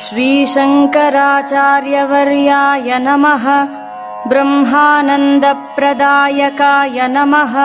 श्रीशङ्कराचार्यवर्याय नमः ब्रह्मानन्दप्रदायकाय नमः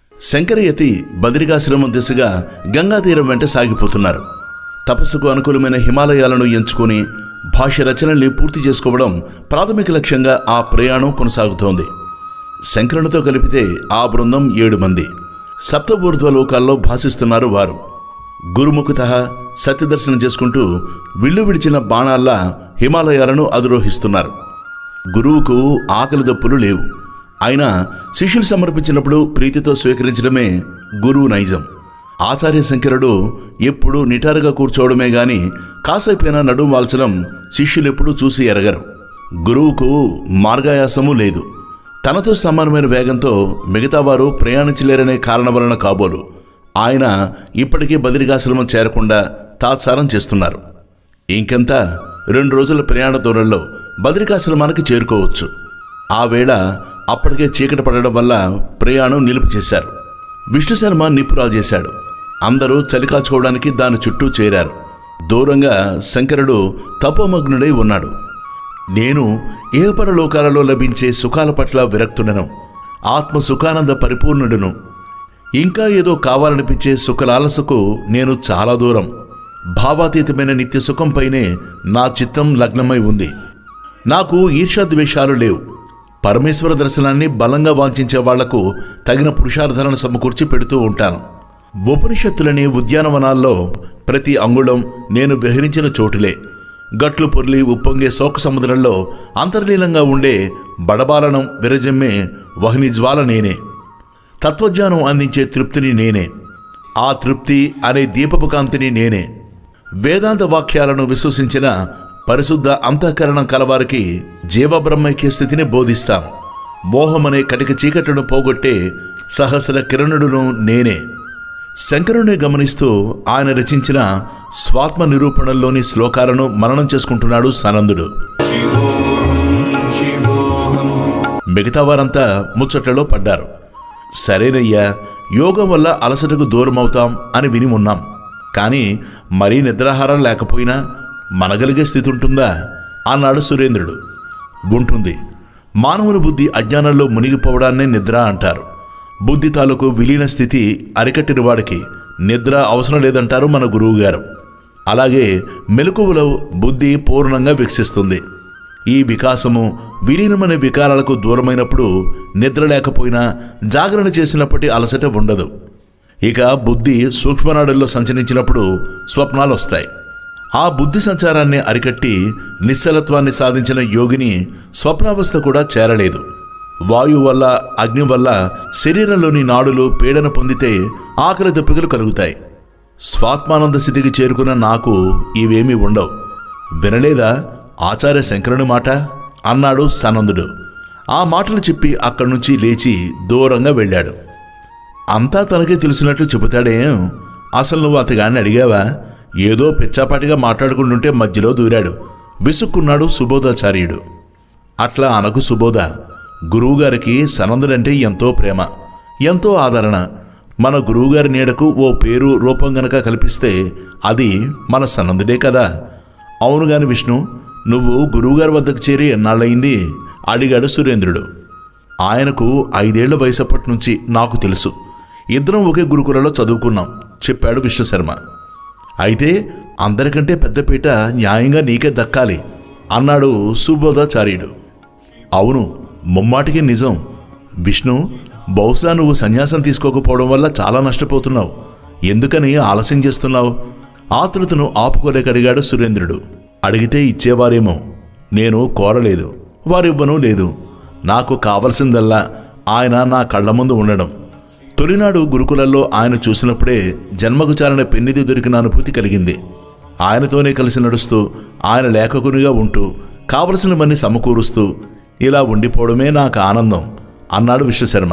శంకరయతి బద్రికాశ్రమం దిశగా గంగా తీరం వెంట సాగిపోతున్నారు తపస్సుకు అనుకూలమైన హిమాలయాలను ఎంచుకుని భాష్య రచనల్ని పూర్తి చేసుకోవడం ప్రాథమిక లక్ష్యంగా ఆ ప్రయాణం కొనసాగుతోంది శంకరునితో కలిపితే ఆ బృందం ఏడు మంది సప్తబూర్ధ్వ లోకాల్లో భాసిస్తున్నారు వారు గురుముఖత సత్యదర్శనం చేసుకుంటూ విల్లు విడిచిన బాణాల్లా హిమాలయాలను అధిరోహిస్తున్నారు గురువుకు ఆకలి దప్పులు లేవు అయినా శిష్యులు సమర్పించినప్పుడు ప్రీతితో స్వీకరించడమే గురువు నైజం ఆచార్య శంకరుడు ఎప్పుడూ నిటారుగా కూర్చోవడమే గాని కాసైపోయినా నడుం వాల్చడం శిష్యులెప్పుడూ చూసి ఎరగరు గురువుకు మార్గాయాసము లేదు తనతో సమానమైన వేగంతో మిగతా వారు ప్రయాణించలేరనే కారణం వలన కాబోలు ఆయన ఇప్పటికీ బదిరికాశ్రమం చేరకుండా తాత్సారం చేస్తున్నారు ఇంకెంత రెండు రోజుల ప్రయాణ దూరంలో బద్రికాశ్రమానికి చేరుకోవచ్చు ఆ వేళ అప్పటికే చీకటి పడడం వల్ల ప్రయాణం నిలుపు చేశారు విష్ణు శర్మ నిప్పు రాజేశాడు అందరూ చలి కాచుకోవడానికి దాని చుట్టూ చేరారు దూరంగా శంకరుడు తపోమగ్నుడై ఉన్నాడు నేను ఏపర లోకాలలో లభించే సుఖాల పట్ల విరక్తుడను ఆత్మ సుఖానంద పరిపూర్ణుడును ఇంకా ఏదో కావాలనిపించే సుఖలాలసకు నేను చాలా దూరం భావాతీతమైన నిత్య సుఖంపైనే నా చిత్తం లగ్నమై ఉంది నాకు ఈర్ష్యాద్వేషాలు లేవు పరమేశ్వర దర్శనాన్ని బలంగా వాంఛించే వాళ్లకు తగిన పురుషార్థాలను సమకూర్చి పెడుతూ ఉంటాను ఉపనిషత్తులనే ఉద్యానవనాల్లో ప్రతి అంగుళం నేను విహరించిన చోటులే గట్లు పొర్లి ఉప్పొంగే శోక సముద్రంలో అంతర్లీనంగా ఉండే బడబాలనం విరజమ్మే వహ్ని జ్వాల నేనే తత్వజ్ఞానం అందించే తృప్తిని నేనే ఆ తృప్తి అనే దీపపు కాంతిని నేనే వేదాంత వాక్యాలను విశ్వసించిన పరిశుద్ధ అంతఃకరణం కలవారికి జీవబ్రహ్మైక్య స్థితిని బోధిస్తాను మోహమనే కటిక చీకట్లను పోగొట్టే సహస్ర కిరణుడును నేనే శంకరుని గమనిస్తూ ఆయన రచించిన స్వాత్మ నిరూపణల్లోని శ్లోకాలను మననం చేసుకుంటున్నాడు సనందుడు మిగతా వారంతా ముచ్చట్లలో పడ్డారు సరేనయ్యా యోగం వల్ల అలసటకు దూరమవుతాం అని విని ఉన్నాం కానీ మరీ నిద్రాహారం లేకపోయినా మనగలిగే స్థితి ఉంటుందా అన్నాడు సురేంద్రుడు ఉంటుంది మానవుని బుద్ధి అజ్ఞానంలో మునిగిపోవడాన్నే నిద్ర అంటారు బుద్ధి తాలూకు విలీన స్థితి అరికట్టిన వాడికి నిద్ర అవసరం లేదంటారు మన గురువుగారు అలాగే మెలకువలో బుద్ధి పూర్ణంగా వికసిస్తుంది ఈ వికాసము విలీనమైన వికారాలకు దూరమైనప్పుడు నిద్ర లేకపోయినా జాగరణ చేసినప్పటి అలసట ఉండదు ఇక బుద్ధి సూక్ష్మనాడుల్లో సంచరించినప్పుడు స్వప్నాలు వస్తాయి ఆ బుద్ధి సంచారాన్ని అరికట్టి నిశ్చలత్వాన్ని సాధించిన యోగిని స్వప్నావస్థ కూడా చేరలేదు వాయువు వల్ల అగ్ని వల్ల శరీరంలోని నాడులు పీడన పొందితే ఆకలి దప్పికలు కలుగుతాయి స్వాత్మానంద స్థితికి చేరుకున్న నాకు ఇవేమీ ఉండవు వినలేదా ఆచార్య శంకరుని మాట అన్నాడు సనందుడు ఆ మాటలు చెప్పి అక్కడి నుంచి లేచి దూరంగా వెళ్ళాడు అంతా తనకే తెలిసినట్లు చెబుతాడేం అసలు నువ్వు అతగాన్ని అడిగావా ఏదో పిచ్చాపాటిగా మాట్లాడుకుంటుంటే మధ్యలో దూరాడు విసుక్కున్నాడు సుబోధాచార్యుడు అట్లా అనకు సుబోధ గురువుగారికి సనందుడంటే ఎంతో ప్రేమ ఎంతో ఆదరణ మన గురువుగారి నీడకు ఓ పేరు రూపం గనక కల్పిస్తే అది మన సనందుడే కదా అవును గాని విష్ణు నువ్వు గురువుగారి వద్దకు చేరి ఎన్నాళ్ళయింది అడిగాడు సురేంద్రుడు ఆయనకు ఐదేళ్ల వయసప్పటి నుంచి నాకు తెలుసు ఇద్దరం ఒకే గురుకులలో చదువుకున్నాం చెప్పాడు విష్ణుశర్మ అయితే అందరికంటే పెద్దపీట న్యాయంగా నీకే దక్కాలి అన్నాడు సుబోధాచార్యుడు అవును ముమ్మాటికి నిజం విష్ణు బహుశా నువ్వు సన్యాసం తీసుకోకపోవడం వల్ల చాలా నష్టపోతున్నావు ఎందుకని ఆలస్యం చేస్తున్నావు ఆతృతను ఆపుకోలేక అడిగాడు సురేంద్రుడు అడిగితే ఇచ్చేవారేమో నేను కోరలేదు వారివ్వను లేదు నాకు కావలసిందల్లా ఆయన నా కళ్ళ ముందు ఉండడం తొలినాడు గురుకులంలో ఆయన చూసినప్పుడే జన్మకు చాలిన పెన్నిది దొరికిన అనుభూతి కలిగింది ఆయనతోనే కలిసి నడుస్తూ ఆయన లేఖకునిగా ఉంటూ కావలసినవన్నీ సమకూరుస్తూ ఇలా ఉండిపోవడమే నాకు ఆనందం అన్నాడు విశ్వశర్మ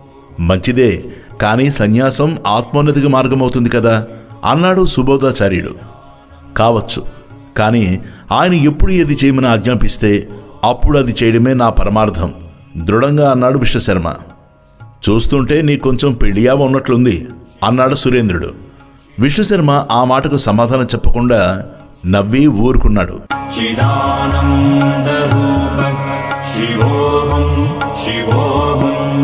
మంచిదే కానీ సన్యాసం ఆత్మోన్నతికి మార్గమవుతుంది కదా అన్నాడు సుబోధాచార్యుడు కావచ్చు కానీ ఆయన ఎప్పుడు ఏది చేయమని ఆజ్ఞాపిస్తే అప్పుడు అది చేయడమే నా పరమార్థం దృఢంగా అన్నాడు విశ్వశర్మ చూస్తుంటే నీ కొంచెం పెళ్ళియా ఉన్నట్లుంది అన్నాడు సురేంద్రుడు విశ్వశర్మ ఆ మాటకు సమాధానం చెప్పకుండా నవ్వి ఊరుకున్నాడు चिदानन्दरूप शिवोऽहं शिवोऽहम्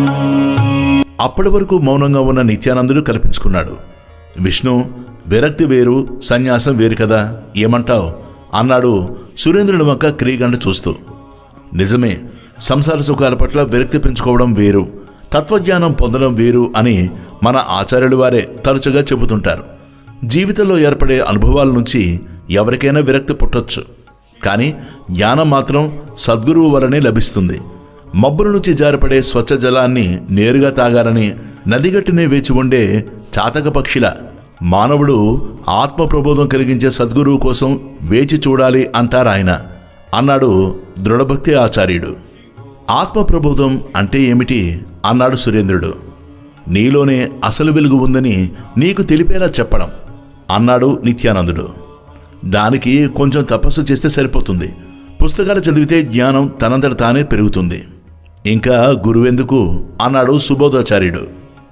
అప్పటి వరకు మౌనంగా ఉన్న నిత్యానందుడు కల్పించుకున్నాడు విష్ణు విరక్తి వేరు సన్యాసం వేరు కదా ఏమంటావ్ అన్నాడు సురేంద్రుడి వంక క్రీగంట చూస్తూ నిజమే సంసార సుఖాల పట్ల విరక్తి పెంచుకోవడం వేరు తత్వజ్ఞానం పొందడం వేరు అని మన ఆచార్యుల వారే తరచుగా చెబుతుంటారు జీవితంలో ఏర్పడే అనుభవాల నుంచి ఎవరికైనా విరక్తి పుట్టొచ్చు కానీ జ్ఞానం మాత్రం సద్గురువు వలనే లభిస్తుంది మబ్బుల నుంచి జారిపడే స్వచ్ఛ జలాన్ని నేరుగా తాగాలని నదిగట్టునే వేచి ఉండే చాతక పక్షిల మానవుడు ఆత్మ ప్రబోధం కలిగించే సద్గురువు కోసం వేచి చూడాలి అంటారాయన అన్నాడు దృఢభక్తి ఆచార్యుడు ఆత్మ ప్రబోధం అంటే ఏమిటి అన్నాడు సురేంద్రుడు నీలోనే అసలు వెలుగు ఉందని నీకు తెలిపేలా చెప్పడం అన్నాడు నిత్యానందుడు దానికి కొంచెం తపస్సు చేస్తే సరిపోతుంది పుస్తకాలు చదివితే జ్ఞానం తనంతట తానే పెరుగుతుంది ఇంకా గురువెందుకు అన్నాడు సుబోధాచార్యుడు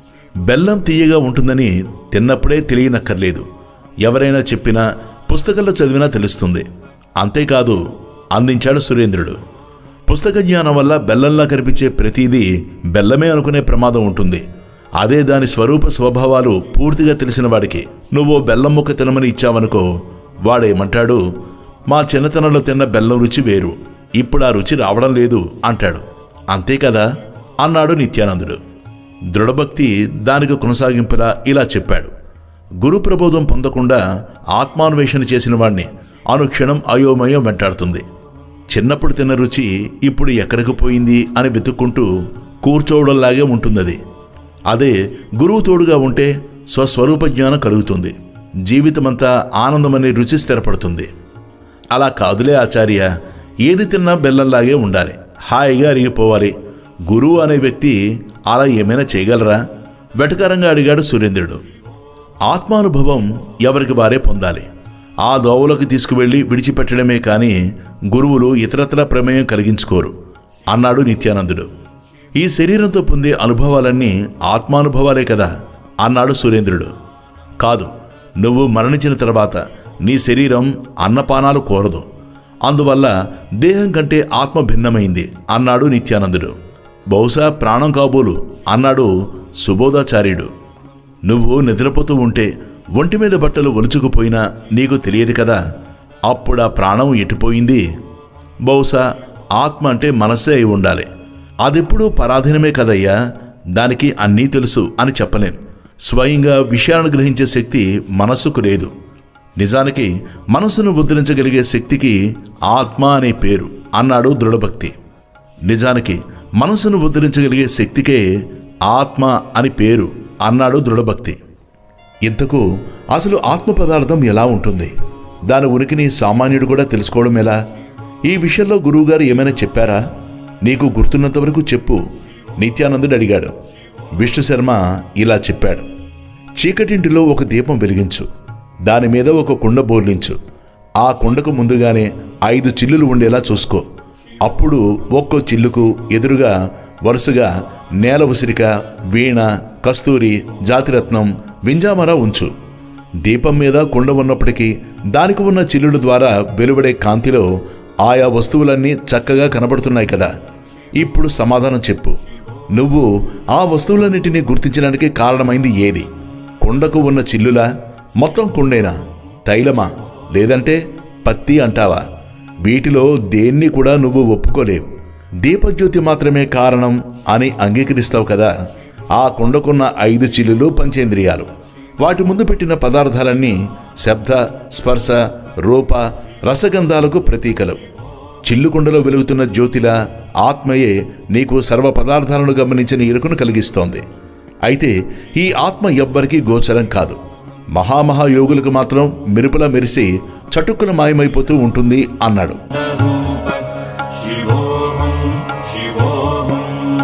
బెల్లం తీయగా ఉంటుందని తిన్నప్పుడే తెలియనక్కర్లేదు ఎవరైనా చెప్పినా పుస్తకంలో చదివినా తెలుస్తుంది అంతేకాదు అందించాడు సురేంద్రుడు పుస్తక జ్ఞానం వల్ల బెల్లంలా కనిపించే ప్రతిదీ బెల్లమే అనుకునే ప్రమాదం ఉంటుంది అదే దాని స్వరూప స్వభావాలు పూర్తిగా తెలిసిన వాడికి నువ్వు బెల్లం ముక్క తినమని ఇచ్చావనుకో వాడేమంటాడు మా చిన్నతనంలో తిన్న బెల్లం రుచి వేరు ఇప్పుడు ఆ రుచి రావడం లేదు అంటాడు అంతే కదా అన్నాడు నిత్యానందుడు దృఢభక్తి దానికి కొనసాగింపులా ఇలా చెప్పాడు గురు ప్రబోధం పొందకుండా ఆత్మాన్వేషణ చేసిన వాణ్ణి అనుక్షణం అయోమయం వెంటాడుతుంది చిన్నప్పుడు తిన్న రుచి ఇప్పుడు ఎక్కడికి పోయింది అని వెతుక్కుంటూ కూర్చోవడంలాగే ఉంటుందది అదే గురువు తోడుగా ఉంటే స్వస్వరూప జ్ఞానం కలుగుతుంది జీవితమంతా ఆనందమనే రుచి స్థిరపడుతుంది అలా కాదులే ఆచార్య ఏది తిన్నా బెల్లంలాగే ఉండాలి హాయిగా అరిగిపోవాలి గురువు అనే వ్యక్తి అలా ఏమైనా చేయగలరా వెటకారంగా అడిగాడు సురేంద్రుడు ఆత్మానుభవం ఎవరికి వారే పొందాలి ఆ దోవలోకి తీసుకువెళ్ళి విడిచిపెట్టడమే కానీ గురువులు ఇతరత్ర ప్రమేయం కలిగించుకోరు అన్నాడు నిత్యానందుడు ఈ శరీరంతో పొందే అనుభవాలన్నీ ఆత్మానుభవాలే కదా అన్నాడు సురేంద్రుడు కాదు నువ్వు మరణించిన తర్వాత నీ శరీరం అన్నపానాలు కోరదు అందువల్ల దేహం కంటే ఆత్మ భిన్నమైంది అన్నాడు నిత్యానందుడు బహుశా ప్రాణం కాబోలు అన్నాడు సుబోధాచార్యుడు నువ్వు నిద్రపోతూ ఉంటే ఒంటి మీద బట్టలు ఒలుచుకుపోయినా నీకు తెలియదు కదా అప్పుడు ఆ ప్రాణం ఎటుపోయింది బహుశా ఆత్మ అంటే మనస్సే అయి ఉండాలి అదెప్పుడూ పరాధీనమే కదయ్యా దానికి అన్నీ తెలుసు అని చెప్పలేం స్వయంగా విషయాలను గ్రహించే శక్తి మనస్సుకు లేదు నిజానికి మనస్సును ముద్రించగలిగే శక్తికి ఆత్మ అనే పేరు అన్నాడు దృఢభక్తి నిజానికి మనసును ఉద్ధరించగలిగే శక్తికే ఆత్మ అని పేరు అన్నాడు దృఢభక్తి ఇంతకు అసలు ఆత్మ పదార్థం ఎలా ఉంటుంది దాని ఉనికిని సామాన్యుడు కూడా తెలుసుకోవడం ఎలా ఈ విషయంలో గురువుగారు ఏమైనా చెప్పారా నీకు గుర్తున్నంత వరకు చెప్పు నిత్యానందుడు అడిగాడు విష్ణు శర్మ ఇలా చెప్పాడు చీకటింటిలో ఒక దీపం వెలిగించు దాని మీద ఒక కుండ బోర్లించు ఆ కుండకు ముందుగానే ఐదు చిల్లులు ఉండేలా చూసుకో అప్పుడు ఒక్కో చిల్లుకు ఎదురుగా వరుసగా నేల ఉసిరిక వీణ కస్తూరి జాతిరత్నం వింజామర ఉంచు దీపం మీద కుండ ఉన్నప్పటికీ దానికి ఉన్న చిల్లుల ద్వారా వెలువడే కాంతిలో ఆయా వస్తువులన్నీ చక్కగా కనబడుతున్నాయి కదా ఇప్పుడు సమాధానం చెప్పు నువ్వు ఆ వస్తువులన్నిటినీ గుర్తించడానికి కారణమైంది ఏది కుండకు ఉన్న చిల్లులా మొత్తం కుండేనా తైలమా లేదంటే పత్తి అంటావా వీటిలో దేన్ని కూడా నువ్వు ఒప్పుకోలేవు దీపజ్యోతి మాత్రమే కారణం అని అంగీకరిస్తావు కదా ఆ కుండకున్న ఐదు చిల్లులు పంచేంద్రియాలు వాటి ముందు పెట్టిన పదార్థాలన్నీ శబ్ద స్పర్శ రూప రసగంధాలకు ప్రతీకలు చిల్లుకుండలో వెలుగుతున్న జ్యోతిలా ఆత్మయే నీకు సర్వ పదార్థాలను గమనించిన ఇరుకును కలిగిస్తోంది అయితే ఈ ఆత్మ ఎవ్వరికీ గోచరం కాదు మహామహాయోగులకు మాత్రం మెరుపులా మెరిసి చటుక్కున మాయమైపోతూ ఉంటుంది అన్నాడు शिवोऽहं शिवोऽहम्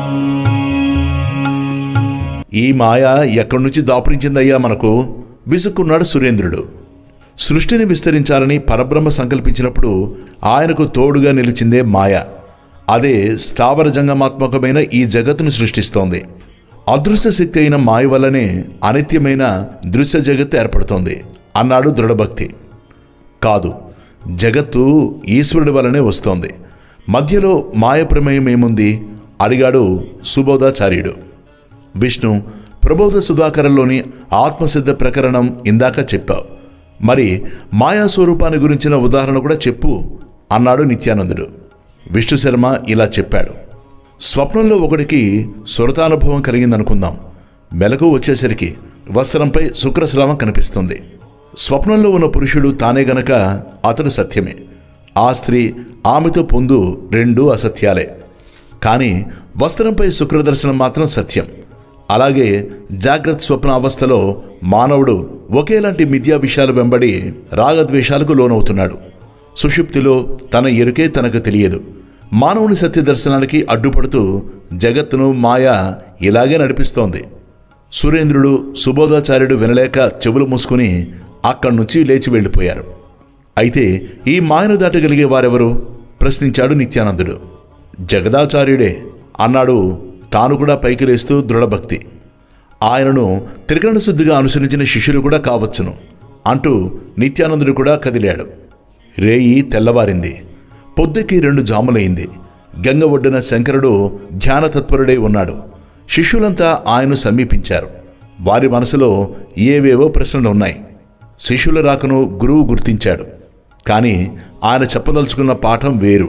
ఈ మాయ ఎక్కడి నుంచి దాపురించిందయ్యా మనకు విసుక్కున్నాడు సురేంద్రుడు సృష్టిని విస్తరించాలని పరబ్రహ్మ సంకల్పించినప్పుడు ఆయనకు తోడుగా నిలిచిందే మాయ అదే స్థావర జంగమాత్మకమైన ఈ జగత్తును సృష్టిస్తోంది అదృశ్య శక్తి అయిన మాయ వల్లనే అనిత్యమైన దృశ్య జగత్తు ఏర్పడుతోంది అన్నాడు దృఢభక్తి కాదు జగత్తు ఈశ్వరుడి వలనే వస్తోంది మధ్యలో మాయ ప్రమేయం ఏముంది అడిగాడు సుబోధాచార్యుడు విష్ణు ప్రబోధ సుధాకరంలోని ఆత్మసిద్ధ ప్రకరణం ఇందాక చెప్పావు మరి మాయా స్వరూపాన్ని గురించిన ఉదాహరణ కూడా చెప్పు అన్నాడు నిత్యానందుడు విష్ణు శర్మ ఇలా చెప్పాడు స్వప్నంలో ఒకడికి సురతానుభవం కలిగిందనుకుందాం మెలకు వచ్చేసరికి వస్త్రంపై శుక్రస్రావం కనిపిస్తుంది స్వప్నంలో ఉన్న పురుషుడు తానే గనక అతడు సత్యమే ఆ స్త్రీ ఆమెతో పొందు రెండూ అసత్యాలే కానీ వస్త్రంపై శుక్రదర్శనం మాత్రం సత్యం అలాగే జాగ్రత్త స్వప్న అవస్థలో మానవుడు ఒకేలాంటి మిథ్యా విషయాలు వెంబడి రాగద్వేషాలకు లోనవుతున్నాడు సుషుప్తిలో తన ఎరుకే తనకు తెలియదు మానవుని సత్య దర్శనానికి అడ్డుపడుతూ జగత్తును మాయ ఇలాగే నడిపిస్తోంది సురేంద్రుడు సుబోధాచార్యుడు వినలేక చెవులు మూసుకుని అక్కడి నుంచి లేచి వెళ్ళిపోయారు అయితే ఈ మాయను దాటగలిగే వారెవరు ప్రశ్నించాడు నిత్యానందుడు జగదాచార్యుడే అన్నాడు తాను కూడా పైకి లేస్తూ దృఢభక్తి ఆయనను త్రికరణ శుద్ధిగా అనుసరించిన శిష్యులు కూడా కావచ్చును అంటూ నిత్యానందుడు కూడా కదిలాడు రేయి తెల్లవారింది పొద్దుకి రెండు జాములైంది గంగ ఒడ్డున శంకరుడు ధ్యానతత్పరుడై ఉన్నాడు శిష్యులంతా ఆయన్ను సమీపించారు వారి మనసులో ఏవేవో ప్రశ్నలు ఉన్నాయి శిష్యుల రాకను గురువు గుర్తించాడు కానీ ఆయన చెప్పదలుచుకున్న పాఠం వేరు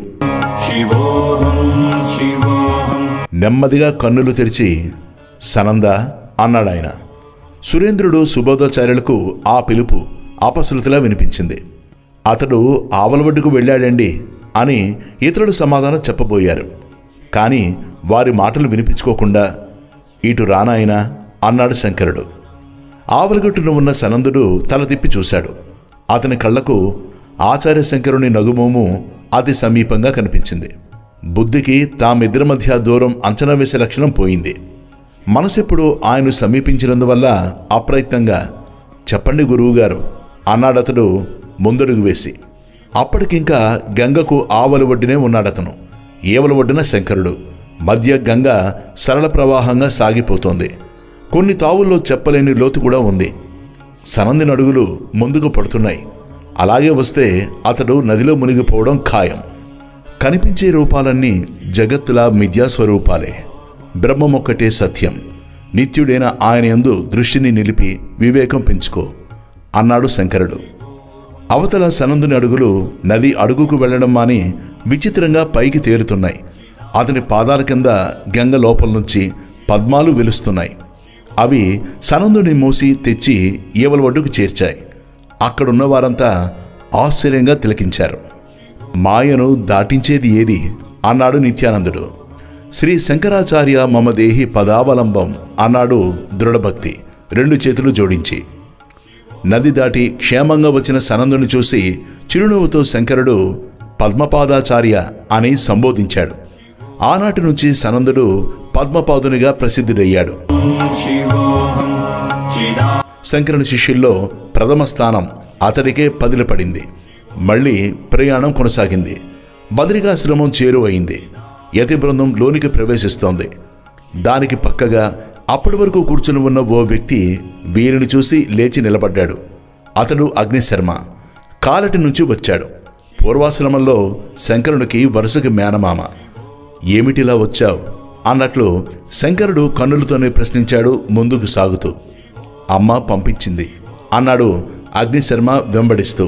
शिवोऽहं शिवोऽहं నెమ్మదిగా కన్నులు తెరిచి సనంద అన్నాడాయన సురేంద్రుడు సుబోధాచార్యులకు ఆ పిలుపు అపశృతిలా వినిపించింది అతడు ఆవలవడ్డుకు వెళ్ళాడండి అని ఇతరులు సమాధానం చెప్పబోయారు కానీ వారి మాటలు వినిపించుకోకుండా ఇటు రానాయనా అన్నాడు శంకరుడు ఆవలగట్టున ఉన్న సనందుడు తల తిప్పి చూశాడు అతని కళ్ళకు ఆచార్య శంకరుని నగుమోము అతి సమీపంగా కనిపించింది బుద్ధికి తామిద్దరి మధ్య దూరం అంచనా వేసే లక్షణం పోయింది మనసెప్పుడు ఆయన్ను సమీపించినందువల్ల అప్రయత్నంగా చెప్పండి గురువుగారు అన్నాడతడు ముందడుగు వేసి అప్పటికింకా గంగకు ఆవలి ఒడ్డునే ఉన్నాడతను ఏవల ఒడ్డున శంకరుడు మధ్య గంగ సరళ ప్రవాహంగా సాగిపోతోంది కొన్ని తావుల్లో చెప్పలేని లోతు కూడా ఉంది సనందిన అడుగులు ముందుకు పడుతున్నాయి అలాగే వస్తే అతడు నదిలో మునిగిపోవడం ఖాయం కనిపించే రూపాలన్నీ జగత్తులా మిథ్యాస్వరూపాలే బ్రహ్మమొక్కటే సత్యం నిత్యుడైన ఆయన యందు దృష్టిని నిలిపి వివేకం పెంచుకో అన్నాడు శంకరుడు అవతల సనందుని అడుగులు నది అడుగుకు వెళ్ళడం మాని విచిత్రంగా పైకి తేరుతున్నాయి అతని పాదాల కింద గంగ లోపల నుంచి పద్మాలు వెలుస్తున్నాయి అవి సనందుని మోసి తెచ్చి ఈవల ఒడ్డుకు చేర్చాయి అక్కడున్న వారంతా ఆశ్చర్యంగా తిలకించారు మాయను దాటించేది ఏది అన్నాడు నిత్యానందుడు శ్రీ శంకరాచార్య మమ దేహి పదావలంబం అన్నాడు దృఢభక్తి రెండు చేతులు జోడించి నది దాటి క్షేమంగా వచ్చిన సనందుని చూసి చిరునవ్వుతో శంకరుడు పద్మపాదాచార్య అని సంబోధించాడు ఆనాటి నుంచి సనందుడు పద్మపాదునిగా ప్రసిద్ధుడయ్యాడు शिवोऽहं चिदा శంకరుని శిష్యుల్లో ప్రథమ స్థానం అతడికే పదిలపడింది మళ్ళీ ప్రయాణం కొనసాగింది బద్రికాశ్రమం చేరువయింది యతి బృందం లోనికి ప్రవేశిస్తోంది దానికి పక్కగా అప్పటి వరకు కూర్చుని ఉన్న ఓ వ్యక్తి వీరిని చూసి లేచి నిలబడ్డాడు అతడు అగ్నిశర్మ కాలటి నుంచి వచ్చాడు పూర్వాశ్రమంలో శంకరునికి వరుసకి మేనమామ ఏమిటిలా వచ్చావు అన్నట్లు శంకరుడు కన్నులతోనే ప్రశ్నించాడు ముందుకు సాగుతూ అమ్మ పంపించింది అన్నాడు అగ్నిశర్మ వెంబడిస్తూ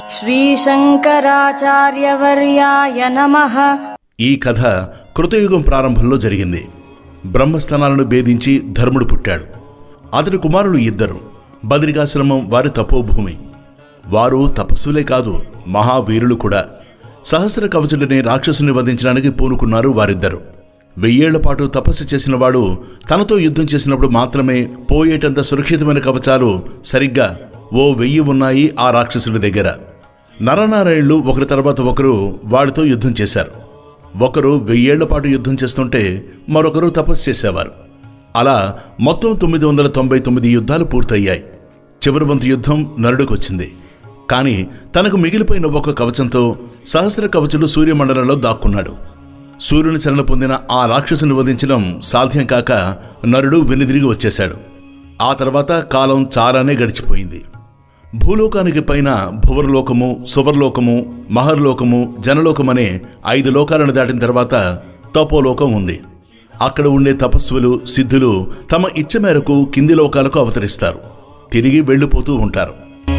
श्रीशङ्कराचार्यवर्याय नमः ఈ కథ కృతయుగం ప్రారంభంలో జరిగింది బ్రహ్మస్థానాలను భేదించి ధర్ముడు పుట్టాడు అతని కుమారులు ఇద్దరు బద్రికాశ్రమం వారి తపోభూమి వారు తపస్సులే కాదు మహావీరులు కూడా సహస్ర కవచుడిని రాక్షసుని వధించడానికి పూనుకున్నారు వారిద్దరు వెయ్యేళ్ల పాటు తపస్సు చేసినవాడు తనతో యుద్ధం చేసినప్పుడు మాత్రమే పోయేటంత సురక్షితమైన కవచాలు సరిగ్గా ఓ వెయ్యి ఉన్నాయి ఆ రాక్షసుల దగ్గర నరనారాయణులు ఒకరి తర్వాత ఒకరు వాడితో యుద్ధం చేశారు ఒకరు వెయ్యేళ్ల పాటు యుద్ధం చేస్తుంటే మరొకరు తపస్సు చేసేవారు అలా మొత్తం తొమ్మిది వందల తొంభై తొమ్మిది యుద్ధాలు పూర్తయ్యాయి చివరి వంతు యుద్ధం నరుడికొచ్చింది కానీ తనకు మిగిలిపోయిన ఒక కవచంతో సహస్ర కవచులు సూర్యమండలంలో దాక్కున్నాడు సూర్యుని శరణ పొందిన ఆ రాక్షసుని వధించడం సాధ్యం కాక నరుడు వెనుదిరిగి వచ్చేశాడు ఆ తర్వాత కాలం చాలానే గడిచిపోయింది భూలోకానికి పైన భువర్లోకము సువర్లోకము మహర్లోకము జనలోకమనే ఐదు లోకాలను దాటిన తర్వాత తపోలోకం ఉంది అక్కడ ఉండే తపస్సులు సిద్ధులు తమ ఇచ్చ మేరకు కింది లోకాలకు అవతరిస్తారు తిరిగి వెళ్ళిపోతూ ఉంటారు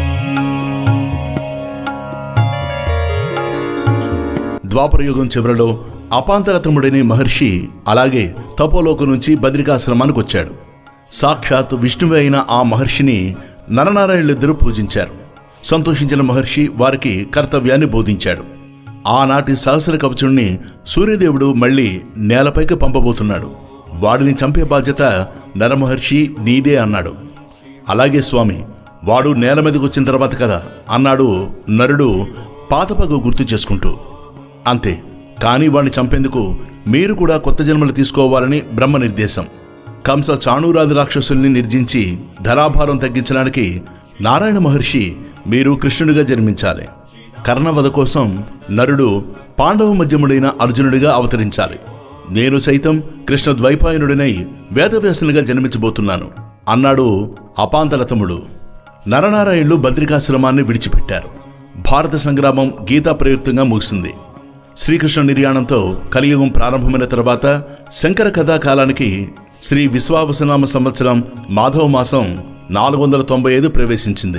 ద్వాపరయుగం చివరలో అపాంతరతముడనే మహర్షి అలాగే తపోలోకం నుంచి బద్రికాశ్రమానికి వచ్చాడు సాక్షాత్ విష్ణువే అయిన ఆ మహర్షిని నరనారాయణులిద్దరూ పూజించారు సంతోషించిన మహర్షి వారికి కర్తవ్యాన్ని బోధించాడు ఆనాటి సహస్ర కవచుణ్ణి సూర్యదేవుడు మళ్ళీ నేలపైకి పంపబోతున్నాడు వాడిని చంపే బాధ్యత నరమహర్షి నీదే అన్నాడు అలాగే స్వామి వాడు నేల మీదకి వచ్చిన తర్వాత కదా అన్నాడు నరుడు పాతపగ గుర్తు చేసుకుంటూ అంతే కానీ వాడిని చంపేందుకు మీరు కూడా కొత్త జన్మలు తీసుకోవాలని బ్రహ్మ నిర్దేశం కంస చాణూరాది రాక్షసుల్ని నిర్జించి ధరాభారం తగ్గించడానికి నారాయణ మహర్షి మీరు కృష్ణుడిగా జన్మించాలి కర్ణవధ కోసం నరుడు పాండవ మధ్యముడైన అర్జునుడిగా అవతరించాలి నేను సైతం కృష్ణ ద్వైపాయనుడినై వేదవ్యాసునిగా జన్మించబోతున్నాను అన్నాడు అపాంతలతముడు నరనారాయణులు బద్రికాశ్రమాన్ని విడిచిపెట్టారు భారత సంగ్రామం గీతా ప్రయుక్తంగా ముగిసింది శ్రీకృష్ణ నిర్యాణంతో కలియుగం ప్రారంభమైన తర్వాత శంకర కథా కాలానికి శ్రీ విశ్వావసనామ సంవత్సరం మాధవ మాసం నాలుగు వందల తొంభై ఐదు ప్రవేశించింది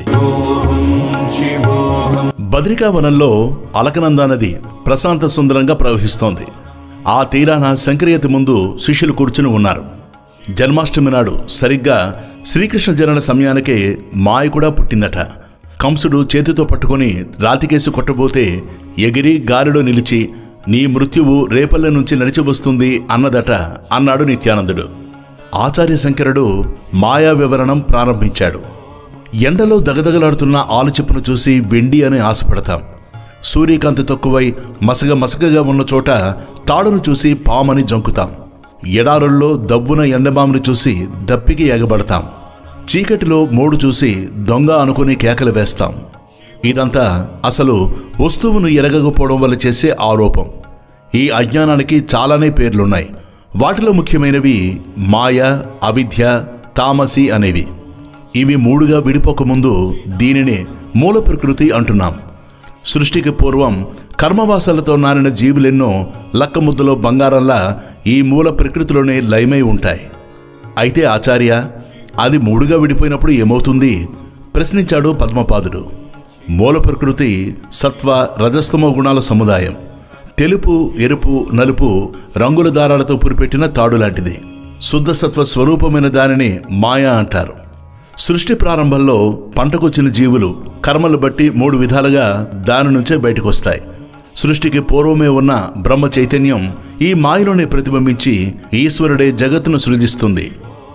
బద్రికావనంలో అలకనందా నది ప్రశాంత సుందరంగా ప్రవహిస్తోంది ఆ తీరాన శంకరియతి ముందు శిష్యులు కూర్చుని ఉన్నారు జన్మాష్టమి నాడు సరిగ్గా శ్రీకృష్ణ జనన సమయానికే మాయ కూడా పుట్టిందట కంసుడు చేతితో పట్టుకొని రాతికేసి కొట్టబోతే ఎగిరి గాలిలో నిలిచి నీ మృత్యువు రేపల్లె నుంచి నడిచి వస్తుంది అన్నదట అన్నాడు నిత్యానందుడు ఆచార్య శంకరుడు మాయా వివరణం ప్రారంభించాడు ఎండలో దగదగలాడుతున్న ఆలుచిప్పును చూసి వెండి అని ఆశపడతాం సూర్యకాంతి తక్కువై మసగ మసకగా ఉన్న చోట తాడును చూసి పామని జంకుతాం ఎడారుల్లో దవ్వున ఎండబాముని చూసి దప్పికి ఎగబడతాం చీకటిలో మోడు చూసి దొంగ అనుకుని కేకలు వేస్తాం ఇదంతా అసలు వస్తువును ఎరగకపోవడం వల్ల చేసే ఆరోపం ఈ అజ్ఞానానికి చాలానే పేర్లున్నాయి వాటిలో ముఖ్యమైనవి మాయ అవిద్య తామసి అనేవి ఇవి మూడుగా విడిపోకముందు దీనిని మూల ప్రకృతి అంటున్నాం సృష్టికి పూర్వం కర్మవాసాలతో నానిన జీవులెన్నో లక్కముద్దలో బంగారంలా ఈ మూల ప్రకృతిలోనే లయమై ఉంటాయి అయితే ఆచార్య అది మూడుగా విడిపోయినప్పుడు ఏమవుతుంది ప్రశ్నించాడు పద్మపాదుడు మూల ప్రకృతి సత్వ రజస్తమో గుణాల సముదాయం తెలుపు ఎరుపు నలుపు రంగుల దారాలతో పురిపెట్టిన తాడు లాంటిది శుద్ధ సత్వ స్వరూపమైన దానిని మాయా అంటారు సృష్టి ప్రారంభంలో పంటకొచ్చిన జీవులు కర్మలు బట్టి మూడు విధాలుగా దాని నుంచే బయటకు వస్తాయి సృష్టికి పూర్వమే ఉన్న బ్రహ్మ చైతన్యం ఈ మాయలోనే ప్రతిబింబించి ఈశ్వరుడే జగత్తును సృజిస్తుంది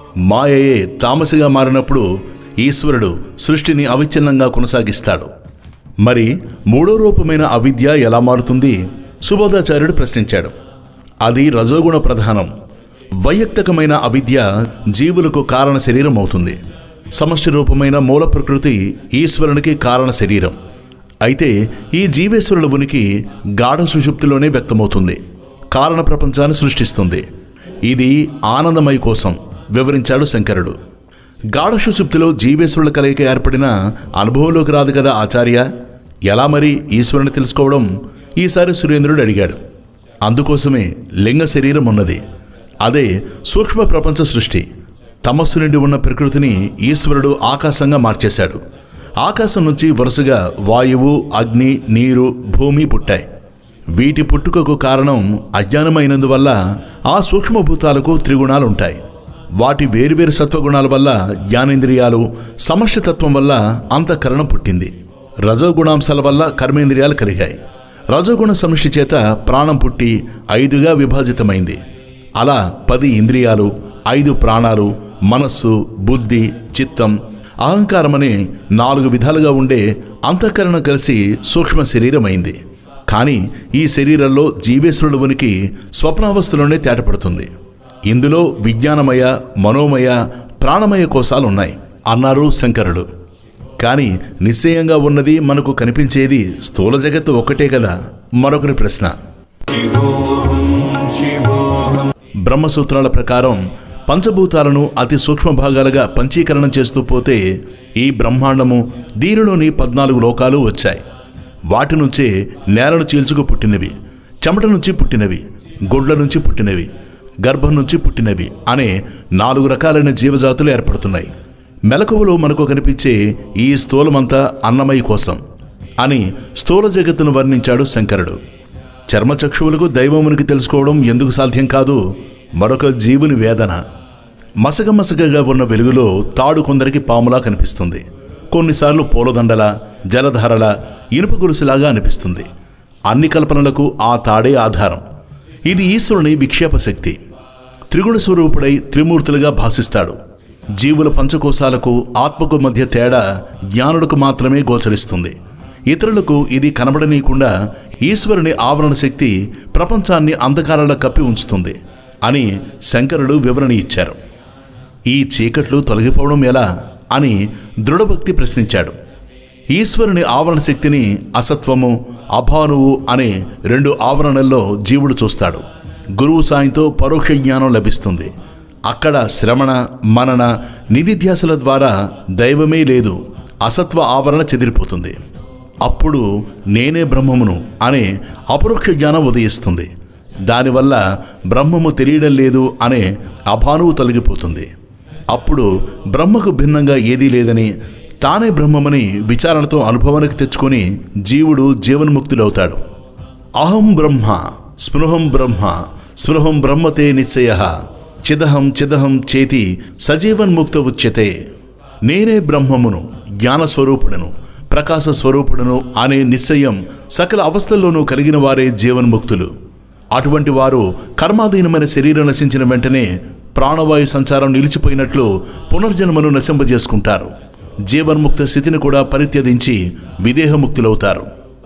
మాయయే తామసిగా మారినప్పుడు ఈశ్వరుడు సృష్టిని అవిచ్ఛిన్నంగా కొనసాగిస్తాడు మరి మూడో రూపమైన అవిద్య ఎలా మారుతుంది సుబోధాచార్యుడు ప్రశ్నించాడు అది రజోగుణ ప్రధానం వైయక్తికమైన అవిద్య జీవులకు కారణ శరీరం అవుతుంది సమష్టి రూపమైన మూల ప్రకృతి ఈశ్వరునికి కారణ శరీరం అయితే ఈ జీవేశ్వరుల ఉనికి గాఢ సుషుప్తిలోనే వ్యక్తమవుతుంది కారణ ప్రపంచాన్ని సృష్టిస్తుంది ఇది ఆనందమయ కోసం వివరించాడు శంకరుడు గాఢ సుషుప్తిలో జీవేశ్వరుల కలయిక ఏర్పడిన అనుభవంలోకి రాదు కదా ఆచార్య ఎలా మరి ఈశ్వరుని తెలుసుకోవడం ఈసారి సురేంద్రుడు అడిగాడు అందుకోసమే లింగ శరీరం ఉన్నది అదే సూక్ష్మ ప్రపంచ సృష్టి తమస్సు నుండి ఉన్న ప్రకృతిని ఈశ్వరుడు ఆకాశంగా మార్చేశాడు ఆకాశం నుంచి వరుసగా వాయువు అగ్ని నీరు భూమి పుట్టాయి వీటి పుట్టుకకు కారణం అజ్ఞానమైనందువల్ల ఆ సూక్ష్మభూతాలకు త్రిగుణాలుంటాయి వాటి వేరువేరు సత్వగుణాల వల్ల జ్ఞానేంద్రియాలు సమష్టితత్వం వల్ల అంతఃకరణం పుట్టింది రజోగుణాంశాల వల్ల కర్మేంద్రియాలు కలిగాయి రజోగుణ సమిష్టి చేత ప్రాణం పుట్టి ఐదుగా విభాజితమైంది అలా పది ఇంద్రియాలు ఐదు ప్రాణాలు మనస్సు బుద్ధి చిత్తం అహంకారమనే నాలుగు విధాలుగా ఉండే అంతఃకరణం కలిసి సూక్ష్మ శరీరమైంది కానీ ఈ శరీరంలో జీవేశ్వరుడు ఉనికి స్వప్నావస్థలోనే తేటపడుతుంది ఇందులో విజ్ఞానమయ మనోమయ ప్రాణమయ కోశాలున్నాయి అన్నారు శంకరుడు కానీ నిశ్చయంగా ఉన్నది మనకు కనిపించేది స్థూల జగత్తు ఒక్కటే కదా మరొకరి ప్రశ్న బ్రహ్మసూత్రాల ప్రకారం పంచభూతాలను అతి సూక్ష్మ భాగాలుగా పంచీకరణం చేస్తూ పోతే ఈ బ్రహ్మాండము దీనిలోని పద్నాలుగు లోకాలు వచ్చాయి వాటి నుంచే నేలను చీల్చుకు పుట్టినవి చెమట నుంచి పుట్టినవి గుడ్ల నుంచి పుట్టినవి గర్భం నుంచి పుట్టినవి అనే నాలుగు రకాలైన జీవజాతులు ఏర్పడుతున్నాయి మెలకువలో మనకు కనిపించే ఈ స్థూలమంతా అన్నమయ్య కోసం అని స్థూల జగత్తును వర్ణించాడు శంకరుడు చర్మచక్షువులకు దైవమునికి తెలుసుకోవడం ఎందుకు సాధ్యం కాదు మరొక జీవుని వేదన మసగ మసగగా ఉన్న వెలుగులో తాడు కొందరికి పాములా కనిపిస్తుంది కొన్నిసార్లు పూలదండల జలధారల ఇనుప గొలుసులాగా అనిపిస్తుంది అన్ని కల్పనలకు ఆ తాడే ఆధారం ఇది ఈశ్వరుని విక్షేప శక్తి త్రిగుణ స్వరూపుడై త్రిమూర్తులుగా భాసిస్తాడు జీవుల పంచకోశాలకు ఆత్మకు మధ్య తేడా జ్ఞానులకు మాత్రమే గోచరిస్తుంది ఇతరులకు ఇది కనబడనీయకుండా ఈశ్వరుని ఆవరణ శక్తి ప్రపంచాన్ని అంధకారాల కప్పి ఉంచుతుంది అని శంకరుడు వివరణ ఇచ్చారు ఈ చీకట్లు తొలగిపోవడం ఎలా అని దృఢభక్తి ప్రశ్నించాడు ఈశ్వరుని ఆవరణ శక్తిని అసత్వము అభానువు అనే రెండు ఆవరణల్లో జీవుడు చూస్తాడు గురువు సాయంతో పరోక్ష జ్ఞానం లభిస్తుంది అక్కడ శ్రవణ మనన నిధిధ్యాసల ద్వారా దైవమే లేదు అసత్వ ఆవరణ చెదిరిపోతుంది అప్పుడు నేనే బ్రహ్మమును అనే అపరోక్ష జ్ఞానం ఉదయిస్తుంది దానివల్ల బ్రహ్మము తెలియడం లేదు అనే అభానువు తొలగిపోతుంది అప్పుడు బ్రహ్మకు భిన్నంగా ఏదీ లేదని తానే బ్రహ్మమని విచారణతో అనుభవానికి తెచ్చుకొని జీవుడు జీవన్ముక్తుడవుతాడు అహం బ్రహ్మ స్పృహం బ్రహ్మ స్పృహం బ్రహ్మతే నిశ్చయ చిదహం చిదహం చేతి సజీవన్ముక్త ఉచ్యతే నేనే బ్రహ్మమును జ్ఞానస్వరూపుడను ప్రకాశ స్వరూపుడను అనే నిశ్చయం సకల అవస్థల్లోనూ కలిగిన వారే జీవన్ముక్తులు అటువంటి వారు కర్మాధీనమైన శరీరం నశించిన వెంటనే ప్రాణవాయు సంచారం నిలిచిపోయినట్లు పునర్జన్మను నశింపజేసుకుంటారు జీవన్ముక్త స్థితిని కూడా పరిత్యజించి విదేహముక్తులవుతారు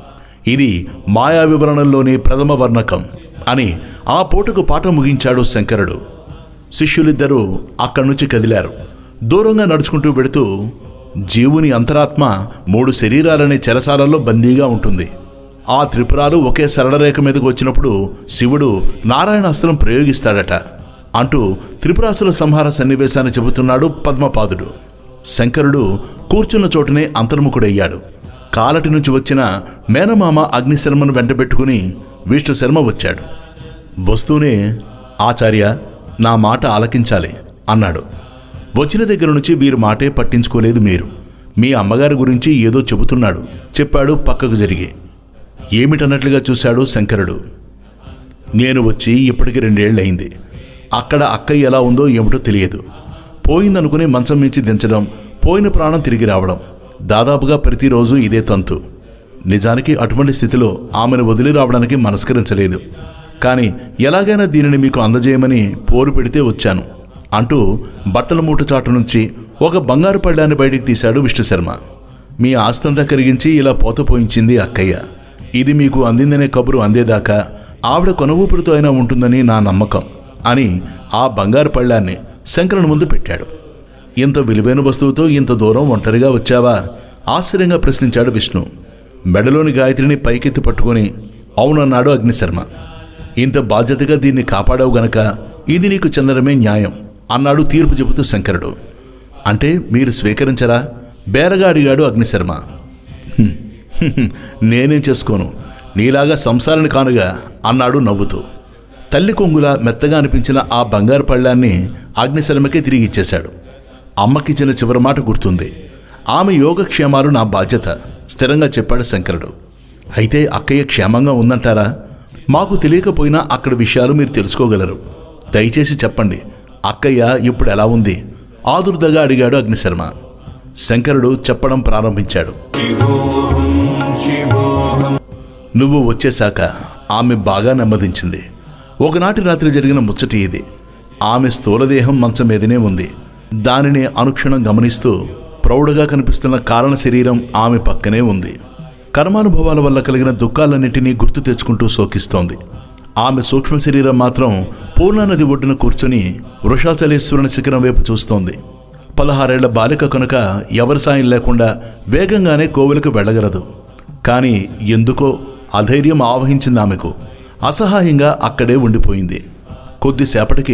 ఇది మాయా వివరణలోని ప్రథమ వర్ణకం అని ఆ పూటకు పాట ముగించాడు శంకరుడు శిష్యులిద్దరూ అక్కడి నుంచి కదిలారు దూరంగా నడుచుకుంటూ వెడుతూ జీవుని అంతరాత్మ మూడు శరీరాలనే చెరసాలలో బందీగా ఉంటుంది ఆ త్రిపురాలు ఒకే సరళరేఖ మీదకు వచ్చినప్పుడు శివుడు నారాయణ అస్త్రం ప్రయోగిస్తాడట అంటూ త్రిపురాసుల సంహార సన్నివేశాన్ని చెబుతున్నాడు పద్మపాదుడు శంకరుడు కూర్చున్న చోటనే అంతర్ముఖుడయ్యాడు కాలటి నుంచి వచ్చిన మేనమామ అగ్నిశర్మను వెంటబెట్టుకుని విష్ణు శర్మ వచ్చాడు వస్తూనే ఆచార్య నా మాట ఆలకించాలి అన్నాడు వచ్చిన దగ్గర నుంచి వీరి మాటే పట్టించుకోలేదు మీరు మీ అమ్మగారి గురించి ఏదో చెబుతున్నాడు చెప్పాడు పక్కకు జరిగి ఏమిటన్నట్లుగా చూశాడు శంకరుడు నేను వచ్చి ఇప్పటికి రెండేళ్లయింది అక్కడ అక్కయ్య ఎలా ఉందో ఏమిటో తెలియదు పోయిందనుకుని మంచం మించి దించడం పోయిన ప్రాణం తిరిగి రావడం దాదాపుగా ప్రతిరోజు ఇదే తంతు నిజానికి అటువంటి స్థితిలో ఆమెను వదిలి రావడానికి మనస్కరించలేదు కానీ ఎలాగైనా దీనిని మీకు అందజేయమని పోరు పెడితే వచ్చాను అంటూ బట్టల మూట చాటు నుంచి ఒక బంగారు పళ్ళాన్ని బయటికి తీశాడు విష్ణుశర్మ మీ ఆస్తంతా కరిగించి ఇలా పోత పోయించింది అక్కయ్య ఇది మీకు అందిందనే కబురు అందేదాకా ఆవిడ కొనవూపురితో అయినా ఉంటుందని నా నమ్మకం అని ఆ బంగారు పళ్ళాన్ని శంకరుని ముందు పెట్టాడు ఇంత విలువైన వస్తువుతో ఇంత దూరం ఒంటరిగా వచ్చావా ఆశ్చర్యంగా ప్రశ్నించాడు విష్ణు మెడలోని గాయత్రిని పైకెత్తి పట్టుకొని అవునన్నాడు అగ్నిశర్మ ఇంత బాధ్యతగా దీన్ని కాపాడావు గనక ఇది నీకు చెందడమే న్యాయం అన్నాడు తీర్పు చెబుతూ శంకరుడు అంటే మీరు స్వీకరించరా బేరగా అడిగాడు అగ్నిశర్మ "హ్మ్, హ్మ్, నేనేం చేసుకోను నీలాగా సంసారాన్ని కానుగా అన్నాడు నవ్వుతూ తల్లి కొంగులా మెత్తగా అనిపించిన ఆ బంగారు పళ్ళాన్ని అగ్నిశర్మకే తిరిగి ఇచ్చేశాడు అమ్మకిచ్చిన చివరి మాట గుర్తుంది ఆమె యోగక్షేమాలు నా బాధ్యత స్థిరంగా చెప్పాడు శంకరుడు అయితే అక్కయ్య క్షేమంగా ఉందంటారా మాకు తెలియకపోయినా అక్కడ విషయాలు మీరు తెలుసుకోగలరు దయచేసి చెప్పండి అక్కయ్య ఇప్పుడు ఎలా ఉంది ఆదుర్దగా అడిగాడు అగ్నిశర్మ శంకరుడు చెప్పడం ప్రారంభించాడు शिवोऽहं शिवोऽहं నువ్వు వచ్చేశాక ఆమె బాగా నెమ్మదించింది ఒకనాటి రాత్రి జరిగిన ముచ్చటి ఇది ఆమె స్థూలదేహం మంచం మీదనే ఉంది దానిని అనుక్షణం గమనిస్తూ ప్రౌఢగా కనిపిస్తున్న కారణ శరీరం ఆమె పక్కనే ఉంది కర్మానుభవాల వల్ల కలిగిన దుఃఖాలన్నింటినీ గుర్తు తెచ్చుకుంటూ శోకిస్తోంది ఆమె సూక్ష్మ శరీరం మాత్రం పూర్ణానది ఒడ్డున కూర్చొని వృషాచలేశ్వరుని శిఖరం వైపు చూస్తోంది పదహారేళ్ల బాలిక కనుక ఎవరి సాయం లేకుండా వేగంగానే కోవెలకు వెళ్ళగలదు కానీ ఎందుకో అధైర్యం ఆవహించింది ఆమెకు అసహాయంగా అక్కడే ఉండిపోయింది కొద్దిసేపటికి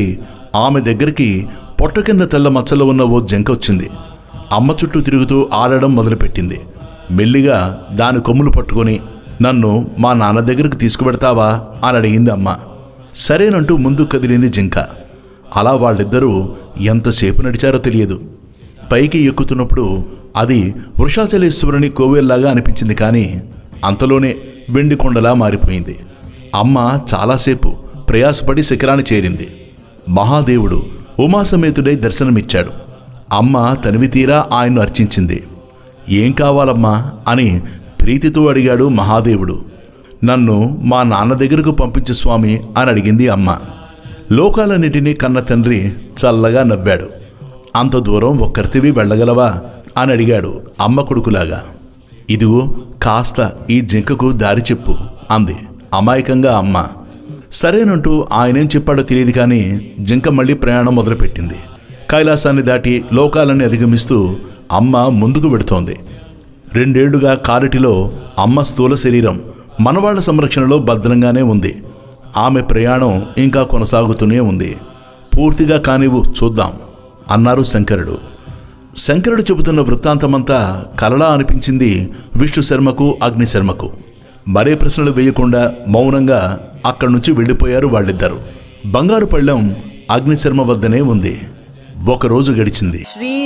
ఆమె దగ్గరికి పొట్ట కింద తెల్ల మచ్చలు ఉన్న ఓ జంక వచ్చింది అమ్మ చుట్టూ తిరుగుతూ ఆడడం మొదలుపెట్టింది మెల్లిగా దాని కొమ్ములు పట్టుకొని నన్ను మా నాన్న దగ్గరికి తీసుకువెడతావా అని అడిగింది అమ్మ సరేనంటూ ముందు కదిలింది జింక అలా వాళ్ళిద్దరూ ఎంతసేపు నడిచారో తెలియదు పైకి ఎక్కుతున్నప్పుడు అది వృషాచలేశ్వరుని కోవెల్లాగా అనిపించింది కానీ అంతలోనే వెండి కొండలా మారిపోయింది అమ్మ చాలాసేపు ప్రయాసపడి శిఖరాన్ని చేరింది మహాదేవుడు ఉమాసమేతుడై దర్శనమిచ్చాడు అమ్మ తనివి తీరా ఆయన్ను అర్చించింది ఏం కావాలమ్మా అని ప్రీతితో అడిగాడు మహాదేవుడు నన్ను మా నాన్న దగ్గరకు పంపించు స్వామి అని అడిగింది అమ్మ లోకాలన్నిటినీ కన్న తండ్రి చల్లగా నవ్వాడు అంత దూరం ఒక్కరితివి వెళ్ళగలవా అని అడిగాడు అమ్మ కొడుకులాగా ఇదిగో కాస్త ఈ జింకకు దారి చెప్పు అంది అమాయకంగా అమ్మ సరేనంటూ ఆయనేం చెప్పాడో తెలియదు కానీ జింక మళ్ళీ ప్రయాణం మొదలుపెట్టింది కైలాసాన్ని దాటి లోకాలన్నీ అధిగమిస్తూ అమ్మ ముందుకు వెడుతోంది రెండేళ్లుగా కారిటిలో అమ్మ స్థూల శరీరం మనవాళ్ల సంరక్షణలో భద్రంగానే ఉంది ఆమె ప్రయాణం ఇంకా కొనసాగుతూనే ఉంది పూర్తిగా కానివ్వు చూద్దాం అన్నారు శంకరుడు శంకరుడు చెబుతున్న వృత్తాంతమంతా కలలా అనిపించింది విష్ణు శర్మకు అగ్ని శర్మకు మరే ప్రశ్నలు వేయకుండా మౌనంగా అక్కడి నుంచి వెళ్ళిపోయారు వాళ్ళిద్దరు బంగారు పళ్ళెం అగ్నిశర్మ వద్దనే ఉంది ఒకరోజు గడిచింది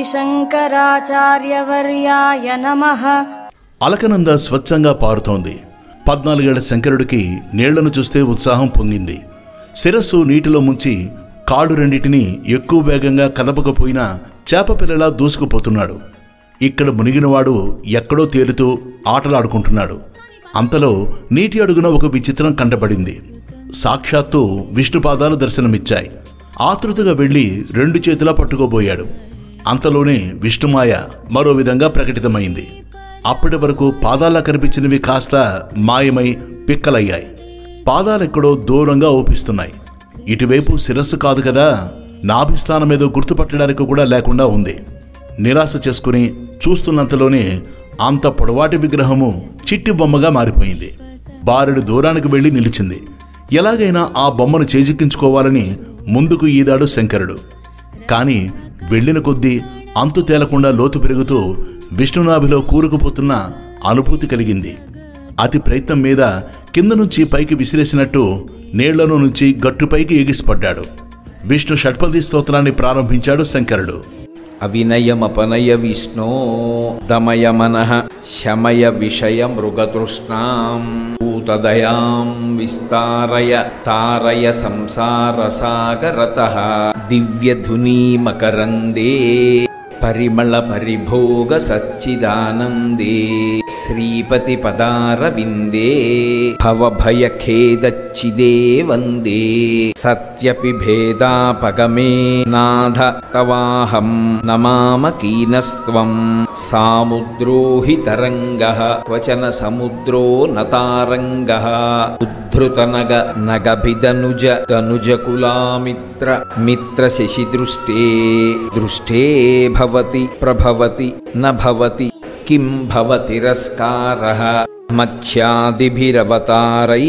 श्रीशङ्कराचार्यवर्याय नमः అలకనంద స్వచ్ఛంగా పారుతోంది పద్నాలుగేళ్ల శంకరుడికి నీళ్లను చూస్తే ఉత్సాహం పొంగింది శిరస్సు నీటిలో ముంచి కాళ్ళు రెండిటిని ఎక్కువ వేగంగా కదపకపోయినా చేప పిల్లలా దూసుకుపోతున్నాడు ఇక్కడ మునిగినవాడు ఎక్కడో తేలుతూ ఆటలాడుకుంటున్నాడు అంతలో నీటి అడుగున ఒక విచిత్రం కంటపడింది సాక్షాత్తు విష్ణుపాదాలు దర్శనమిచ్చాయి ఆతృతగా వెళ్ళి రెండు చేతులా పట్టుకోబోయాడు అంతలోనే విష్ణుమాయ మరో విధంగా ప్రకటితమైంది అప్పటి వరకు పాదాల్లా కనిపించినవి కాస్త మాయమై పిక్కలయ్యాయి పాదాలెక్కడో దూరంగా ఊపిస్తున్నాయి ఇటువైపు శిరస్సు కాదు కదా నాభిస్థానం ఏదో గుర్తుపట్టడానికి కూడా లేకుండా ఉంది నిరాశ చేసుకుని చూస్తున్నంతలోనే అంత పొడవాటి విగ్రహము చిట్టి బొమ్మగా మారిపోయింది బారెడు దూరానికి వెళ్ళి నిలిచింది ఎలాగైనా ఆ బొమ్మను చేజిక్కించుకోవాలని ముందుకు ఈదాడు శంకరుడు కాని వెళ్ళిన కొద్దీ అంతు తేలకుండా లోతు పెరుగుతూ విష్ణునాభిలో కూరుకుపోతున్న అనుభూతి కలిగింది అతి ప్రయత్నం మీద కింద నుంచి పైకి విసిరేసినట్టు నీళ్లలో నుంచి గట్టుపైకి ఎగిసిపడ్డాడు విష్ణు షట్పది స్తోత్రాన్ని ప్రారంభించాడు శంకరుడు అవినయమపనయ విష్ణో దమయ మనః శమయ విషయ మృగతృష్ణాం భూతదయాం విస్తారయ తారయ సంసార సాగరత దివ్యధునీ మకరందే పరిమళ పరిభోగ సచ్చిదానందే శ్రీపతి పదారవిందే భవభయ ఖేదచ్చిదే వందే సత్యపి భేదాపగమే నాథ తవాహం నమామ కీనస్త్వం సాముద్రో హి తరంగ క్వచన సముద్రో నతారంగ ఉద్ధృతనగ నగభిదనుజ తనుజకులామిత్ర మిత్ర శశిదృష్టే దృష్టే భవతి ప్రభవతి న భవతి కిం భవతిరస్కారः మత్స్యాదిభిరవతారై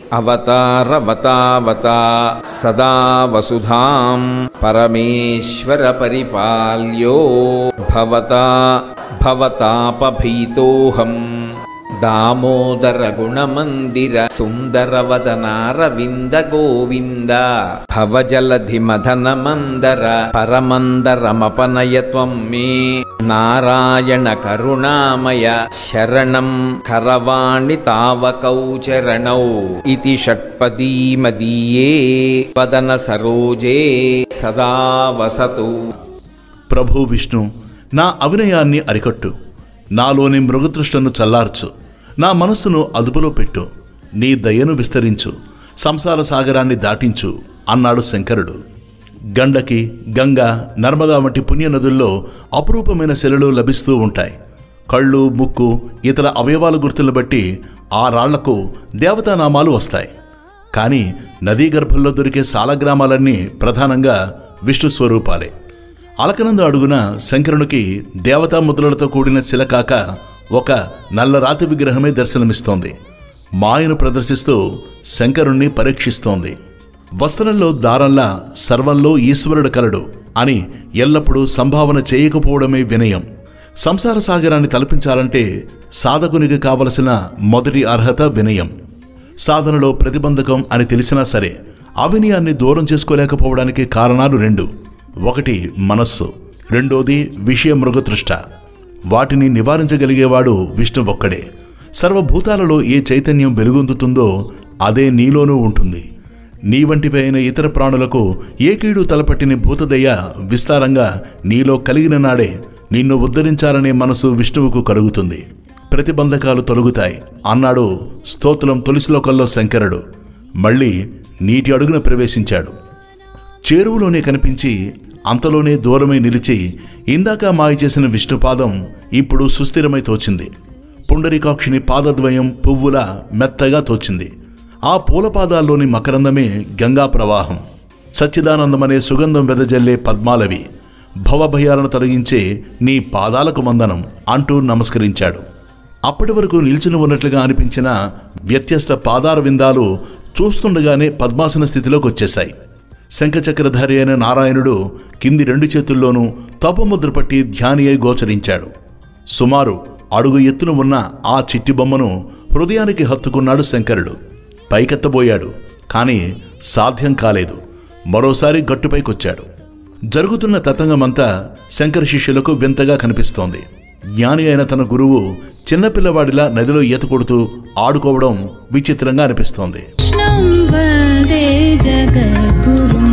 అవతారవతావతా సదా వసుధాం పరమేశ్వర పరిపాల్యో భవతా భవతాపభీతోహం దామోదర గుణమందిర సుందరవదనారవింద గోవింద భవజలధి మదన మందర పరమందరమపనయ త్వం మే నారాయణ కరుణామయ శరణం కరవాణి తావకౌ చరణౌ ఇతి షట్పదీమదీయే వదన సరోజే సదా వసతు ప్రభు విష్ణు నా అవినయాన్ని అరికట్టు నాలోని మృగతృష్టను చల్లార్చు నా మనస్సును అదుపులో పెట్టు నీ దయను విస్తరించు సంసార సాగరాన్ని దాటించు అన్నాడు శంకరుడు గండకి గంగ నర్మదా వంటి పుణ్యనదుల్లో అపురూపమైన శిలలు లభిస్తూ ఉంటాయి కళ్ళు ముక్కు ఇతర అవయవాల గుర్తులను బట్టి ఆ రాళ్లకు దేవతానామాలు వస్తాయి కానీ నదీ గర్భంలో దొరికే సాలగ్రామాలన్నీ ప్రధానంగా విష్ణు స్వరూపాలే అలకనంద అడుగున శంకరునికి దేవతా ముద్రలతో కూడిన శిల కాక ఒక నల్ల రాతి విగ్రహమే దర్శనమిస్తోంది మాయను ప్రదర్శిస్తూ శంకరుణ్ణి పరీక్షిస్తోంది వస్త్రంలో దారంలా సర్వంలో ఈశ్వరుడు కలడు అని ఎల్లప్పుడూ సంభావన చేయకపోవడమే వినయం సంసార సాగరాన్ని తలపించాలంటే సాధకునికి కావలసిన మొదటి అర్హత వినయం సాధనలో ప్రతిబంధకం అని తెలిసినా సరే అవినయాన్ని దూరం చేసుకోలేకపోవడానికి కారణాలు రెండు ఒకటి మనస్సు రెండోది విషయ మృగతృష్ట వాటిని నివారించగలిగేవాడు విష్ణు ఒక్కడే సర్వభూతాలలో ఏ చైతన్యం వెలుగొందుతుందో అదే నీలోనూ ఉంటుంది నీ వంటివి అయిన ఇతర ప్రాణులకు ఏ కీడు తలపట్టిన భూతదయ విస్తారంగా నీలో కలిగిన నాడే నిన్ను ఉద్ధరించాలనే మనసు విష్ణువుకు కలుగుతుంది ప్రతిబంధకాలు తొలగుతాయి అన్నాడు స్తోత్రం తొలిశ్లోకంలో శంకరుడు మళ్ళీ నీటి అడుగున ప్రవేశించాడు చేరువులోనే కనిపించి అంతలోనే దూరమై నిలిచి ఇందాక మాయ చేసిన విష్ణుపాదం ఇప్పుడు సుస్థిరమై తోచింది పుండరీకాక్షిని పాదద్వయం పువ్వుల మెత్తగా తోచింది ఆ పూలపాదాల్లోని మకరందమే గంగా ప్రవాహం సచ్చిదానందమనే సుగంధం వెదజల్లే పద్మాలవి భవభయాలను తొలగించే నీ పాదాలకు మందనం అంటూ నమస్కరించాడు అప్పటి వరకు నిల్చుని ఉన్నట్లుగా అనిపించిన వ్యత్యస్త పాదార విందాలు చూస్తుండగానే పద్మాసన స్థితిలోకి వచ్చేశాయి శంఖచక్రధారి అయిన నారాయణుడు కింది రెండు చేతుల్లోనూ తపముద్ర పట్టి ధ్యాని అయి గోచరించాడు సుమారు అడుగు ఎత్తున ఉన్న ఆ చిట్టి బొమ్మను హృదయానికి హత్తుకున్నాడు శంకరుడు పైకెత్తబోయాడు కానీ సాధ్యం కాలేదు మరోసారి గట్టుపైకొచ్చాడు జరుగుతున్న తతంగమంతా శంకర శిష్యులకు వింతగా కనిపిస్తోంది జ్ఞాని అయిన తన గురువు చిన్నపిల్లవాడిలా నదిలో ఈత కొడుతూ ఆడుకోవడం విచిత్రంగా అనిపిస్తోంది कृष्णं वन्दे जगद्गुरुम्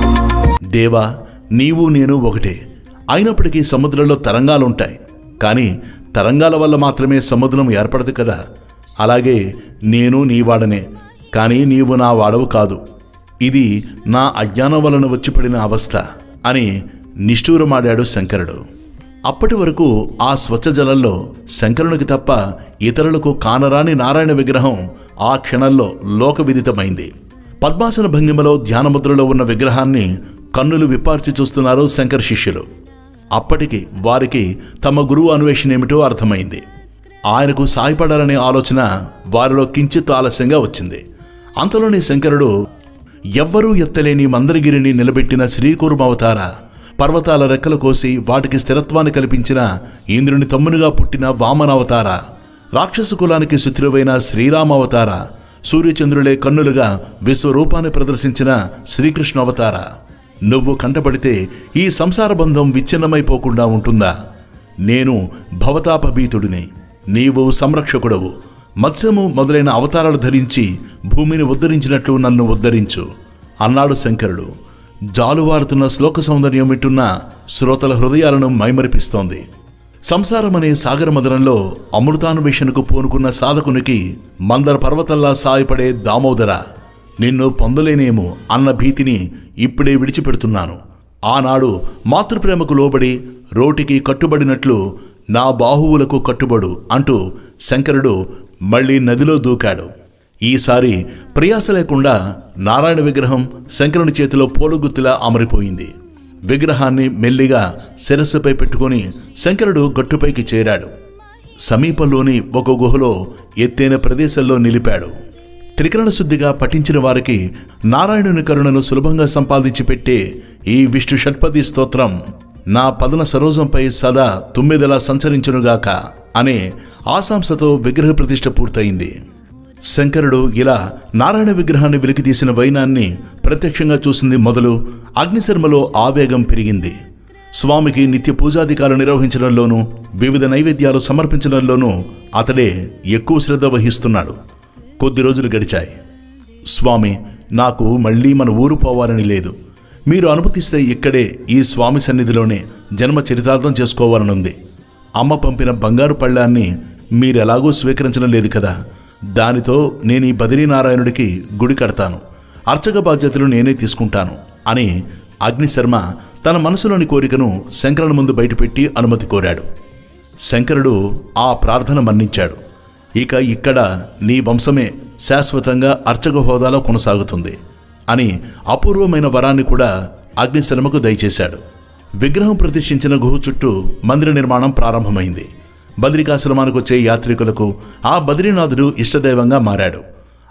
దేవా నీవు నేను ఒకటే అయినప్పటికీ సముద్రంలో తరంగాలుంటాయి కానీ తరంగాల వల్ల మాత్రమే సముద్రం ఏర్పడదు కదా అలాగే నేను నీవాడనే కానీ నీవు నా వాడవు కాదు ఇది నా అజ్ఞానం వలన వచ్చి పడిన అవస్థ అని నిష్ఠూరమాడాడు శంకరుడు అప్పటి వరకు ఆ స్వచ్ఛ జలంలో శంకరునికి తప్ప ఇతరులకు కానరాని నారాయణ విగ్రహం ఆ క్షణంలో లోకవిదితమైంది పద్మాసన భంగిమలో ధ్యానముద్రలో ఉన్న విగ్రహాన్ని కన్నులు విప్పార్చి చూస్తున్నారు శంకర్ శిష్యులు అప్పటికి వారికి తమ గురువు అన్వేషణ ఏమిటో అర్థమైంది ఆయనకు సాయపడాలనే ఆలోచన వారిలో కించిత్ ఆలస్యంగా వచ్చింది అంతలోనే శంకరుడు ఎవ్వరూ ఎత్తలేని మందరగిరిని నిలబెట్టిన శ్రీకూర్మవతార పర్వతాల రెక్కలు కోసి వాటికి స్థిరత్వాన్ని కల్పించిన ఇంద్రుని తమ్మునిగా పుట్టిన వామనావతార రాక్షస కులానికి శత్రువైన శ్రీరామావతార సూర్యచంద్రులే కన్నులుగా విశ్వరూపాన్ని ప్రదర్శించిన శ్రీకృష్ణ అవతార నువ్వు కంటపడితే ఈ సంసార బంధం విచ్ఛిన్నమైపోకుండా ఉంటుందా నేను భవతాపభీతుడిని నీవు సంరక్షకుడవు మత్స్యము మొదలైన అవతారాలు ధరించి భూమిని ఉద్ధరించినట్లు నన్ను ఉద్ధరించు అన్నాడు శంకరుడు జాలువారుతున్న శ్లోక సౌందర్యం వింటున్న శ్రోతల హృదయాలను మైమరిపిస్తోంది సంసారమనే సాగర మదనంలో అమృతాన్వేషణకు పూనుకున్న సాధకునికి మందర పర్వతల్లా సాయపడే దామోదర నిన్ను పొందలేనేమో అన్న భీతిని ఇప్పుడే విడిచిపెడుతున్నాను ఆనాడు మాతృప్రేమకు లోబడి రోటికి కట్టుబడినట్లు నా బాహువులకు కట్టుబడు అంటూ శంకరుడు మళ్ళీ నదిలో దూకాడు ఈసారి ప్రయాస లేకుండా నారాయణ విగ్రహం శంకరుని చేతిలో పోలుగుత్తిలా అమరిపోయింది విగ్రహాన్ని మెల్లిగా శిరస్సుపై పెట్టుకొని శంకరుడు గట్టుపైకి చేరాడు సమీపంలోని ఒక గుహలో ఎత్తైన ప్రదేశంలో నిలిపాడు త్రికరణ శుద్ధిగా పఠించిన వారికి నారాయణుని కరుణను సులభంగా సంపాదించి పెట్టే ఈ విష్ణు షట్పది స్తోత్రం నా పదన సరోజంపై సదా తుమ్మెదలా సంచరించునుగాక అనే ఆశాంసతో విగ్రహ ప్రతిష్ఠ పూర్తయింది శంకరుడు ఇలా నారాయణ విగ్రహాన్ని వెలికితీసిన వైనాన్ని ప్రత్యక్షంగా చూసింది మొదలు అగ్నిశర్మలో ఆవేగం పెరిగింది స్వామికి నిత్య పూజాధికాలు నిర్వహించడంలోనూ వివిధ నైవేద్యాలు సమర్పించడంలోనూ అతడే ఎక్కువ శ్రద్ధ వహిస్తున్నాడు కొద్ది రోజులు గడిచాయి స్వామి నాకు మళ్ళీ మన ఊరు పోవాలని లేదు మీరు అనుమతిస్తే ఇక్కడే ఈ స్వామి సన్నిధిలోనే జన్మ చరితార్థం చేసుకోవాలనుంది అమ్మ పంపిన బంగారు పళ్ళాన్ని మీరెలాగూ స్వీకరించడం లేదు కదా దానితో నేను ఈ బదిరీనారాయణుడికి గుడి కడతాను అర్చక బాధ్యతలు నేనే తీసుకుంటాను అని అగ్నిశర్మ తన మనసులోని కోరికను శంకరుని ముందు బయటపెట్టి అనుమతి కోరాడు శంకరుడు ఆ ప్రార్థన మన్నించాడు ఇక ఇక్కడ నీ వంశమే శాశ్వతంగా అర్చక హోదాలో కొనసాగుతుంది అని అపూర్వమైన వరాన్ని కూడా అగ్నిశర్మకు దయచేశాడు విగ్రహం ప్రతిష్ఠించిన గుహ చుట్టూ మందిర నిర్మాణం ప్రారంభమైంది బద్రికాశ్రమానికి వచ్చే యాత్రికులకు ఆ బద్రీనాథుడు ఇష్టదైవంగా మారాడు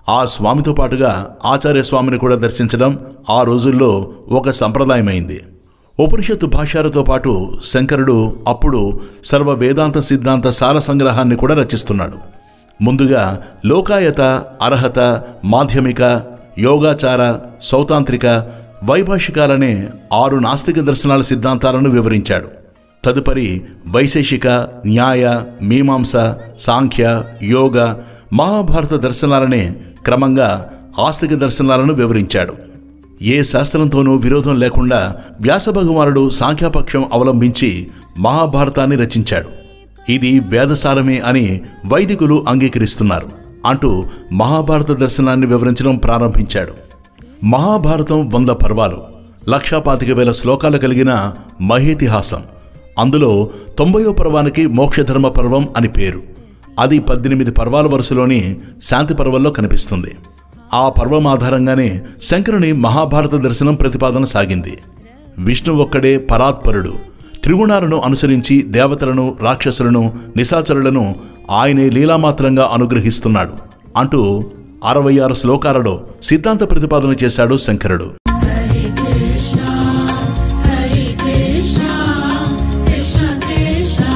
ఆ స్వామితో పాటుగా ఆచార్య స్వామిని కూడా దర్శించడం ఆ రోజుల్లో ఒక సంప్రదాయమైంది ఉపనిషత్తు భాష్యాలతో పాటు శంకరుడు అప్పుడు సర్వ వేదాంత సిద్ధాంత సార సంగ్రహాన్ని కూడా రచిస్తున్నాడు ముందుగా లోకాయత అర్హత మాధ్యమిక యోగాచార సౌతాంత్రిక వైభాషికాలనే ఆరు నాస్తిక దర్శనాల సిద్ధాంతాలను వివరించాడు తదుపరి వైశేషిక న్యాయ మీమాంస సాంఖ్య యోగ మహాభారత దర్శనాలనే క్రమంగా ఆస్తిక దర్శనాలను వివరించాడు ఏ శాస్త్రంతోనూ విరోధం లేకుండా వ్యాసభగవానుడు సాంఖ్యాపక్షం అవలంబించి మహాభారతాన్ని రచించాడు ఇది వేదసారమే అని వైదికులు అంగీకరిస్తున్నారు అంటూ మహాభారత దర్శనాన్ని వివరించడం ప్రారంభించాడు మహాభారతం వంద పర్వాలు లక్షా పాతిక వేల శ్లోకాలు కలిగిన మహేతిహాసం అందులో తొంభయో పర్వానికి మోక్షధర్మ పర్వం అని పేరు అది పద్దెనిమిది పర్వాల వరుసలోని శాంతి పర్వంలో కనిపిస్తుంది ఆ పర్వం ఆధారంగానే శంకరుని మహాభారత దర్శనం ప్రతిపాదన సాగింది విష్ణు ఒక్కడే పరాత్పరుడు త్రిగుణాలను అనుసరించి దేవతలను రాక్షసులను నిశాచరులను ఆయనే లీలామాత్రంగా అనుగ్రహిస్తున్నాడు అంటూ అరవై ఆరు శ్లోకాలలో సిద్ధాంత ప్రతిపాదన చేశాడు శంకరుడు Hare Krishna, Hare Krishna, Krishna Krishna,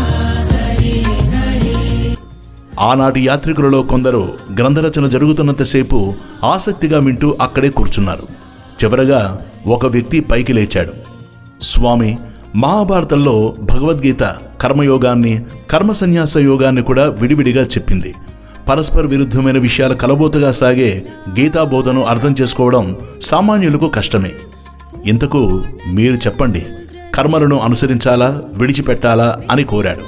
Hare Hare. ఆనాటి యాత్రికులలో కొందరు గ్రంథరచన జరుగుతున్నంతసేపు ఆసక్తిగా వింటూ అక్కడే కూర్చున్నారు చివరగా ఒక వ్యక్తి పైకి లేచాడు స్వామి మహాభారతంలో భగవద్గీత కర్మయోగాన్ని కర్మ సన్యాస యోగాన్ని కూడా విడివిడిగా చెప్పింది పరస్పర విరుద్ధమైన విషయాల కలబోతుగా సాగే గీతా బోధను అర్థం చేసుకోవడం సామాన్యులకు కష్టమే ఇంతకు మీరు చెప్పండి కర్మలను అనుసరించాలా విడిచిపెట్టాలా అని కోరాడు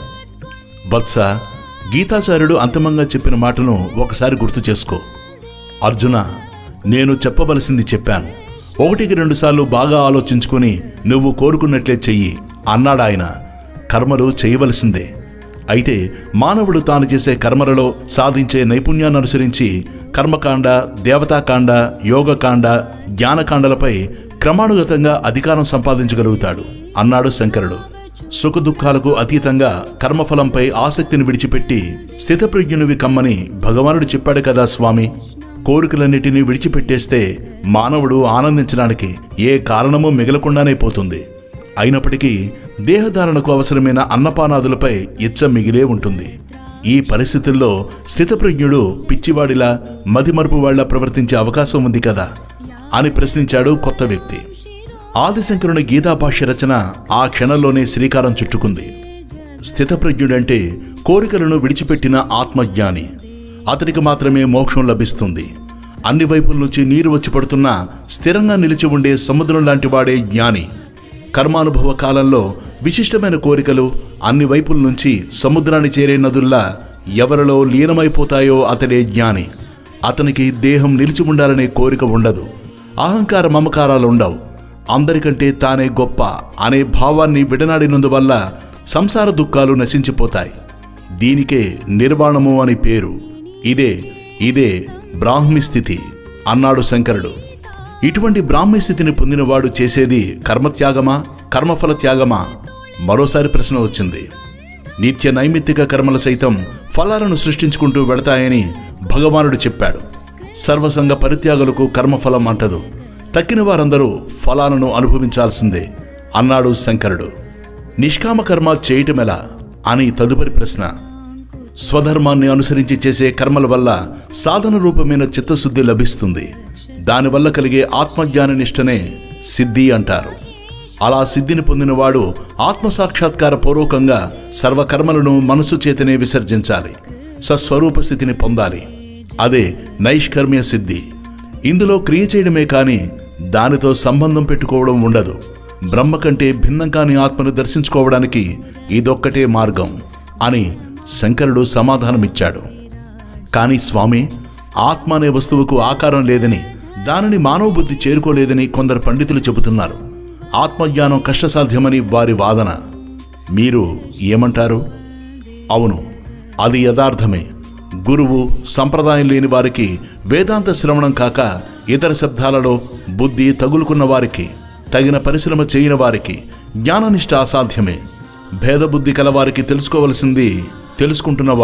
వత్స గీతాచార్యుడు అంతిమంగా చెప్పిన మాటను ఒకసారి గుర్తు చేసుకో అర్జున నేను చెప్పవలసింది చెప్పాను ఒకటికి రెండుసార్లు బాగా ఆలోచించుకుని నువ్వు కోరుకున్నట్లే చెయ్యి అన్నాడాయన కర్మలు చేయవలసిందే అయితే మానవుడు తాను చేసే కర్మలలో సాధించే నైపుణ్యాన్ని అనుసరించి కర్మకాండ దేవతాకాండ యోగకాండ జ్ఞానకాండలపై క్రమానుగతంగా అధికారం సంపాదించగలుగుతాడు అన్నాడు శంకరుడు సుఖదుఖాలకు అతీతంగా కర్మఫలంపై ఆసక్తిని విడిచిపెట్టి స్థితప్రజ్ఞునివి కమ్మని భగవానుడు చెప్పాడు కదా స్వామి కోరికలన్నిటినీ విడిచిపెట్టేస్తే మానవుడు ఆనందించడానికి ఏ కారణమూ మిగలకుండానే పోతుంది అయినప్పటికీ దేహధారణకు అవసరమైన అన్నపానాదులపై ఇచ్చ మిగిలే ఉంటుంది ఈ పరిస్థితుల్లో స్థితప్రజ్ఞుడు పిచ్చివాడిలా మదిమరుపు వాళ్ళ ప్రవర్తించే అవకాశం ఉంది కదా అని ప్రశ్నించాడు కొత్త వ్యక్తి ఆదిశంకరుని గీతాభాష్య రచన ఆ క్షణంలోనే శ్రీకారం చుట్టుకుంది స్థితప్రజ్ఞుడంటే కోరికలను విడిచిపెట్టిన ఆత్మజ్ఞాని అతనికి మాత్రమే మోక్షం లభిస్తుంది అన్ని వైపుల నుంచి నీరు వచ్చి పడుతున్నా స్థిరంగా నిలిచి ఉండే సముద్రం లాంటి వాడే జ్ఞాని కర్మానుభవ కాలంలో విశిష్టమైన కోరికలు అన్ని వైపుల నుంచి సముద్రాన్ని చేరే నదుల్లా ఎవరిలో లీనమైపోతాయో అతడే జ్ఞాని అతనికి దేహం నిలిచి ఉండాలనే కోరిక ఉండదు అహంకార మమకారాలు ఉండవు అందరికంటే తానే గొప్ప అనే భావాన్ని విడనాడినందువల్ల సంసార దుఃఖాలు నశించిపోతాయి దీనికే నిర్వాణము అని పేరు ఇదే ఇదే బ్రాహ్మి స్థితి అన్నాడు శంకరుడు ఇటువంటి బ్రాహ్మీ స్థితిని పొందినవాడు చేసేది కర్మత్యాగమా కర్మఫల త్యాగమా మరోసారి ప్రశ్న వచ్చింది నిత్య నైమిత్తిక కర్మలు సైతం ఫలాలను సృష్టించుకుంటూ వెడతాయని భగవానుడు చెప్పాడు సర్వసంగ పరిత్యాగులకు కర్మఫలం అంటదు తక్కిన వారందరూ ఫలాలను అనుభవించాల్సిందే అన్నాడు శంకరుడు నిష్కామ కర్మ చేయటమెలా అని తదుపరి ప్రశ్న స్వధర్మాన్ని అనుసరించి చేసే కర్మల వల్ల సాధన రూపమైన చిత్తశుద్ధి లభిస్తుంది దానివల్ల కలిగే ఆత్మజ్ఞాన నిష్టనే సిద్ధి అంటారు అలా సిద్ధిని పొందినవాడు ఆత్మసాక్షాత్కార పూర్వకంగా సర్వకర్మలను మనసు చేతనే విసర్జించాలి సస్వరూప స్థితిని పొందాలి అదే నైష్కర్మ్య సిద్ధి ఇందులో క్రియ చేయడమే కాని దానితో సంబంధం పెట్టుకోవడం ఉండదు బ్రహ్మ కంటే భిన్నం కాని ఆత్మను దర్శించుకోవడానికి ఇదొక్కటే మార్గం అని శంకరుడు సమాధానమిచ్చాడు కానీ స్వామి ఆత్మ అనే వస్తువుకు ఆకారం లేదని దానిని మానవ బుద్ధి చేరుకోలేదని కొందరు పండితులు చెబుతున్నారు ఆత్మజ్ఞానం కష్టసాధ్యమని వారి వాదన మీరు ఏమంటారు అవును అది యథార్థమే గురువు సంప్రదాయం లేని వారికి వేదాంత శ్రవణం కాక ఇతర శబ్దాలలో బుద్ధి తగులుకున్న వారికి తగిన పరిశ్రమ చేయని వారికి జ్ఞాననిష్ట అసాధ్యమే భేదబుద్ధి కలవారికి తెలుసుకోవలసింది తెలుసుకుంటున్నవాడు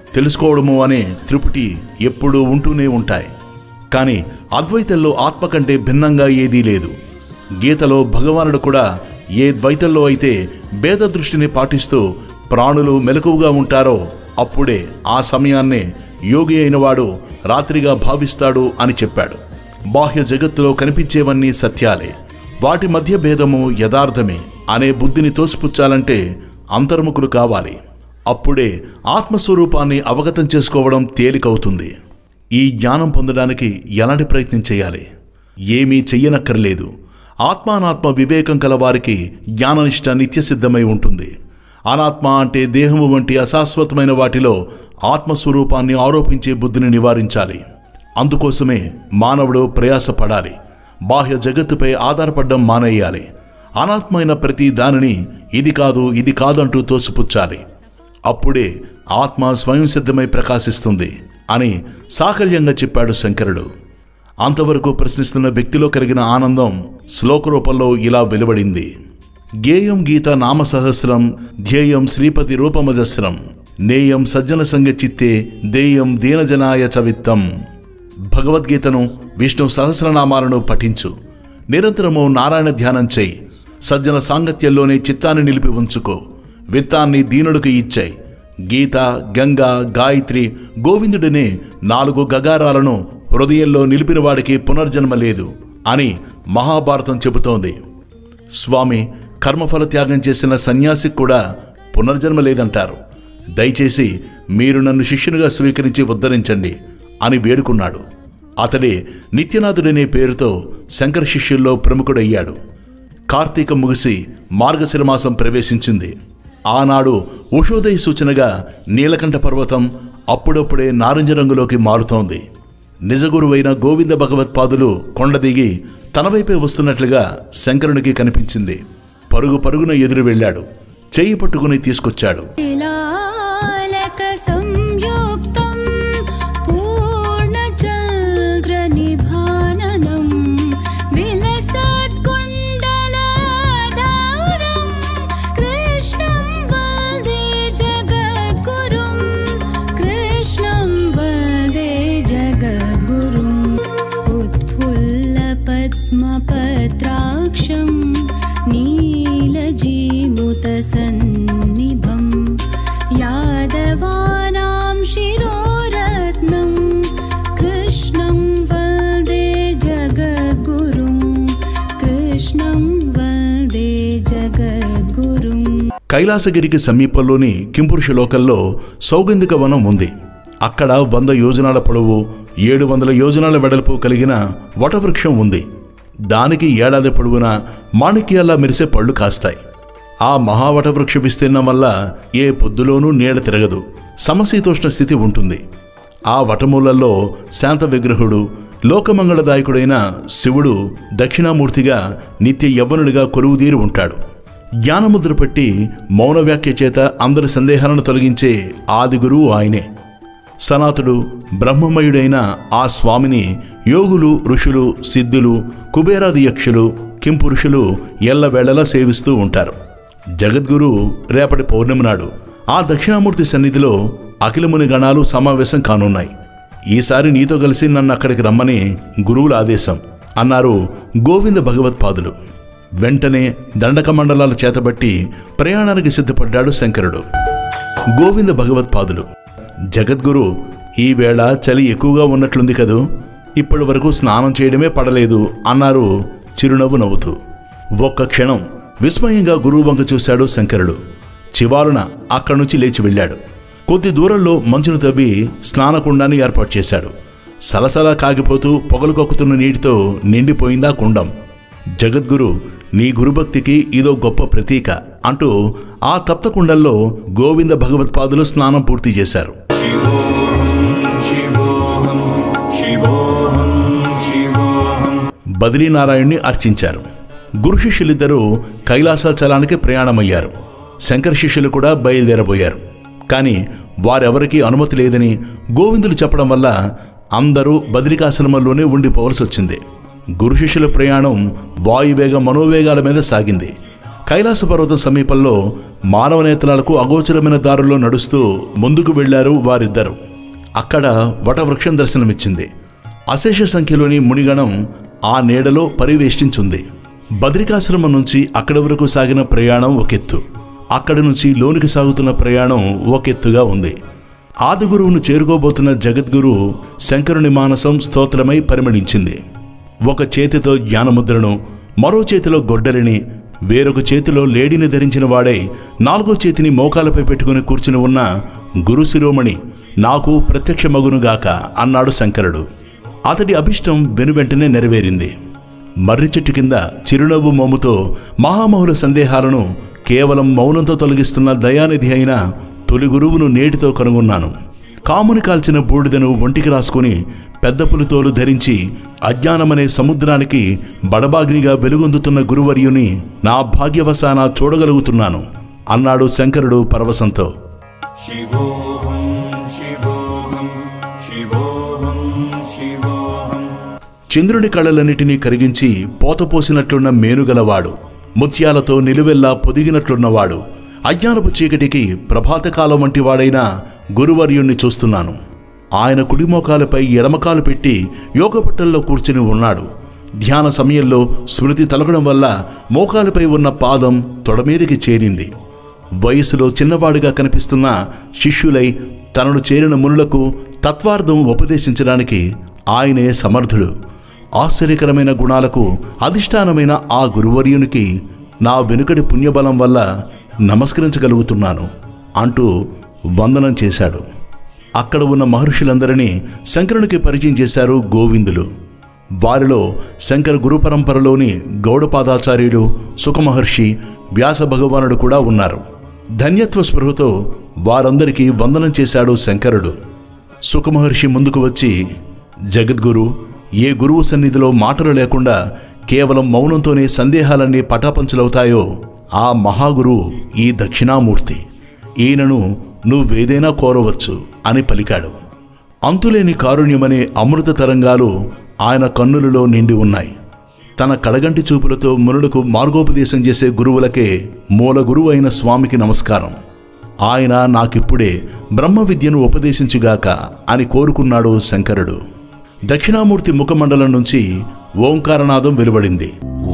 తెలుసుకోవడము అనే త్రిపుటి ఎప్పుడూ ఉంటూనే ఉంటాయి కానీ అద్వైతంలో ఆత్మ కంటే భిన్నంగా ఏదీ లేదు గీతలో భగవానుడు కూడా ఏ ద్వైతంలో అయితే భేద దృష్టిని పాటిస్తూ ప్రాణులు మెలకువగా ఉంటారో అప్పుడే ఆ సమయాన్నే యోగి అయినవాడు రాత్రిగా భావిస్తాడు అని చెప్పాడు బాహ్య జగత్తులో కనిపించేవన్నీ సత్యాలే వాటి మధ్య భేదము యథార్థమే అనే బుద్ధిని తోసిపుచ్చాలంటే అంతర్ముఖులు కావాలి అప్పుడే ఆత్మస్వరూపాన్ని అవగతం చేసుకోవడం తేలికవుతుంది ఈ జ్ఞానం పొందడానికి ఎలాంటి ప్రయత్నం చేయాలి ఏమీ చెయ్యనక్కర్లేదు ఆత్మానాత్మ వివేకం కలవారికి జ్ఞాననిష్ట నిత్యసిద్ధమై ఉంటుంది అనాత్మ అంటే దేహము వంటి అశాశ్వతమైన వాటిలో ఆత్మస్వరూపాన్ని ఆరోపించే బుద్ధిని నివారించాలి అందుకోసమే మానవుడు ప్రయాసపడాలి బాహ్య జగత్తుపై ఆధారపడడం మానేయాలి అనాత్మైన ప్రతి దానిని ఇది కాదు ఇది కాదంటూ తోసిపుచ్చాలి అప్పుడే ఆత్మ స్వయం సిద్ధమై ప్రకాశిస్తుంది అని సాకల్యంగా చెప్పాడు శంకరుడు అంతవరకు ప్రశ్నిస్తున్న వ్యక్తిలో కలిగిన ఆనందం శ్లోక రూపంలో ఇలా వెలువడింది గేయం గీత నామ సహస్రం ధ్యేయం శ్రీపతి రూపమజస్రం నేయం సజ్జన సంగ చిత్తే దేయం దీనజనాయ చవిత్తం భగవద్గీతను విష్ణు సహస్రనామాలను పఠించు నిరంతరము నారాయణ ధ్యానం చేయి సజ్జన సాంగత్యంలోనే చిత్తాన్ని నిలిపి ఉంచుకో విత్తాన్ని దీనుడికి ఇచ్చాయి గీత గంగ గాయత్రి గోవిందుడినే నాలుగు గగారాలను హృదయంలో నిలిపిన వాడికి పునర్జన్మ లేదు అని మహాభారతం చెబుతోంది స్వామి కర్మఫల త్యాగం చేసిన సన్యాసికి కూడా పునర్జన్మ లేదంటారు దయచేసి మీరు నన్ను శిష్యునిగా స్వీకరించి ఉద్ధరించండి అని వేడుకున్నాడు అతడే నిత్యనాథుడనే పేరుతో శంకర శిష్యుల్లో ప్రముఖుడయ్యాడు కార్తీకం ముగిసి మార్గశిర మాసం ప్రవేశించింది ఆనాడు ఉషోదయ సూచనగా నీలకంఠ పర్వతం అప్పుడప్పుడే నారింజ రంగులోకి మారుతోంది నిజగురువైన గోవింద భగవత్పాదులు కొండ దిగి తన వైపే వస్తున్నట్లుగా శంకరునికి కనిపించింది పరుగు పరుగున ఎదురు వెళ్ళాడు చెయ్యి పట్టుకుని తీసుకొచ్చాడు लालकसंयुक्तं पूर्णचन्द्रनिभाननं विलसत्कुण्डलाधारं कृष्णं वन्दे जगद्गुरुं कृष्णं वन्दे जगद्गुरुम् उत्फुल्लपद्मपत्राक्षं नीलजीमुतसन्निभम् यादवानां शिरोरत्नं कृष्णं वन्दे जगद्गुरुं कृष्णं वन्दे जगद्गुरुम् కైలాసగిరికి సమీపంలోని కింపురుష లోకల్లో సౌగంధిక వనం ఉంది అక్కడ వంద యోజనాల పొడవు ఏడు వందల యోజనాల వెడల్పు కలిగిన వటవృక్షం ఉంది దానికి ఏడాది పొడవునా మాణిక్యాల్లా మెరిసే పళ్ళు కాస్తాయి ఆ మహావటవృక్ష విస్తీర్ణం వల్ల ఏ పొద్దులోనూ నీడ తిరగదు సమశీతోష్ణ స్థితి ఉంటుంది ఆ వటమూలల్లో శాంత విగ్రహుడు లోకమంగళదాయకుడైన శివుడు దక్షిణామూర్తిగా నిత్య యవ్వనుడిగా కొలువుదీరి ఉంటాడు జ్ఞానముద్ర పెట్టి మౌన వ్యాఖ్య చేత అందరి సందేహాలను తొలగించే ఆది గురువు ఆయనే సనాతుడు బ్రహ్మమయుడైన ఆ స్వామిని యోగులు ఋషులు సిద్ధులు కుబేరాది యక్షులు కింపురుషులు ఎల్లవేళలా సేవిస్తూ ఉంటారు జగద్గురు రేపటి పౌర్ణమి నాడు ఆ దక్షిణామూర్తి సన్నిధిలో అఖిలముని గణాలు సమావేశం కానున్నాయి ఈసారి నీతో కలిసి నన్ను అక్కడికి రమ్మని గురువుల ఆదేశం అన్నారు గోవింద భగవత్పాదులు వెంటనే దండక మండలాలు చేతబట్టి ప్రయాణానికి సిద్ధపడ్డాడు శంకరుడు గోవింద భగవత్పాదులు జగద్గురు ఈ వేళ చలి ఎక్కువగా ఉన్నట్లుంది కదూ ఇప్పటి వరకు స్నానం చేయడమే పడలేదు అన్నారు చిరునవ్వు నవ్వుతూ ఒక్క క్షణం విస్మయంగా గురువు వంక చూశాడు శంకరుడు చివారున అక్కడి నుంచి లేచి వెళ్ళాడు కొద్ది దూరంలో మంచును తవ్వి స్నానకుండాన్ని ఏర్పాటు చేశాడు సలసలా కాగిపోతూ పొగలు కక్కుతున్న నీటితో నిండిపోయిందా కుండం జగద్గురు నీ గురుభక్తికి ఇదో గొప్ప ప్రతీక అంటూ ఆ తప్త కుండంలో గోవింద భగవత్పాదులు స్నానం పూర్తి చేశారు शिवोऽहं शिवोऽहं शिवोऽहं బద్రీనారాయణ్ణి అర్చించారు గురు శిష్యులిద్దరూ కైలాసాచలానికి ప్రయాణమయ్యారు శంకర శిష్యులు కూడా బయలుదేరబోయారు కానీ వారెవరికీ అనుమతి లేదని గోవిందులు చెప్పడం వల్ల అందరూ బద్రికాశ్రమంలోనే ఉండిపోవలసి వచ్చింది గురు శిష్యుల ప్రయాణం వాయువేగ మనోవేగాల మీద సాగింది కైలాస పర్వతం సమీపంలో మానవ నేత్రాలకు అగోచరమైన దారుల్లో నడుస్తూ ముందుకు వెళ్లారు వారిద్దరు అక్కడ వటవృక్షం దర్శనమిచ్చింది అశేష సంఖ్యలోని మునిగణం ఆ నీడలో పరివేష్టించుంది బద్రికాశ్రమం నుంచి అక్కడి వరకు సాగిన ప్రయాణం ఒకెత్తు అక్కడి నుంచి లోనికి సాగుతున్న ప్రయాణం ఒకెత్తుగా ఉంది ఆది గురువును చేరుకోబోతున్న జగద్గురు శంకరుని మానసం స్తోత్రమై పరిమళించింది ఒక చేతితో జ్ఞానముద్రను మరో చేతిలో గొడ్డలిని వేరొక చేతిలో లేడిని ధరించిన వాడై నాలుగో చేతిని మోకాలపై పెట్టుకుని కూర్చుని ఉన్న గురు శిరోమణి నాకు ప్రత్యక్షమగునుగాక అన్నాడు శంకరుడు అతడి అభిష్టం వెనువెంటనే నెరవేరింది మర్రి చెట్టు కింద చిరునవ్వు మోముతో మహామహుల సందేహాలను కేవలం మౌనంతో తొలగిస్తున్న దయానిధి అయిన తొలి గురువును నేటితో కనుగొన్నాను కాముని కాల్చిన బూడిదను ఒంటికి రాసుకుని పెద్ద పులితోలు ధరించి అజ్ఞానమనే సముద్రానికి బడబాగ్నిగా వెలుగొందుతున్న గురువర్యుని నా భాగ్యవశాన చూడగలుగుతున్నాను అన్నాడు శంకరుడు పరవశంతో शिवोऽहं शिवोऽहं शिवोऽहं शिवोऽहं చంద్రుని కళ్ళలన్నిటినీ కరిగించి పోతపోసినట్లున్న మేనుగలవాడు ముత్యాలతో నిలువెల్లా పొదిగినట్లున్నవాడు అజ్ఞానపు చీకటికి ప్రభాతకాలం వంటి వాడైన గురువర్యుణ్ణి చూస్తున్నాను ఆయన కుడిమోకాలపై ఎడమకాలు పెట్టి యోగపట్టల్లో కూర్చుని ఉన్నాడు ధ్యాన సమయంలో స్మృతి తలగడం వల్ల మోకాలపై ఉన్న పాదం తొడమీదికి చేరింది వయసులో చిన్నవాడిగా కనిపిస్తున్న శిష్యులై తనను చేరిన మునులకు తత్వార్థం ఉపదేశించడానికి ఆయనే సమర్థుడు ఆశ్చర్యకరమైన గుణాలకు అధిష్టానమైన ఆ గురువర్యునికి నా వెనుకటి పుణ్యబలం వల్ల నమస్కరించగలుగుతున్నాను అంటూ వందనం చేశాడు అక్కడ ఉన్న మహర్షులందరినీ శంకరునికి పరిచయం చేశారు గోవిందులు వారిలో శంకర గురు పరంపరలోని గౌడపాదాచార్యుడు సుఖమహర్షి వ్యాస భగవానుడు కూడా ఉన్నారు ధన్యత్వ స్పృహతో వారందరికీ వందనం చేశాడు శంకరుడు సుఖమహర్షి ముందుకు వచ్చి జగద్గురు ఏ గురువు సన్నిధిలో మాటలు లేకుండా కేవలం మౌనంతోనే సందేహాలన్నీ పటాపంచలవుతాయో ఆ మహాగురువు ఈ దక్షిణామూర్తి ఈయనను నువ్వేదైనా కోరవచ్చు అని పలికాడు అంతులేని కారుణ్యమనే అమృత తరంగాలు ఆయన కన్నులలో నిండి ఉన్నాయి తన కడగంటి చూపులతో మునులకు మార్గోపదేశం చేసే గురువులకే మూల గురువు అయిన స్వామికి నమస్కారం ఆయన నాకిప్పుడే బ్రహ్మ విద్యను ఉపదేశించుగాక అని కోరుకున్నాడు శంకరుడు దక్షిణామూర్తి ముఖమండలం నుంచి ఓంకారనాదం వెలువడింది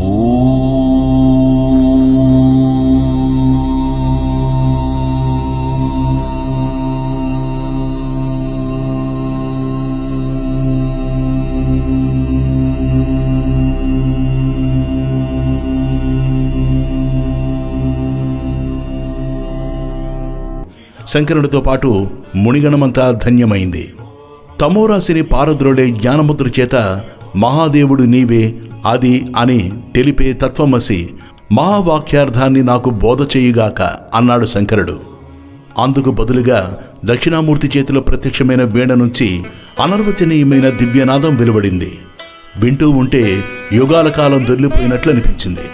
శంకరుడితో పాటు మునిగణమంతా ధన్యమైంది తమోరాశిని పారద్రోలే జ్ఞానముద్ర చేత మహాదేవుడు నీవే అది అని తెలిపే తత్వమసి మహావాక్యార్థాన్ని నాకు బోధ చేయుగాక అన్నాడు శంకరుడు అందుకు బదులుగా దక్షిణామూర్తి చేతిలో ప్రత్యక్షమైన వీణ నుంచి అనర్వచనీయమైన దివ్యనాదం వెలువడింది వింటూ ఉంటే యుగాల కాలం దొర్లిపోయినట్లు అనిపించింది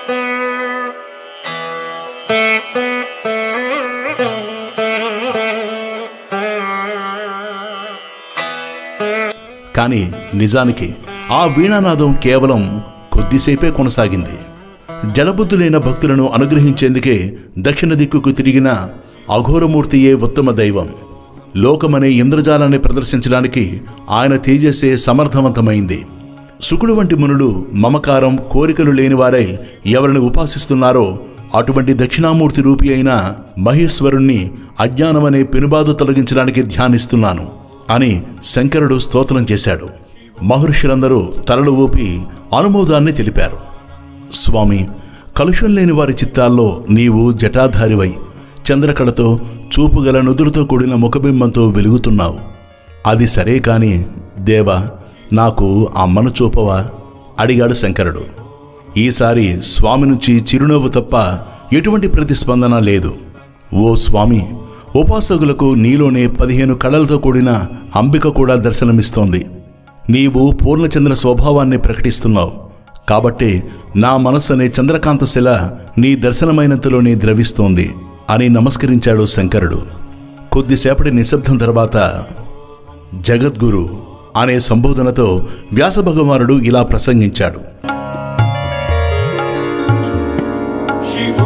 కానీ నిజానికి ఆ వీణానాదం కేవలం కొద్దిసేపే కొనసాగింది జడబుద్ధులైన భక్తులను అనుగ్రహించేందుకే దక్షిణ దిక్కుకు తిరిగిన అఘోరమూర్తియే ఉత్తమ దైవం లోకమనే ఇంద్రజాలాన్ని ప్రదర్శించడానికి ఆయన తేజస్సే సమర్థవంతమైంది సుకుడు వంటి మునులు మమకారం కోరికలు లేనివారై ఎవరిని ఉపాసిస్తున్నారో అటువంటి దక్షిణామూర్తి రూపి అయిన మహేశ్వరుణ్ణి అజ్ఞానమనే పెనుబాధ తొలగించడానికి ధ్యానిస్తున్నాను అని శంకరుడు స్తోత్రం చేశాడు మహర్షులందరూ తలలు ఊపి అనుమోదాన్ని తెలిపారు స్వామి కలుషం లేని వారి చిత్తాల్లో నీవు జటాధారివై చంద్రకళతో చూపుగల నుదురుతో కూడిన ముఖబింబంతో వెలుగుతున్నావు అది సరే కాని దేవా నాకు అమ్మను చూపవా అడిగాడు శంకరుడు ఈసారి స్వామి నుంచి చిరునవ్వు తప్ప ఎటువంటి ప్రతిస్పందన లేదు ఓ స్వామి ఉపాసకులకు నీలోనే పదిహేను కళలతో కూడిన అంబిక కూడా దర్శనమిస్తోంది నీవు పూర్ణచంద్ర స్వభావాన్ని ప్రకటిస్తున్నావు కాబట్టి నా మనస్సు అనే చంద్రకాంత శిల నీ దర్శనమైనంతలోనే ద్రవిస్తోంది అని నమస్కరించాడు శంకరుడు కొద్దిసేపటి నిశ్శబ్దం తర్వాత జగద్గురు అనే సంబోధనతో వ్యాసభగవానుడు ఇలా ప్రసంగించాడు शिवो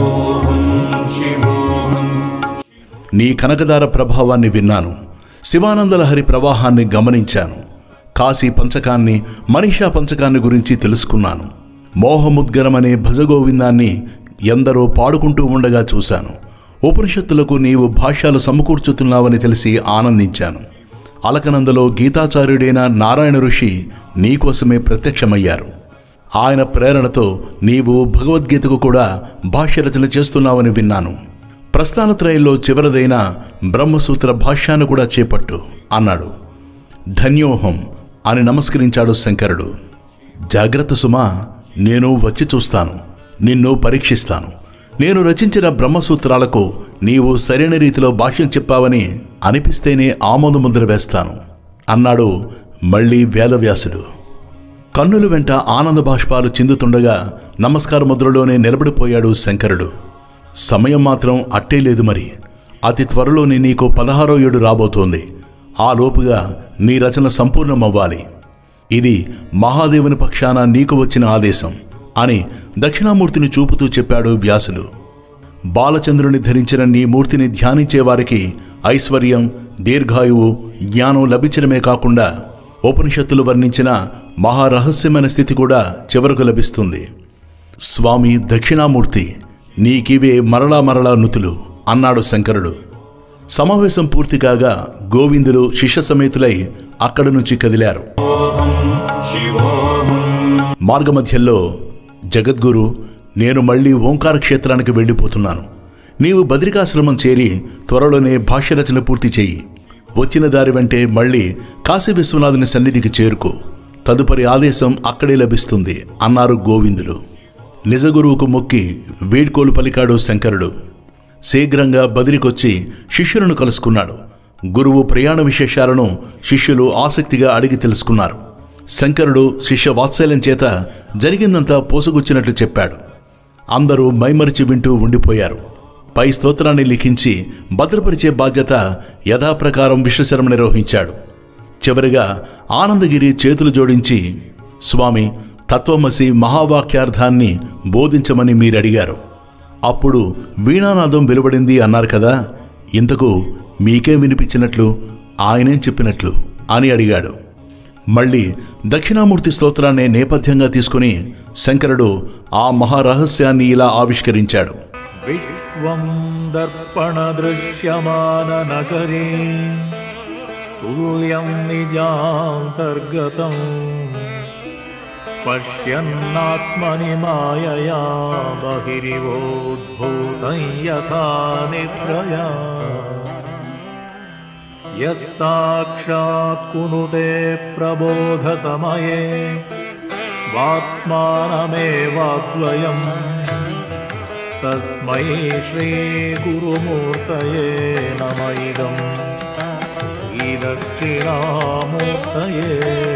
నీ కనకదార ప్రభావాన్ని విన్నాను శివానందలహరి ప్రవాహాన్ని గమనించాను కాశీ పంచకాన్ని మనీషా పంచకాన్ని గురించి తెలుసుకున్నాను మోహముద్గరమనే భజగోవిందాన్ని ఎందరో పాడుకుంటూ ఉండగా చూశాను ఉపనిషత్తులకు నీవు భాష్యాలు సమకూర్చుతున్నావని తెలిసి ఆనందించాను అలకనందలో గీతాచార్యుడైన నారాయణ ఋషి నీకోసమే ప్రత్యక్షమయ్యారు ఆయన ప్రేరణతో నీవు భగవద్గీతకు కూడా భాష్య రచన చేస్తున్నావని విన్నాను ప్రస్థానత్రయంలో చివరిదైన బ్రహ్మసూత్ర భాష్యాన్ని కూడా చేపట్టు అన్నాడు ధన్యోహం అని నమస్కరించాడు శంకరుడు జాగ్రత్త సుమా నేను వచ్చి చూస్తాను నిన్ను పరీక్షిస్తాను నేను రచించిన బ్రహ్మసూత్రాలకు నీవు సరైన రీతిలో భాష్యం చెప్పావని అనిపిస్తేనే ఆమోదముద్ర వేస్తాను అన్నాడు మళ్ళీ వేదవ్యాసుడు కన్నుల వెంట ఆనంద బాష్పాలు చిందుతుండగా నమస్కార ముద్రలోనే నిలబడిపోయాడు శంకరుడు సమయం మాత్రం అట్టే లేదు మరి అతి త్వరలోనే నీకు పదహారో ఏడు రాబోతోంది ఆ లోపుగా నీ రచన సంపూర్ణమవ్వాలి ఇది మహాదేవుని పక్షాన నీకు వచ్చిన ఆదేశం అని దక్షిణామూర్తిని చూపుతూ చెప్పాడు వ్యాసుడు బాలచంద్రుని ధరించిన నీ మూర్తిని ధ్యానించే వారికి ఐశ్వర్యం దీర్ఘాయువు జ్ఞానం లభించడమే కాకుండా ఉపనిషత్తులు వర్ణించిన మహారహస్యమైన స్థితి కూడా చివరకు లభిస్తుంది స్వామి దక్షిణామూర్తి నీకివే మరలా మరలా నుతులు అన్నాడు శంకరుడు సమావేశం పూర్తి కాగా గోవిందులు శిష్య సమేతులై అక్కడి నుంచి కదిలారు మార్గమధ్యంలో జగద్గురు నేను మళ్ళీ ఓంకార క్షేత్రానికి వెళ్ళిపోతున్నాను నీవు బద్రికాశ్రమం చేరి త్వరలోనే భాష్య రచన పూర్తి చెయ్యి వచ్చిన దారి వెంటే మళ్ళీ కాశీ విశ్వనాథుని సన్నిధికి చేరుకో తదుపరి ఆదేశం అక్కడే లభిస్తుంది అన్నారు గోవిందులు నిజగురువుకు మొక్కి వేడ్కోలు పలికాడు శంకరుడు శీఘ్రంగా బదిరికొచ్చి శిష్యులను కలుసుకున్నాడు గురువు ప్రయాణ విశేషాలను శిష్యులు ఆసక్తిగా అడిగి తెలుసుకున్నారు శంకరుడు శిష్య వాత్సల్యం చేత జరిగిందంతా పోసుగుచ్చినట్లు చెప్పాడు అందరూ మైమరిచి వింటూ ఉండిపోయారు పై స్తోత్రాన్ని లిఖించి భద్రపరిచే బాధ్యత యథాప్రకారం విశ్వశర్మ నిర్వహించాడు చివరిగా ఆనందగిరి చేతులు జోడించి స్వామి తత్వమసి మహావాక్యార్థాన్ని బోధించమని మీరడిగారు అప్పుడు వీణానాదం వెలువడింది అన్నారు కదా ఇంతకు మీకే వినిపించినట్లు ఆయనేం చెప్పినట్లు అని అడిగాడు మళ్ళీ దక్షిణామూర్తి స్తోత్రాన్ని నేపథ్యంగా తీసుకుని శంకరుడు ఆ మహారహస్యాన్ని ఇలా ఆవిష్కరించాడు विश्वं दर्पणदृश्यमाननगरे तुल्यं निजान्तर्गतम् पश्यन्नात्मनि मायया बहिरिवोद्भूतं यथा निद्रया यत्साक्षात् कुनुते प्रबोधसमये वात्मानमेवाद्वयम् तस्मै श्रीगुरुमूर्तये नम इदम् श्रीदक्षिणामूर्तये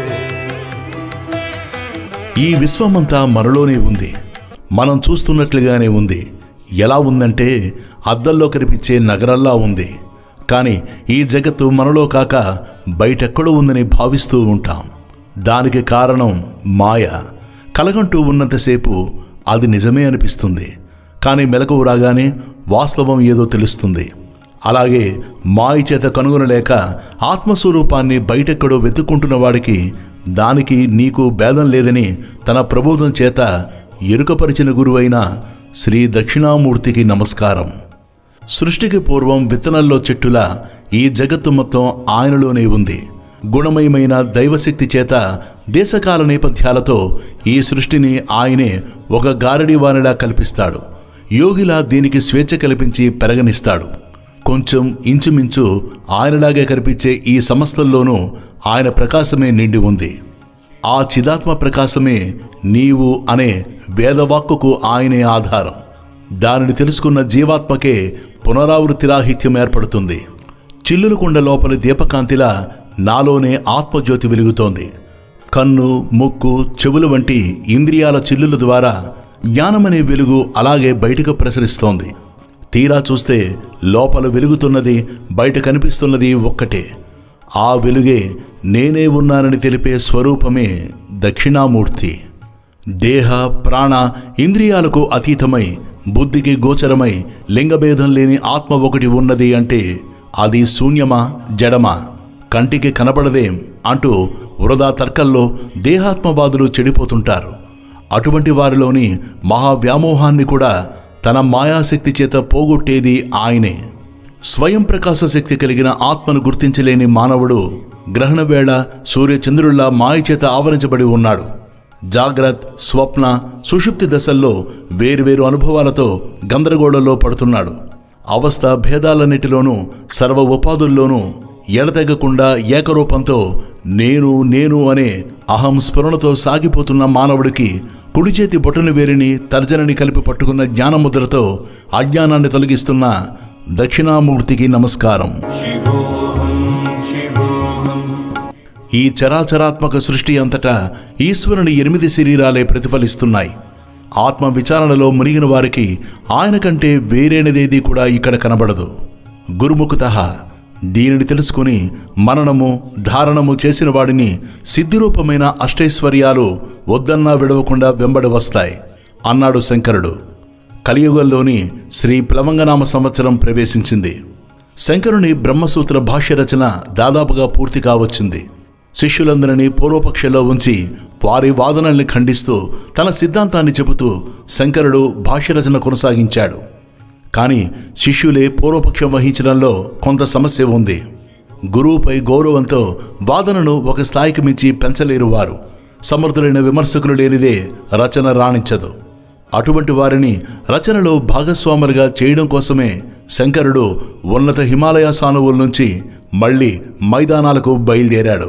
ఈ విశ్వమంతా మనలోనే ఉంది మనం చూస్తున్నట్లుగానే ఉంది ఎలా ఉందంటే అద్దంలో కనిపించే నగరల్లా ఉంది కానీ ఈ జగత్తు మనలో కాక బయటెక్కడో ఉందని భావిస్తూ ఉంటాం దానికి కారణం మాయ కలగంటూ ఉన్నంతసేపు అది నిజమే అనిపిస్తుంది కానీ మెలకువ రాగానే వాస్తవం ఏదో తెలుస్తుంది అలాగే మాయ చేత కనుగొనలేక ఆత్మస్వరూపాన్ని బయటెక్కడో వెతుక్కుంటున్న వాడికి దానికి నీకు భేదం లేదని తన ప్రబోధం చేత ఎరుకపరిచిన గురువైన శ్రీ దక్షిణామూర్తికి నమస్కారం సృష్టికి పూర్వం విత్తనంలో చెట్టులా ఈ జగత్తు మొత్తం ఆయనలోనే ఉంది గుణమయమైన దైవశక్తి చేత దేశకాల నేపథ్యాలతో ఈ సృష్టిని ఆయనే ఒక గారడి వానిలా కల్పిస్తాడు యోగిలా దీనికి స్వేచ్ఛ కల్పించి పెరగనిస్తాడు కొంచెం ఇంచుమించు ఆయనలాగే కనిపించే ఈ సమస్తల్లోనూ ఆయన ప్రకాశమే నిండి ఉంది ఆ చిదాత్మ ప్రకాశమే నీవు అనే వేదవాక్కుకు ఆయనే ఆధారం దానిని తెలుసుకున్న జీవాత్మకే పునరావృత్తి రాహిత్యం ఏర్పడుతుంది చిల్లుల కుండ లోపలి దీపకాంతిలా నాలోనే ఆత్మజ్యోతి వెలుగుతోంది కన్ను ముక్కు చెవులు వంటి ఇంద్రియాల చిల్లుల ద్వారా జ్ఞానమనే వెలుగు అలాగే బయటకు ప్రసరిస్తోంది తీరా చూస్తే లోపల వెలుగుతున్నది బయట కనిపిస్తున్నది ఒక్కటే ఆ వెలుగే నేనే ఉన్నానని తెలిపే స్వరూపమే దక్షిణామూర్తి దేహ ప్రాణ ఇంద్రియాలకు అతీతమై బుద్ధికి గోచరమై లింగభేదం లేని ఆత్మ ఒకటి ఉన్నది అంటే అది శూన్యమా జడమా కంటికి కనబడదేం అంటూ వృధా తర్కల్లో దేహాత్మవాదులు చెడిపోతుంటారు అటువంటి వారిలోని మహావ్యామోహాన్ని కూడా తన మాయాశక్తి చేత పోగొట్టేది ఆయనే స్వయం ప్రకాశ శక్తి కలిగిన ఆత్మను గుర్తించలేని మానవుడు గ్రహణవేళ సూర్యచంద్రుల్లా మాయ చేత ఆవరించబడి ఉన్నాడు జాగ్రత్ స్వప్న సుషుప్తి దశల్లో వేర్వేరు అనుభవాలతో గందరగోళంలో పడుతున్నాడు అవస్థ భేదాలన్నిటిలోనూ సర్వ ఉపాధుల్లోనూ ఎడతెగకుండా ఏకరూపంతో నేను నేను అనే అహం స్ఫురణతో సాగిపోతున్న మానవుడికి కుడి చేతి బొటన వేరిని తర్జనని కలిపి పట్టుకున్న జ్ఞానముద్రతో అజ్ఞానాన్ని తొలగిస్తున్న దక్షిణామూర్తికి నమస్కారం शिवोऽहं शिवोऽहम् ఈ చరాచరాత్మక సృష్టి అంతటా ఈశ్వరుని ఎనిమిది శరీరాలే ప్రతిఫలిస్తున్నాయి ఆత్మ విచారణలో మునిగిన వారికి ఆయన కంటే వేరేనిదేది కూడా ఇక్కడ కనబడదు గురుముఖత దీనిని తెలుసుకుని మననము ధారణము చేసిన వాడిని సిద్ధిరూపమైన అష్టైశ్వర్యాలు వద్దన్నా విడవకుండా వెంబడి వస్తాయి అన్నాడు శంకరుడు కలియుగంలోని శ్రీ ప్లవంగనామ సంవత్సరం ప్రవేశించింది శంకరుని బ్రహ్మసూత్ర భాష్య రచన దాదాపుగా పూర్తి కావచ్చింది శిష్యులందరినీ పూర్వపక్షంలో ఉంచి వారి వాదనల్ని ఖండిస్తూ తన సిద్ధాంతాన్ని చెబుతూ శంకరుడు భాష్యరచన కొనసాగించాడు కానీ శిష్యులే పూర్వపక్షం వహించడంలో కొంత సమస్య ఉంది గురువుపై గౌరవంతో వాదనను ఒక స్థాయికి మించి పెంచలేరు వారు సమర్థులైన విమర్శకులు లేనిదే రచన రాణించదు అటువంటి వారిని రచనలో భాగస్వాములుగా చేయడం కోసమే శంకరుడు ఉన్నత హిమాలయ సానువుల నుంచి మళ్ళీ మైదానాలకు బయలుదేరాడు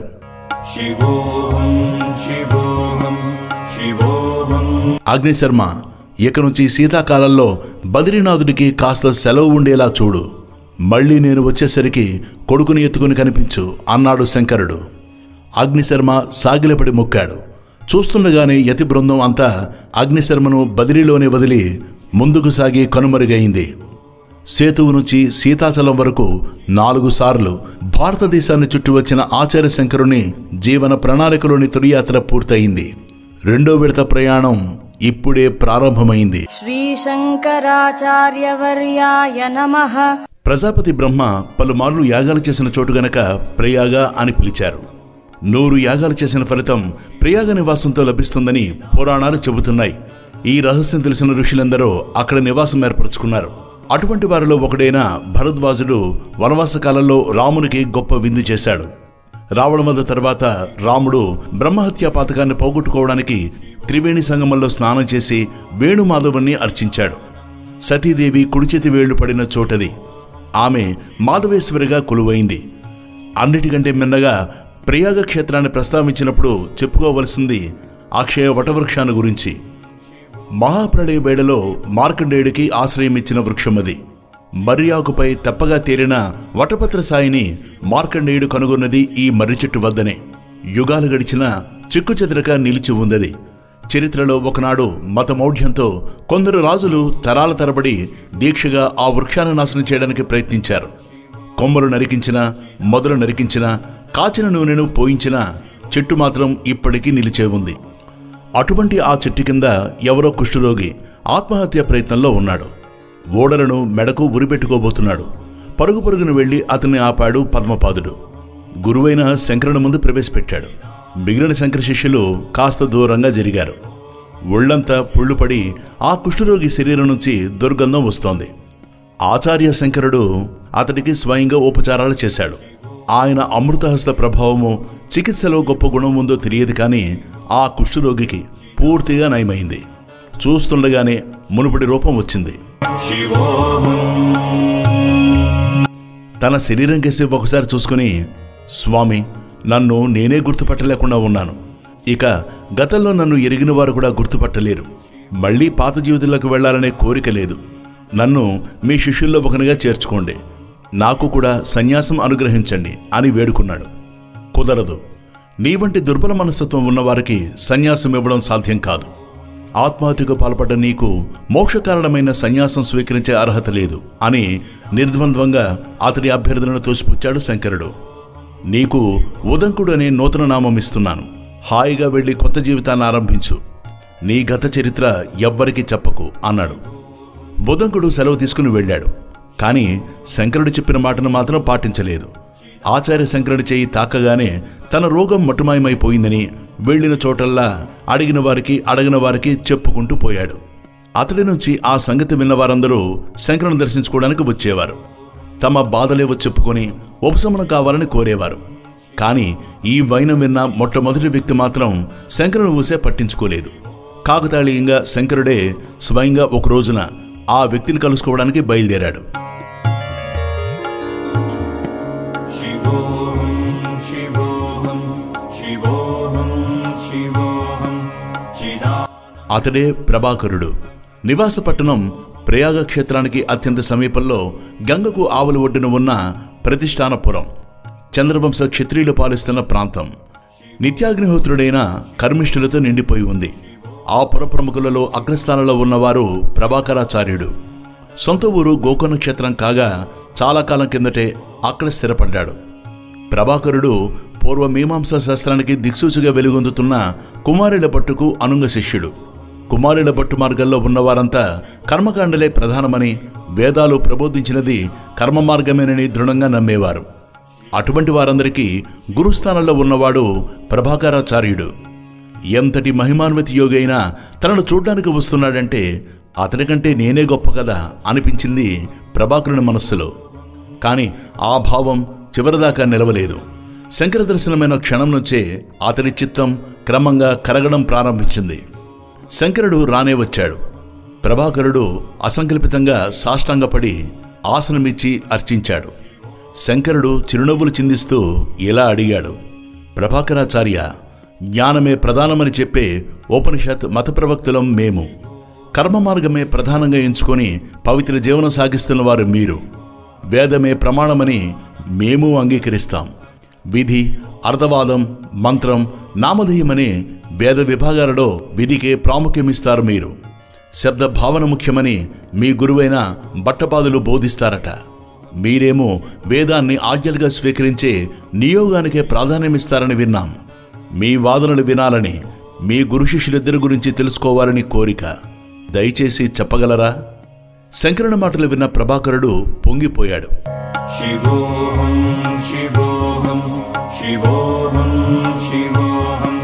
शिवोऽहं शिवोऽहं शिवोऽहम् అగ్నిశర్మ ఇక నుంచి శీతాకాలంలో బద్రీనాథుడికి కాస్త సెలవు ఉండేలా చూడు మళ్ళీ నేను వచ్చేసరికి కొడుకుని ఎత్తుకుని కనిపించు అన్నాడు శంకరుడు అగ్నిశర్మ సాగిలపడి మొక్కాడు చూస్తుండగానే యతి బృందం అంతా అగ్నిశర్మను బదిలీలోనే వదిలి ముందుకు సాగి కనుమరుగైంది సేతువు నుంచి సీతాచలం వరకు నాలుగు సార్లు భారతదేశాన్ని చుట్టి వచ్చిన ఆచార్య శంకరుని జీవన ప్రణాళికలోని తొలియాత్ర పూర్తయింది రెండో విడత ప్రయాణం ఇప్పుడే ప్రారంభమైంది श्रीशङ्कराचार्यवर्याय नमः ప్రజాపతి బ్రహ్మ పలుమార్లు యాగాలు చేసిన చోటు గనక ప్రయాగ అని పిలిచారు నూరు యాగాలు చేసిన ఫలితం ప్రయాగ నివాసంతో లభిస్తుందని పురాణాలు చెబుతున్నాయి ఈ రహస్యం తెలిసిన ఋషులందరూ అక్కడ నివాసం ఏర్పరచుకున్నారు అటువంటి వారిలో ఒకడైన భరద్వాజుడు వనవాస కాలంలో రామునికి గొప్ప విందు చేశాడు రావణవధ తర్వాత రాముడు బ్రహ్మహత్యా పాతకాన్ని పోగొట్టుకోవడానికి త్రివేణి సంగమంలో స్నానం చేసి వేణుమాధవుని అర్చించాడు సతీదేవి కుడిచేతి వేళ్లు పడిన చోటది ఆమె మాధవేశ్వరిగా కొలువైంది అన్నిటికంటే మిన్నగా ప్రయాగ క్షేత్రాన్ని ప్రస్తావించినప్పుడు చెప్పుకోవలసింది అక్షయ వటవృక్షాన్ని గురించి మహాప్రళయ వేళలో మార్కండేయుడికి ఆశ్రయం ఇచ్చిన వృక్షమది మర్యాకుపై తెప్పగా తేలిన వటపత్ర సాయిని మార్కండేయుడు కనుగొన్నది ఈ మర్రి చెట్టు వద్దనే యుగాలు గడిచిన చిక్కు చెదరక నిలిచి ఉందది చరిత్రలో ఒకనాడు మతమౌఢ్యంతో కొందరు రాజులు తరాల తరబడి దీక్షగా ఆ వృక్షాన్ని నాశనం చేయడానికి ప్రయత్నించారు కొమ్మలు నరికించిన మొదలు నరికించిన కాచిన నూనెను పోయించిన చెట్టు మాత్రం ఇప్పటికీ నిలిచే ఉంది అటువంటి ఆ చెట్టు కింద ఎవరో కుష్ఠరోగి ఆత్మహత్య ప్రయత్నంలో ఉన్నాడు ఓడలను మెడకు ఉరిపెట్టుకోబోతున్నాడు పరుగు పరుగున వెళ్లి అతన్ని ఆపాడు పద్మపాదుడు గురువైన శంకరుని ముందు ప్రవేశపెట్టాడు మిగిలిన శంకర శిష్యులు కాస్త దూరంగా జరిగారు ఒళ్లంతా పుళ్ళుపడి ఆ కుష్ఠరోగి శరీరం నుంచి దుర్గంధం వస్తోంది ఆచార్య శంకరుడు అతడికి స్వయంగా ఉపచారాలు చేశాడు ఆయన అమృతహస్త ప్రభావము చికిత్సలో గొప్ప గుణం ఉందో తెలియదు కానీ ఆ కుష్ఠరోగికి పూర్తిగా నయమైంది చూస్తుండగానే మునుపటి రూపం వచ్చింది తన శరీరం కేసి ఒకసారి చూసుకుని స్వామి నన్ను నేనే గుర్తుపట్టలేకుండా ఉన్నాను ఇక గతంలో నన్ను ఎరిగిన వారు కూడా గుర్తుపట్టలేరు మళ్ళీ పాత జీవితంలోకి వెళ్ళాలనే కోరిక లేదు నన్ను మీ శిష్యుల్లో ఒకనిగా చేర్చుకోండి నాకు కూడా సన్యాసం అనుగ్రహించండి అని వేడుకున్నాడు కుదరదు నీ వంటి దుర్బల మనస్తత్వం ఉన్నవారికి సన్యాసం ఇవ్వడం సాధ్యం కాదు ఆత్మహత్యకు పాల్పడ్డ నీకు మోక్షకారణమైన సన్యాసం స్వీకరించే అర్హత లేదు అని నిర్ద్వంద్వంగా అతడి అభ్యర్థనను తోసిపుచ్చాడు శంకరుడు నీకు ఉదంకుడు అనే నూతన నామం ఇస్తున్నాను హాయిగా వెళ్ళి కొత్త జీవితాన్ని ఆరంభించు నీ గత చరిత్ర ఎవ్వరికీ చెప్పకు అన్నాడు బుధంకుడు సెలవు తీసుకుని వెళ్ళాడు కానీ శంకరుడు చెప్పిన మాటను మాత్రం పాటించలేదు ఆచార్య శంకరుడి చేయి తాకగానే తన రోగం మటుమాయమైపోయిందని వెళ్ళిన చోటల్లా అడిగిన వారికి అడగిన వారికి చెప్పుకుంటూ పోయాడు అతడి నుంచి ఆ సంగతి విన్న వారందరూ శంకరుని దర్శించుకోవడానికి వచ్చేవారు తమ బాధలేవో చెప్పుకొని ఉపశమనం కావాలని కోరేవారు కానీ ఈ వైనం విన్న మొట్టమొదటి వ్యక్తి మాత్రం శంకరుని ఊసే పట్టించుకోలేదు కాకతాళీయంగా శంకరుడే స్వయంగా ఒక రోజున ఆ వ్యక్తిని కలుసుకోవడానికి బయలుదేరాడు शिवोऽहं शिवोऽहं शिवोऽहं शिवोऽहं चिदा అతడే ప్రభాకరుడు నివాసపట్టణం ప్రయాగ క్షేత్రానికి అత్యంత సమీపంలో గంగకు ఆవుల ఒడ్డున ఉన్న ప్రతిష్టానపురం చంద్రవంశ క్షత్రియులు పాలిస్తున్న ప్రాంతం నిత్యాగ్నిహోత్రుడైన కర్మిష్ఠులతో నిండిపోయి ఉంది ఆ పుర ప్రముఖులలో అగ్రస్థానంలో ఉన్నవారు ప్రభాకరాచార్యుడు సొంత ఊరు గోకర్ణ క్షేత్రం కాగా చాలా కాలం కిందటే అక్కడ స్థిరపడ్డాడు ప్రభాకరుడు పూర్వ మీమాంసా శాస్త్రానికి దిక్సూచిగా వెలుగొందుతున్న కుమారుల భట్టుకు అనుంగ శిష్యుడు కుమారుల భట్టు మార్గంలో ఉన్నవారంతా కర్మకాండలే ప్రధానమని వేదాలు ప్రబోధించినది కర్మ మార్గమేనని దృఢంగా నమ్మేవారు అటువంటి వారందరికీ గురుస్థానంలో ఉన్నవాడు ప్రభాకరాచార్యుడు ఎంతటి మహిమాన్విత యోగి అయినా తనను చూడ్డానికి వస్తున్నాడంటే అతనికంటే నేనే గొప్ప కదా అనిపించింది ప్రభాకరుని మనస్సులో కానీ ఆ భావం చివరిదాకా నిలవలేదు శంకర దర్శనమైన క్షణం నుంచే అతడి చిత్తం క్రమంగా కరగడం ప్రారంభించింది శంకరుడు రానే వచ్చాడు ప్రభాకరుడు అసంకల్పితంగా సాష్టాంగపడి ఆసనమిచ్చి అర్చించాడు శంకరుడు చిరునవ్వులు చిందిస్తూ ఇలా అడిగాడు ప్రభాకరాచార్య జ్ఞానమే ప్రధానమని చెప్పే ఉపనిషత్ మత ప్రవక్తులం మేము కర్మ మార్గమే ప్రధానంగా ఎంచుకొని పవిత్ర జీవనం సాగిస్తున్న వారు మీరు వేదమే ప్రమాణమని మేము అంగీకరిస్తాం విధి అర్థవాదం మంత్రం నామధేయమనే వేద విభాగాలలో విధికే ప్రాముఖ్యమిస్తారు మీరు శబ్ద భావన ముఖ్యమని మీ గురువైన బట్టపాదులు బోధిస్తారట మీరేమో వేదాన్ని ఆజ్ఞలుగా స్వీకరించే నియోగానికే ప్రాధాన్యమిస్తారని విన్నాం మీ వాదనలు వినాలని మీ గురు శిష్యులిద్దరి గురించి తెలుసుకోవాలని కోరిక దయచేసి చెప్పగలరా శంకరుని మాటలు విన్న ప్రభాకరుడు పొంగిపోయాడు शिवोऽहं शिवोऽहं शिवोऽहं शिवोऽहं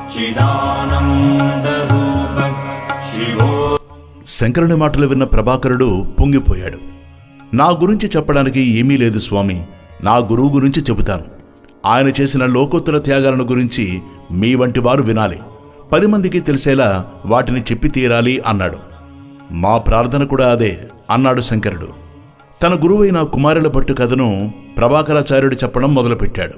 चिदानन्दरूप शिवो శంకరుని మాటలు విన్న ప్రభాకరుడు పొంగిపోయాడు నా గురించి చెప్పడానికి ఏమీ లేదు స్వామి నా గురువు గురించి చెబుతాను ఆయన చేసిన లోకోత్తర త్యాగాలను గురించి మీ వంటి వారు వినాలి పది మందికి తెలిసేలా వాటిని చెప్పి తీరాలి అన్నాడు మా ప్రార్థన కూడా అదే అన్నాడు శంకరుడు తన గురువైన కుమారుల పట్టు కథను ప్రభాకరాచార్యుడు చెప్పడం మొదలుపెట్టాడు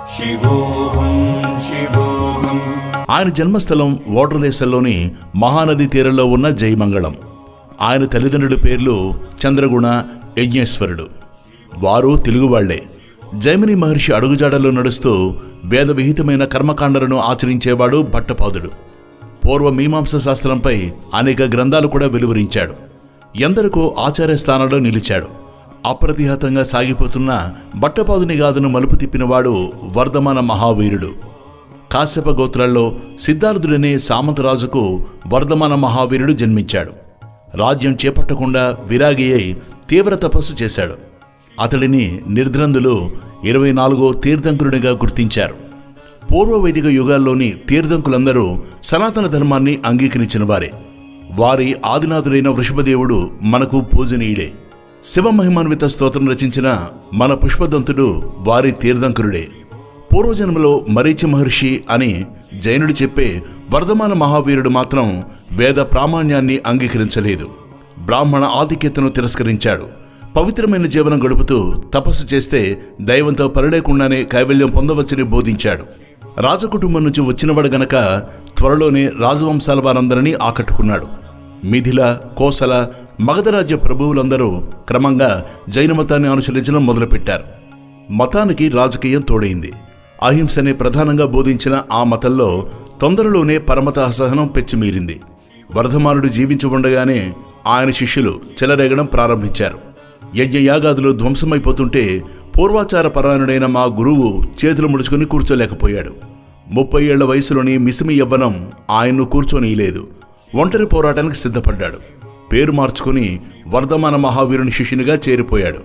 शिवोऽहं शिवोऽहं ఆయన జన్మస్థలం ఓటర్దేశంలోని మహానది తీరంలో ఉన్న జయమంగళం ఆయన తల్లిదండ్రుల పేర్లు చంద్రగుణ యజ్ఞేశ్వరుడు వారు తెలుగువాళ్లే జైమిని మహర్షి అడుగుజాడల్లో నడుస్తూ వేద విహితమైన కర్మకాండలను ఆచరించేవాడు భట్టపాదుడు పూర్వ మీమాంస శాస్త్రంపై అనేక గ్రంథాలు కూడా వెలువరించాడు ఎందరికో ఆచార్య స్థానంలో నిలిచాడు అప్రతిహతంగా సాగిపోతున్న బట్టపాదుని గాథను మలుపు తిప్పినవాడు వర్ధమాన మహావీరుడు కాశ్యప గోత్రాల్లో సిద్ధార్థుడనే సామంతరాజుకు వర్ధమాన మహావీరుడు జన్మించాడు రాజ్యం చేపట్టకుండా విరాగి అయి తీవ్ర తపస్సు చేశాడు అతడిని నిర్ద్రందులు ఇరవై నాలుగో తీర్థంకురునిగా గుర్తించారు పూర్వ వైదిక యుగాల్లోని తీర్థంకులందరూ సనాతన ధర్మాన్ని అంగీకరించిన వారే వారి ఆదినాథుడైన వృషభదేవుడు మనకు పూజనీయుడే శివమహిమాన్విత స్తోత్రం రచించిన మన పుష్పదంతుడు వారి తీర్థంకురుడే పూర్వజన్మలో మరీచి మహర్షి అని జైనుడు చెప్పే వర్ధమాన మహావీరుడు మాత్రం వేద ప్రామాణ్యాన్ని అంగీకరించలేదు బ్రాహ్మణ ఆధిక్యతను తిరస్కరించాడు పవిత్రమైన జీవనం గడుపుతూ తపస్సు చేస్తే దైవంతో పనిలేకుండానే కైవల్యం పొందవచ్చని బోధించాడు రాజకుటుంబం నుంచి వచ్చినవాడు గనక త్వరలోనే రాజవంశాల వారందరినీ ఆకట్టుకున్నాడు మిథిల కోసల మగధరాజ్య ప్రభువులందరూ క్రమంగా జైన మతాన్ని అనుసరించడం మొదలుపెట్టారు మతానికి రాజకీయం తోడైంది అహింసనే ప్రధానంగా బోధించిన ఆ మతంలో తొందరలోనే పరమత అసహనం పెచ్చిమీరింది వర్ధమానుడు జీవించి ఉండగానే ఆయన శిష్యులు చెలరేగడం ప్రారంభించారు యజ్ఞయాగాదులు ధ్వంసమైపోతుంటే పూర్వాచార పరాయణుడైన మా గురువు చేతులు ముడుచుకుని కూర్చోలేకపోయాడు ముప్పై ఏళ్ల వయసులోని మిసిమి యవ్వనం ఆయన్ను కూర్చొనియలేదు ఒంటరి పోరాటానికి సిద్ధపడ్డాడు పేరు మార్చుకుని వర్ధమాన మహావీరుని శిష్యునిగా చేరిపోయాడు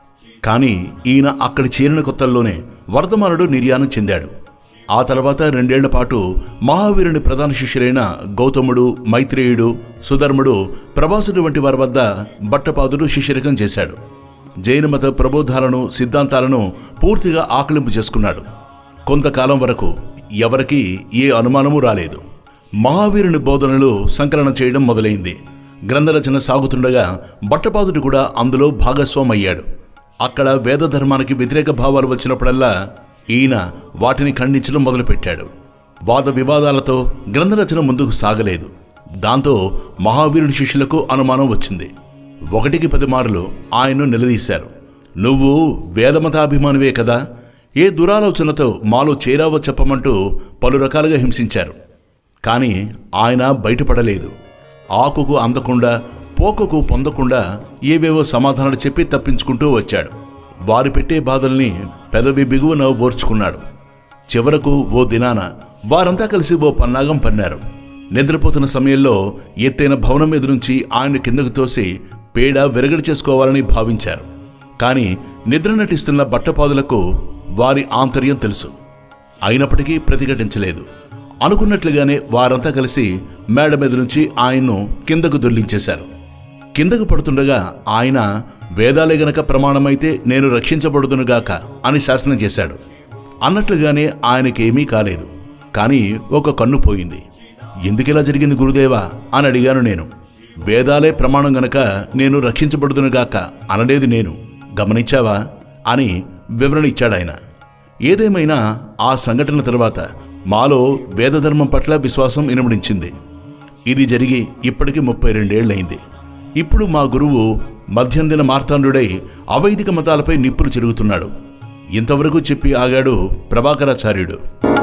కానీ ఈయన అక్కడి చేరిన కొత్తల్లోనే వర్ధమానుడు నిర్యాణం చెందాడు ఆ తర్వాత రెండేళ్ల పాటు మహావీరుని ప్రధాన శిష్యులైన గౌతముడు మైత్రేయుడు సుధర్ముడు ప్రభాసుడు వంటి వారి వద్ద బట్టపాదుడు శిష్యరికం చేశాడు జైన మత ప్రబోధాలను సిద్ధాంతాలను పూర్తిగా ఆకలింపు చేసుకున్నాడు కొంతకాలం వరకు ఎవరికీ ఏ అనుమానము రాలేదు మహావీరుని బోధనలు సంకలనం చేయడం మొదలైంది గ్రంథరచన సాగుతుండగా బట్టపాదుడు కూడా అందులో భాగస్వామయ్యాడు అక్కడ వేద ధర్మానికి వ్యతిరేక భావాలు వచ్చినప్పుడల్లా ఈయన వాటిని ఖండించడం మొదలుపెట్టాడు వాద వివాదాలతో గ్రంథరచన ముందుకు సాగలేదు దాంతో మహావీరుని శిష్యులకు అనుమానం వచ్చింది ఒకటికి పది మార్లు ఆయన్ను నిలదీశారు నువ్వు వేదమతాభిమానివే కదా ఏ దురాలోచనతో మాలో చేరావో చెప్పమంటూ పలు రకాలుగా హింసించారు కానీ ఆయన బయటపడలేదు ఆకుకు అందకుండా పోకకు పొందకుండా ఏవేవో సమాధానాలు చెప్పి తప్పించుకుంటూ వచ్చాడు వారు పెట్టే బాధల్ని పెదవి బిగువన ఓర్చుకున్నాడు చివరకు ఓ దినాన వారంతా కలిసి ఓ పన్నాగం పన్నారు నిద్రపోతున్న సమయంలో ఎత్తైన భవనం మీద నుంచి ఆయన కిందకు తోసి పేడ విరగడి చేసుకోవాలని భావించారు కానీ నిద్ర నటిస్తున్న బట్టపాదులకు వారి ఆంతర్యం తెలుసు అయినప్పటికీ ప్రతిఘటించలేదు అనుకున్నట్లుగానే వారంతా కలిసి మేడ మీద నుంచి ఆయన్ను కిందకు దొర్లించేశారు కిందకు పడుతుండగా ఆయన వేదాలే గనక ప్రమాణమైతే నేను రక్షించబడుదునుగాక అని శాసనం చేశాడు అన్నట్లుగానే ఆయనకేమీ కాలేదు కానీ ఒక కన్ను పోయింది ఎందుకిలా జరిగింది గురుదేవా అని అడిగాను నేను వేదాలే ప్రమాణం గనక నేను రక్షించబడుదునుగాక అనలేదు నేను గమనించావా అని వివరణ ఇచ్చాడాయన ఏదేమైనా ఆ సంఘటన తర్వాత మాలో వేదధర్మం పట్ల విశ్వాసం ఇనుమడించింది ఇది జరిగి ఇప్పటికి ముప్పై రెండేళ్లయింది ఇప్పుడు మా గురువు మధ్యందిన మార్తాండుడై అవైదిక మతాలపై నిప్పులు చెరుగుతున్నాడు ఇంతవరకు చెప్పి ఆగాడు ప్రభాకరాచార్యుడు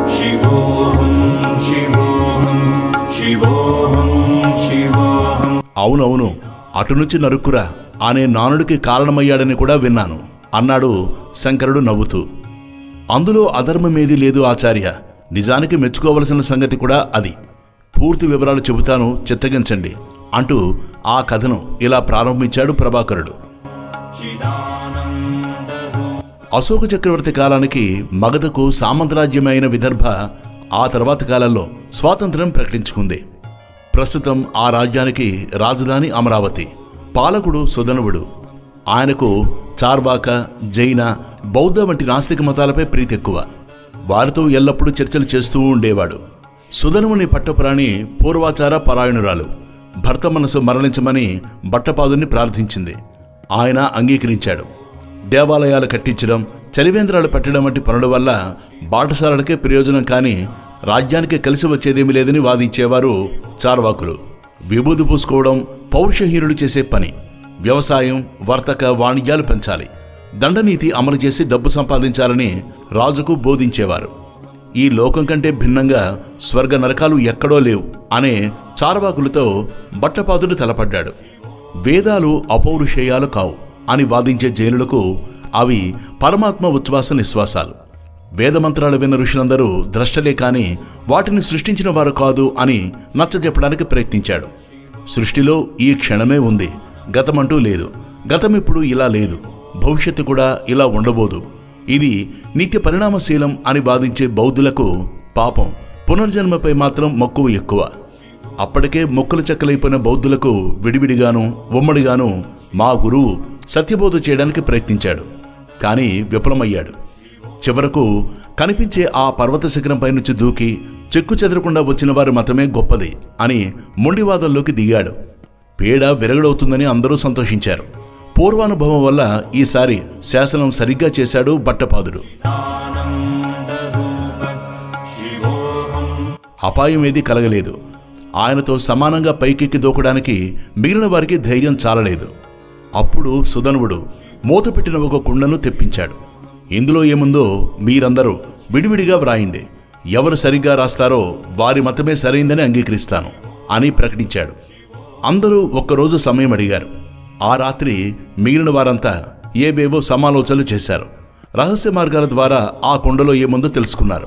शिवोऽहं शिवोऽहं शिवोऽहं शिवोऽहं అవునవును అటు నుంచి నరుక్కురా అనే నానుడికి కారణమయ్యాడని కూడా విన్నాను అన్నాడు శంకరుడు నవ్వుతూ అందులో అధర్మమేదీ లేదు ఆచార్య నిజానికి మెచ్చుకోవలసిన సంగతి కూడా అది పూర్తి వివరాలు చెబుతాను చిత్తగించండి అంటూ ఆ కథను ఇలా ప్రారంభించాడు ప్రభాకరుడు అశోక చక్రవర్తి కాలానికి మగధకు సామంతరాజ్యమైన విదర్భ ఆ తర్వాత కాలంలో స్వాతంత్ర్యం ప్రకటించుకుంది ప్రస్తుతం ఆ రాజ్యానికి రాజధాని అమరావతి పాలకుడు సుధనువుడు ఆయనకు చార్వాక జైన బౌద్ధ వంటి నాస్తిక మతాలపై ప్రీతి ఎక్కువ వారితో ఎల్లప్పుడూ చర్చలు చేస్తూ ఉండేవాడు సుధనువుని పట్టపురాణి పూర్వాచార పరాయణురాలు భర్త మనసు మరణించమని బట్టపాదుని ప్రార్థించింది ఆయన అంగీకరించాడు దేవాలయాలు కట్టించడం చలివేంద్రాలు పెట్టడం వంటి పనుల వల్ల బాటసారులకే ప్రయోజనం కానీ రాజ్యానికి కలిసి వచ్చేదేమీ లేదని వాదించేవారు చార్వాకులు విభూది పూసుకోవడం పౌరుషహీనులు చేసే పని వ్యవసాయం వర్తక వాణిజ్యాలు పెంచాలి దండనీతి అమలు చేసి డబ్బు సంపాదించాలని రాజుకు బోధించేవారు ఈ లోకం కంటే భిన్నంగా స్వర్గ నరకాలు ఎక్కడో లేవు అనే చార్వాకులతో బట్టపాదుడు తలపడ్డాడు వేదాలు అపౌరుషేయాలు కావు అని వాదించే జైనులకు అవి పరమాత్మ ఉచ్ఛ్వాస నిశ్వాసాలు వేదమంత్రాలు విన్న ఋషులందరూ ద్రష్టలే కాని వాటిని సృష్టించిన వారు కాదు అని నచ్చజెప్పడానికి ప్రయత్నించాడు సృష్టిలో ఈ క్షణమే ఉంది గతమంటూ లేదు గతం ఇప్పుడు ఇలా లేదు భవిష్యత్తు కూడా ఇలా ఉండబోదు ఇది నిత్య పరిణామశీలం అని వాదించే బౌద్ధులకు పాపం పునర్జన్మపై మాత్రం మక్కువ ఎక్కువ అప్పటికే మొక్కులు చెక్కలైపోయిన బౌద్ధులకు విడివిడిగాను ఉమ్మడిగాను మా గురువు సత్యబోధ చేయడానికి ప్రయత్నించాడు కానీ విఫలమయ్యాడు చివరకు కనిపించే ఆ పర్వత శిఖరంపై నుంచి దూకి చెక్కు చెదరకుండా వచ్చిన వారి మతమే గొప్పది అని మొండివాదంలోకి దిగాడు పేడ విరగడవుతుందని అందరూ సంతోషించారు పూర్వానుభవం వల్ల ఈసారి శాసనం సరిగ్గా చేశాడు బట్టపాదుడు అపాయం ఏదీ కలగలేదు ఆయనతో సమానంగా పైకెక్కి దూకడానికి మిగిలిన వారికి ధైర్యం చాలలేదు అప్పుడు సుధనువుడు మూతపెట్టిన ఒక కుండను తెప్పించాడు ఇందులో ఏముందో మీరందరూ విడివిడిగా వ్రాయండి ఎవరు సరిగ్గా రాస్తారో వారి మతమే సరైందని అంగీకరిస్తాను అని ప్రకటించాడు అందరూ ఒక్కరోజు సమయం అడిగారు ఆ రాత్రి మిగిలిన వారంతా ఏవేవో సమాలోచనలు చేశారు రహస్య మార్గాల ద్వారా ఆ కుండలో ఏముందో తెలుసుకున్నారు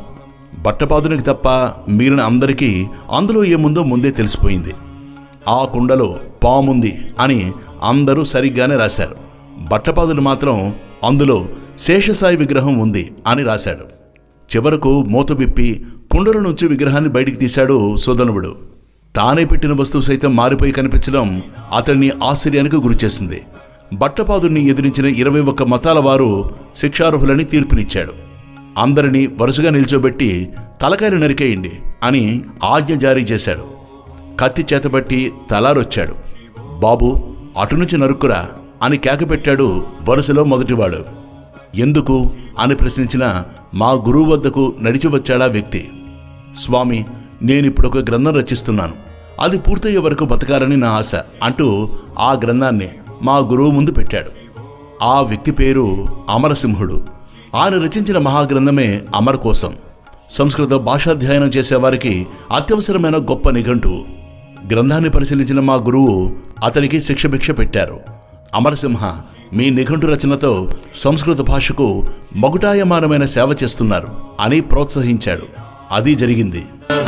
బట్టపాదునికి తప్ప మిగిలిన అందరికీ అందులో ఏముందో ముందే తెలిసిపోయింది ఆ కుండలో పాముంది అని అందరూ సరిగ్గానే రాశారు బట్టపాదులు మాత్రం అందులో శేషసాయి విగ్రహం ఉంది అని రాశాడు చివరకు మూత విప్పి కుండల నుంచి విగ్రహాన్ని బయటికి తీశాడు సుధనువుడు తానే పెట్టిన వస్తువు సైతం మారిపోయి కనిపించడం అతన్ని ఆశ్చర్యానికి గురిచేసింది బట్టపాదుని ఎదిరించిన ఇరవై ఒక్క మతాల వారు శిక్షార్హులని తీర్పునిచ్చాడు అందరినీ వరుసగా నిల్చోబెట్టి తలకాయలు నరికేయండి అని ఆజ్ఞ జారీ చేశాడు కత్తి చేతబట్టి తలారొచ్చాడు బాబు అటు నుంచి నరుక్కురా అని కేకపెట్టాడు వరుసలో మొదటివాడు ఎందుకు అని ప్రశ్నించిన మా గురువు వద్దకు నడిచి వచ్చాడా వ్యక్తి స్వామి నేనిప్పుడు ఒక గ్రంథం రచిస్తున్నాను అది పూర్తయ్యే వరకు బతకాలని నా ఆశ అంటూ ఆ గ్రంథాన్ని మా గురువు ముందు పెట్టాడు ఆ వ్యక్తి పేరు అమరసింహుడు ఆయన రచించిన మహాగ్రంథమే అమర కోసం సంస్కృత భాషాధ్యయనం చేసేవారికి అత్యవసరమైన గొప్ప నిఘంటువు గ్రంథాన్ని పరిశీలించిన మా గురువు అతనికి శిక్షభిక్ష పెట్టారు అమరసింహ మీ నిఘంటు రచనతో సంస్కృత భాషకు మగుటాయమానమైన సేవ చేస్తున్నారు అని ప్రోత్సహించాడు అది జరిగింది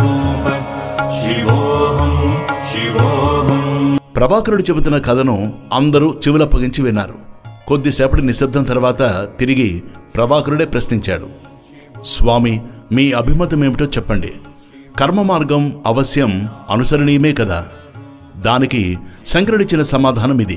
शिवोऽहं शिवोऽहम् ప్రభాకరుడు చెబుతున్న కథను అందరూ చెవులప్పగించి విన్నారు కొద్దిసేపటి నిశ్శబ్దం తర్వాత తిరిగి ప్రభాకరుడే ప్రశ్నించాడు స్వామి మీ అభిమతం ఏమిటో చెప్పండి కర్మ మార్గం అవశ్యం అనుసరణీయమే కదా దానికి శంకరుడిచ్చిన సమాధానం ఇది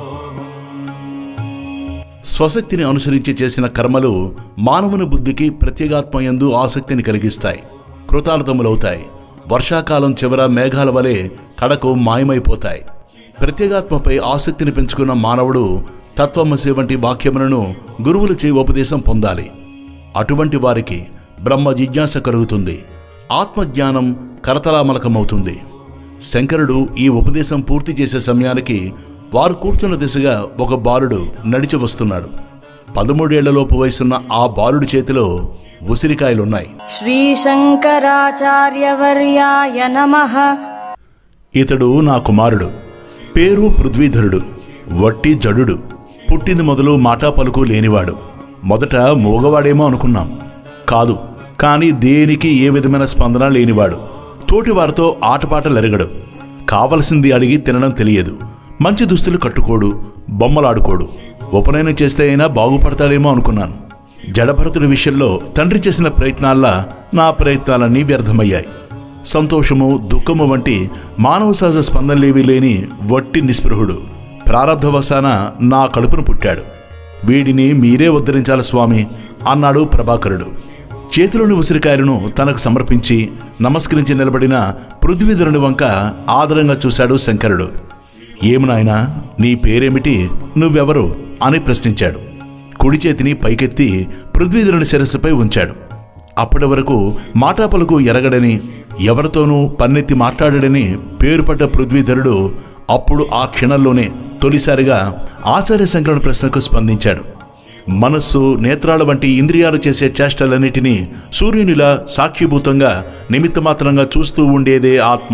స్వశక్తిని అనుసరించి చేసిన కర్మలు మానవుని బుద్ధికి ప్రత్యేగాత్మయందు ఆసక్తిని కలిగిస్తాయి కృతార్థములవుతాయి వర్షాకాలం చివర మేఘాల వలె కడకు మాయమైపోతాయి ప్రత్యేగాత్మపై ఆసక్తిని పెంచుకున్న మానవుడు తత్వమసి వంటి వాక్యములను గురువులచే ఉపదేశం పొందాలి అటువంటి వారికి బ్రహ్మ జిజ్ఞాస కలుగుతుంది ఆత్మజ్ఞానం కరతలామలకమవుతుంది శంకరుడు ఈ ఉపదేశం పూర్తి చేసే సమయానికి వారు కూర్చున్న దిశగా ఒక బాలుడు నడిచి వస్తున్నాడు పదమూడేళ్లలోపు వయసున్న ఆ బాలుడి చేతిలో ఉసిరికాయలున్నాయి श्रीशङ्कराचार्यवर्याय नमः ఇతడు నా కుమారుడు పేరు పృథ్వీధరుడు వట్టి జడుడు పుట్టింది మొదలు మాటా పలుకు లేనివాడు మొదట మూగవాడేమో అనుకున్నాం కాదు కానీ దేనికి ఏ విధమైన స్పందన లేనివాడు తోటివారితో ఆటపాటలెరగడు కావలసింది అడిగి తినడం తెలియదు మంచి దుస్తులు కట్టుకోడు బొమ్మలాడుకోడు ఉపనయనం చేస్తే అయినా బాగుపడతాడేమో అనుకున్నాను జడభరతుడి విషయంలో తండ్రి చేసిన ప్రయత్నాల్లా నా ప్రయత్నాలన్నీ వ్యర్థమయ్యాయి సంతోషము దుఃఖము వంటి మానవ సహజ స్పందనలేవీ లేని వట్టి నిస్పృహుడు ప్రారంధవశాన నా కడుపును పుట్టాడు వీడిని మీరే ఉద్ధరించాలి స్వామి అన్నాడు ప్రభాకరుడు చేతిలోని ఉసిరికాయలను తనకు సమర్పించి నమస్కరించి నిలబడిన పృథ్వీధరుని వంక ఆదరంగా చూశాడు శంకరుడు ఏమి నాయనా నీ పేరేమిటి నువ్వెవరు అని ప్రశ్నించాడు కుడి చేతిని పైకెత్తి పృథ్వీధరుని శిరస్సుపై ఉంచాడు అప్పటి వరకు మాటాపలకు ఎరగడని ఎవరితోనూ పన్నెత్తి మాట్లాడడని పేరుపడ్డ పృథ్వీధరుడు అప్పుడు ఆ క్షణంలోనే తొలిసారిగా ఆచార్య శంకరుని ప్రశ్నకు స్పందించాడు మనస్సు నేత్రాల వంటి ఇంద్రియాలు చేసే చేష్టలన్నిటినీ సూర్యునిలా సాక్షిభూతంగా నిమిత్తమాత్రంగా చూస్తూ ఉండేదే ఆత్మ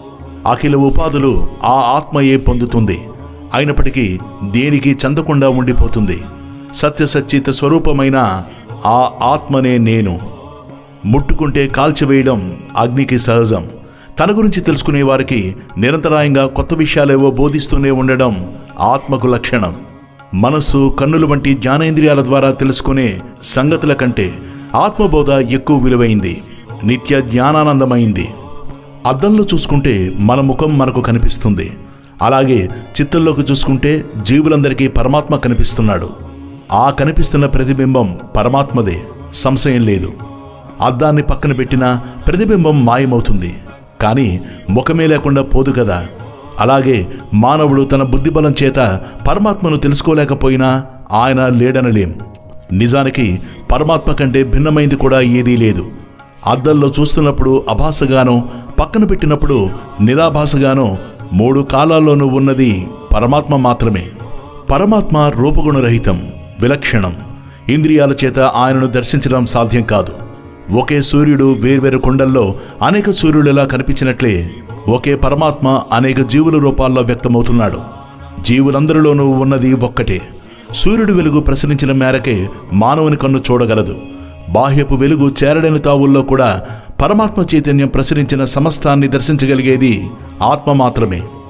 అఖిల ఉపాధులు ఆ ఆత్మయే పొందుతుంది అయినప్పటికీ దేనికి చెందకుండా ఉండిపోతుంది సత్యసచ్చిత స్వరూపమైన ఆ ఆత్మనే నేను ముట్టుకుంటే కాల్చివేయడం అగ్నికి సహజం తన గురించి తెలుసుకునే వారికి నిరంతరాయంగా కొత్త విషయాలేవో బోధిస్తూనే ఉండడం ఆత్మకు లక్షణం మనస్సు కన్నుల వంటి జ్ఞానేంద్రియాల ద్వారా తెలుసుకునే సంగతుల కంటే ఆత్మబోధ ఎక్కువ విలువైంది నిత్య జ్ఞానానందమైంది అద్దంలో చూసుకుంటే మన ముఖం మనకు కనిపిస్తుంది అలాగే చిత్తంలోకి చూసుకుంటే జీవులందరికీ పరమాత్మ కనిపిస్తున్నాడు ఆ కనిపిస్తున్న ప్రతిబింబం పరమాత్మదే సంశయం లేదు అద్దాన్ని పక్కన పెట్టినా ప్రతిబింబం మాయమవుతుంది కానీ ముఖమే లేకుండా పోదు కదా అలాగే మానవుడు తన బుద్ధిబలం చేత పరమాత్మను తెలుసుకోలేకపోయినా ఆయన లేడనలేం నిజానికి పరమాత్మ కంటే భిన్నమైంది కూడా ఏదీ లేదు అద్దంలో చూస్తున్నప్పుడు అభాసగానో పక్కన పెట్టినప్పుడు నిరాభాసగానో మూడు కాలాల్లోనూ ఉన్నది పరమాత్మ మాత్రమే పరమాత్మ రూపగుణరహితం విలక్షణం ఇంద్రియాల చేత ఆయనను దర్శించడం సాధ్యం కాదు ఒకే సూర్యుడు వేర్వేరు కొండల్లో అనేక సూర్యుడిలా కనిపించినట్లే ఒకే పరమాత్మ అనేక జీవుల రూపాల్లో వ్యక్తమవుతున్నాడు జీవులందరిలోనూ ఉన్నది ఒక్కటే సూర్యుడి వెలుగు ప్రసరించిన మేరకే మానవుని కన్ను చూడగలదు బాహ్యపు వెలుగు చేరడని తావుల్లో కూడా పరమాత్మ చైతన్యం ప్రసరించిన సమస్తాన్ని దర్శించగలిగేది ఆత్మ మాత్రమే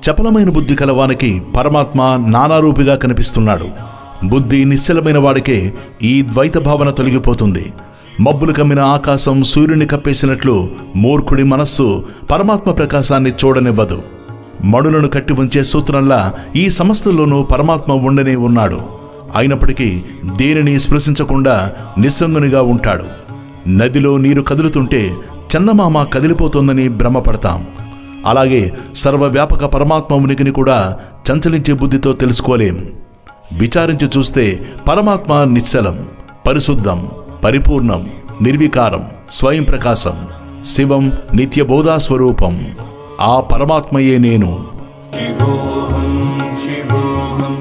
చపలమైన బుద్ధి కలవానికి పరమాత్మ నానారూపిగా కనిపిస్తున్నాడు బుద్ధి నిశ్చలమైన వాడికే ఈ ద్వైత భావన తొలగిపోతుంది మబ్బులు కమ్మిన ఆకాశం సూర్యుని కప్పేసినట్లు మూర్ఖుడి మనస్సు పరమాత్మ ప్రకాశాన్ని చూడనివ్వదు మడులను కట్టి ఉంచే సూత్రంలా ఈ సమస్తలోనూ పరమాత్మ ఉండనే ఉన్నాడు అయినప్పటికీ దేనిని స్పృశించకుండా నిస్సంగునిగా ఉంటాడు నదిలో నీరు కదులుతుంటే చందమామ కదిలిపోతోందని భ్రమపడతాం అలాగే సర్వవ్యాపక పరమాత్మ ఉనికిని కూడా చంచలించే బుద్ధితో తెలుసుకోలేం విచారించి చూస్తే పరమాత్మ నిశ్చలం పరిశుద్ధం పరిపూర్ణం నిర్వికారం స్వయం ప్రకాశం శివం నిత్యబోధా స్వరూపం ఆ పరమాత్మయే నేను శివోహం శివోహం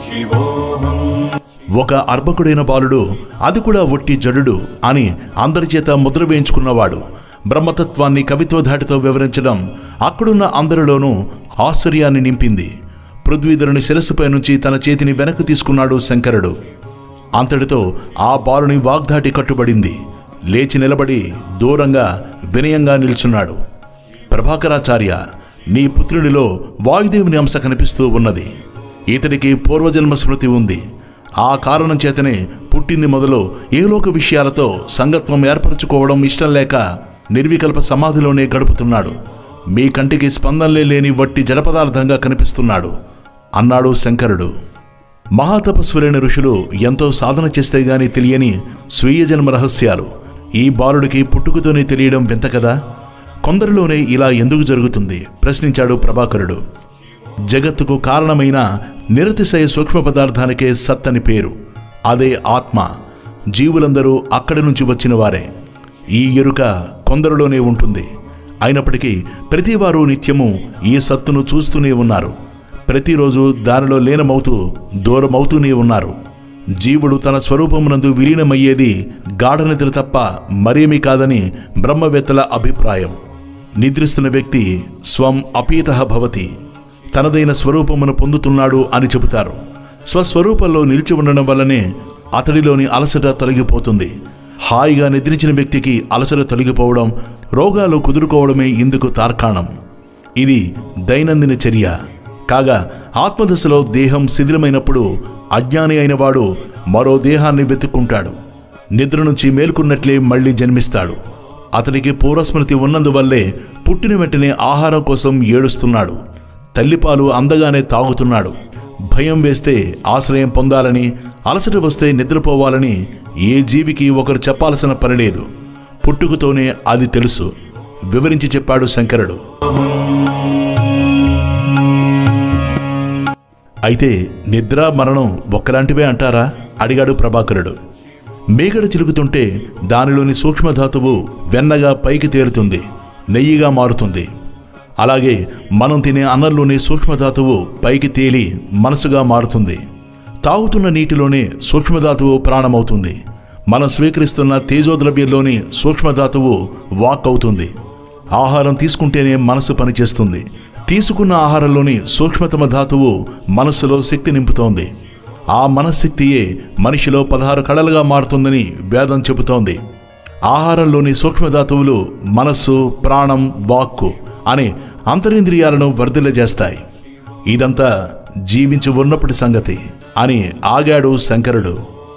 శివోహం ఒక అర్భకుడైన బాలుడు అది కూడా ఒట్టి జడుడు అని అందరి చేత ముద్ర వేయించుకున్నవాడు బ్రహ్మతత్వాన్ని కవిత్వ ధాటితో వివరించడం అక్కడున్న అందరిలోనూ ఆశ్చర్యాన్ని నింపింది పృథ్వీధరుని శిరస్సుపై నుంచి తన చేతిని వెనక్కి తీసుకున్నాడు శంకరుడు అంతటితో ఆ బాలుని వాగ్ధాటి కట్టుబడింది లేచి నిలబడి దూరంగా వినయంగా నిల్చున్నాడు ప్రభాకరాచార్య నీ పుత్రునిలో వాయుదేవుని అంశ కనిపిస్తూ ఉన్నది ఇతడికి పూర్వజన్మ స్మృతి ఉంది ఆ కారణం చేతనే పుట్టింది మొదలు ఏలోక విషయాలతో సంగత్వం ఏర్పరచుకోవడం ఇష్టం లేక నిర్వికల్ప సమాధిలోనే గడుపుతున్నాడు మీ కంటికి స్పందనలే లేని వట్టి జడపదార్థంగా కనిపిస్తున్నాడు అన్నాడు శంకరుడు మహాతపస్సులైన ఋషులు ఎంతో సాధన చేస్తే గాని తెలియని స్వీయ జన్మ రహస్యాలు ఈ బాలుడికి పుట్టుకతోనే తెలియడం వింత కదా కొందరిలోనే ఇలా ఎందుకు జరుగుతుంది ప్రశ్నించాడు ప్రభాకరుడు జగత్తుకు కారణమైన నిరతిశయ సూక్ష్మ పదార్థానికే సత్ అని పేరు అదే ఆత్మ జీవులందరూ అక్కడి నుంచి వచ్చిన వారే ఈ ఎరుక కొందరిలోనే ఉంటుంది అయినప్పటికీ ప్రతివారు నిత్యము ఈ సత్తును చూస్తూనే ఉన్నారు ప్రతిరోజు దానిలో లీనమవుతూ దూరమవుతూనే ఉన్నారు జీవుడు తన స్వరూపమునందు విలీనమయ్యేది గాఢనిద్ర తప్ప మరేమీ కాదని బ్రహ్మవేత్తల అభిప్రాయం నిద్రిస్తున్న వ్యక్తి స్వం అపీత భవతి తనదైన స్వరూపమును పొందుతున్నాడు అని చెబుతారు స్వస్వరూపంలో నిలిచి ఉండడం వల్లనే అతడిలోని అలసట తొలగిపోతుంది హాయిగా నిద్రించిన వ్యక్తికి అలసట తొలగిపోవడం రోగాలు కుదురుకోవడమే ఇందుకు తార్కాణం ఇది దైనందిన చర్య కాగా ఆత్మదశలో దేహం శిథిలమైనప్పుడు అజ్ఞాని అయినవాడు మరో దేహాన్ని వెతుక్కుంటాడు నిద్ర నుంచి మేల్కొన్నట్లే మళ్ళీ జన్మిస్తాడు అతనికి పూర్వస్మృతి ఉన్నందువల్లే పుట్టిన వెంటనే ఆహారం కోసం ఏడుస్తున్నాడు తల్లిపాలు అందగానే తాగుతున్నాడు భయం వేస్తే ఆశ్రయం పొందాలని అలసట వస్తే నిద్రపోవాలని ఏ జీవికి ఒకరు చెప్పాల్సిన పని లేదు పుట్టుకతోనే అది తెలుసు వివరించి చెప్పాడు శంకరుడు అయితే నిద్ర మరణం ఒక్కలాంటివే అంటారా అడిగాడు ప్రభాకరుడు మేగడ చిలుకుతుంటే దానిలోని సూక్ష్మధాతువు వెన్నగా పైకి తేలుతుంది నెయ్యిగా మారుతుంది అలాగే మనం తినే అన్నంలోని సూక్ష్మధాతువు పైకి తేలి మనసుగా మారుతుంది తాగుతున్న నీటిలోనే సూక్ష్మధాతువు ప్రాణమవుతుంది మనం స్వీకరిస్తున్న తేజోద్రవ్యంలోని సూక్ష్మధాతువు వాక్ అవుతుంది ఆహారం తీసుకుంటేనే మనసు పనిచేస్తుంది తీసుకున్న ఆహారంలోని సూక్ష్మతమ ధాతువు మనస్సులో శక్తి నింపుతోంది ఆ మనశ్శక్తియే మనిషిలో పదహారు కళలుగా మారుతుందని వేదం చెబుతోంది ఆహారంలోని సూక్ష్మధాతువులు మనస్సు ప్రాణం వాక్కు అనే అంతరింద్రియాలను వర్ధిల్లజేస్తాయి ఇదంతా జీవించి ఉన్నప్పటి సంగతి అని ఆగాడు శంకరుడు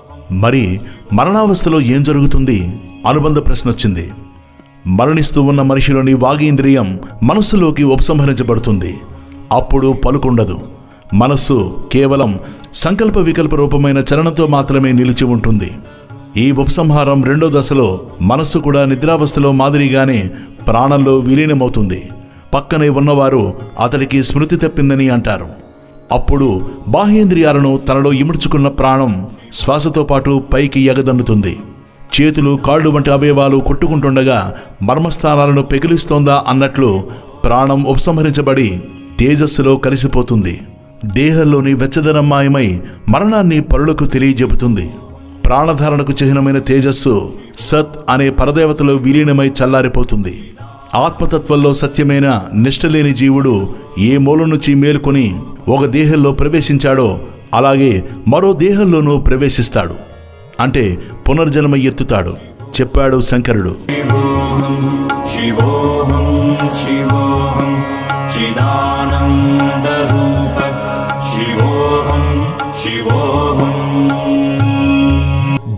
మరి మరణావస్థలో ఏం జరుగుతుంది అనుబంధ ప్రశ్న వచ్చింది మరణిస్తూ ఉన్న మనిషిలోని వాగేంద్రియం మనస్సులోకి ఉపసంహరించబడుతుంది అప్పుడు పలుకుండదు మనస్సు కేవలం సంకల్ప వికల్ప రూపమైన చలనంతో మాత్రమే నిలిచి ఉంటుంది ఈ ఉపసంహారం రెండో దశలో మనస్సు కూడా నిద్రావస్థలో మాదిరిగానే ప్రాణంలో విలీనమవుతుంది పక్కనే ఉన్నవారు అతడికి స్మృతి తప్పిందని అంటారు అప్పుడు బాహ్యేంద్రియాలను తనలో ఇముడ్చుకున్న ప్రాణం శ్వాసతో పాటు పైకి ఎగదన్నుతుంది చేతులు కాళ్ళు వంటి అవయవాలు కొట్టుకుంటుండగా మర్మస్థానాలను పెకిలిస్తోందా అన్నట్లు ప్రాణం ఉపసంహరించబడి తేజస్సులో కలిసిపోతుంది దేహంలోని వెచ్చదనం మాయమై మరణాన్ని పరులకు తెలియజెబుతుంది ప్రాణధారణకు చిహ్నమైన తేజస్సు సత్ అనే పరదేవతలో విలీనమై చల్లారిపోతుంది ఆత్మతత్వంలో సత్యమైన నిష్టలేని జీవుడు ఏ మూల నుంచి మేలుకొని ఒక దేహంలో ప్రవేశించాడో అలాగే మరో దేహంలోనూ ప్రవేశిస్తాడు అంటే పునర్జన్మ ఎత్తుతాడు చెప్పాడు శంకరుడు शिवोऽहं शिवोऽहं चिदानन्दरूपम्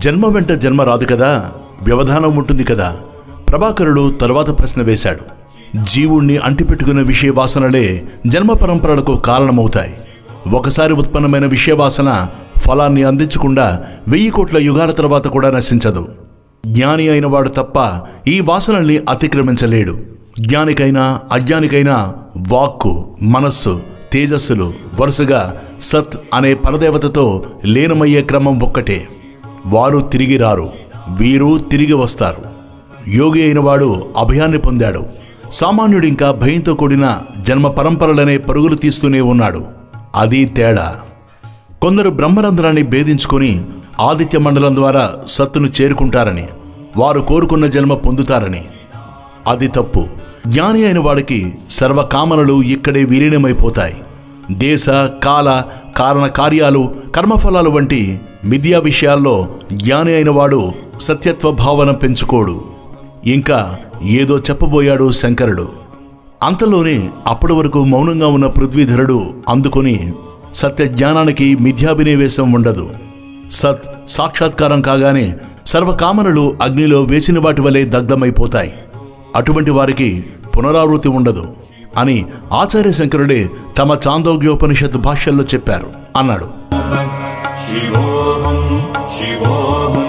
జన్మ వెంట జన్మ రాదు కదా వ్యవధానం ఉంటుంది కదా ప్రభాకరుడు తరువాత ప్రశ్న వేశాడు జీవుణ్ణి అంటిపెట్టుకున్న విషయ వాసనలే జన్మ పరంపరలకు కారణమవుతాయి ఒకసారి ఉత్పన్నమైన విషయవాసన ఫలాన్ని అందించకుండా వెయ్యి కోట్ల యుగాల తర్వాత కూడా నశించదు జ్ఞాని అయిన వాడు తప్ప ఈ వాసనల్ని అతిక్రమించలేడు జ్ఞానికైనా అజ్ఞానికైనా వాక్కు మనస్సు తేజస్సులు వరుసగా సత్ అనే పరదేవతతో లీనమయ్యే క్రమం ఒక్కటే వారు తిరిగి రారు వీరు తిరిగి వస్తారు యోగి అయినవాడు అభయాన్ని పొందాడు సామాన్యుడింకా భయంతో కూడిన జన్మ పరంపరలనే పరుగులు తీస్తూనే ఉన్నాడు అది తేడా కొందరు బ్రహ్మరంధ్రాన్ని భేదించుకొని ఆదిత్య మండలం ద్వారా సత్తును చేరుకుంటారని వారు కోరుకున్న జన్మ పొందుతారని అది తప్పు జ్ఞాని అయిన వాడికి సర్వకామనలు ఇక్కడే విలీనమైపోతాయి దేశ కాల కారణ కార్యాలు కర్మఫలాలు వంటి మిథ్యా విషయాల్లో జ్ఞాని అయినవాడు సత్యత్వ భావన పెంచుకోడు ఇంకా ఏదో చెప్పబోయాడు శంకరుడు అంతలోనే అప్పటి వరకు మౌనంగా ఉన్న పృథ్వీధరుడు అందుకొని సత్య జ్ఞానానికి మిథ్యాభినివేశం ఉండదు సత్ సాక్షాత్కారం కాగానే సర్వకామనలు అగ్నిలో వేసిన వాటి వలె దగ్ధమైపోతాయి అటువంటి వారికి పునరావృతి ఉండదు అని ఆచార్య శంకరుడే తమ చాందోగ్యోపనిషత్ భాష్యంలో చెప్పారు అన్నాడు शिवोऽहं शिवोऽहम्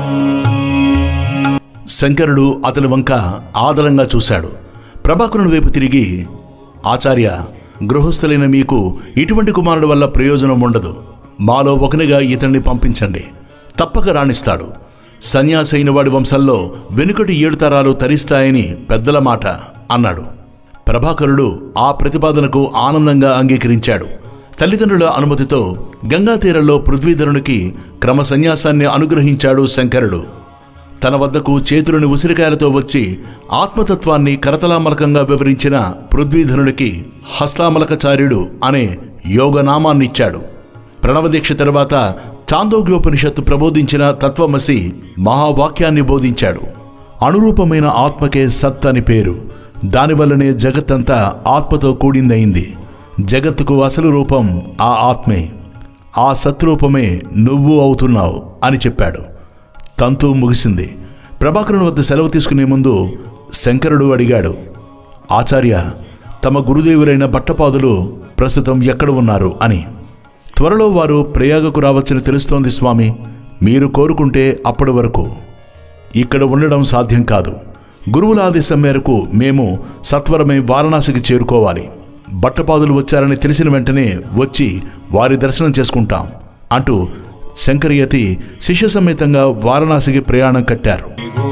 శంకరుడు అతని వంక ఆదరంగా చూశాడు ప్రభాకరుని వైపు తిరిగి ఆచార్య గృహస్థులైన మీకు ఇటువంటి కుమారుడు వల్ల ప్రయోజనం ఉండదు మాలో ఒకనిగా ఇతన్ని పంపించండి తప్పక రాణిస్తాడు సన్యాసి అయిన వాడి వంశంలో వెనుకటి ఏడు తరాలు తరిస్తాయని పెద్దల మాట అన్నాడు ప్రభాకరుడు ఆ ప్రతిపాదనకు ఆనందంగా అంగీకరించాడు తల్లిదండ్రుల అనుమతితో గంగా తీరంలో పృథ్వీధరునికి క్రమ సన్యాసాన్ని అనుగ్రహించాడు శంకరుడు తన వద్దకు చేతులని ఉసిరికాయలతో వచ్చి ఆత్మతత్వాన్ని కరతలామలకంగా వివరించిన పృథ్వీధనుడికి హస్తామలకచార్యుడు అనే యోగనామాన్నిచ్చాడు ప్రణవదీక్ష తర్వాత చాందోగ్యోపనిషత్తు ప్రబోధించిన తత్వమసి మహావాక్యాన్ని బోధించాడు అనురూపమైన ఆత్మకే సత్ అని పేరు దానివల్లనే జగత్తంతా ఆత్మతో కూడిందయింది జగత్తుకు అసలు రూపం ఆ ఆత్మే ఆ సత్రూపమే నువ్వు అవుతున్నావు అని చెప్పాడు తంతు ముగిసింది ప్రభాకరుని వద్ద సెలవు తీసుకునే ముందు శంకరుడు అడిగాడు ఆచార్య తమ గురుదేవులైన బట్టపాదులు ప్రస్తుతం ఎక్కడ ఉన్నారు అని త్వరలో వారు ప్రయాగకు రావచ్చని తెలుస్తోంది స్వామి మీరు కోరుకుంటే అప్పటి వరకు ఇక్కడ ఉండడం సాధ్యం కాదు గురువుల ఆదేశం మేరకు మేము సత్వరమే వారణాసికి చేరుకోవాలి బట్టపాదులు వచ్చారని తెలిసిన వెంటనే వచ్చి వారి దర్శనం చేసుకుంటాం అంటూ శంకరియతి శిష్య సమేతంగా వారణాసికి ప్రయాణం కట్టారు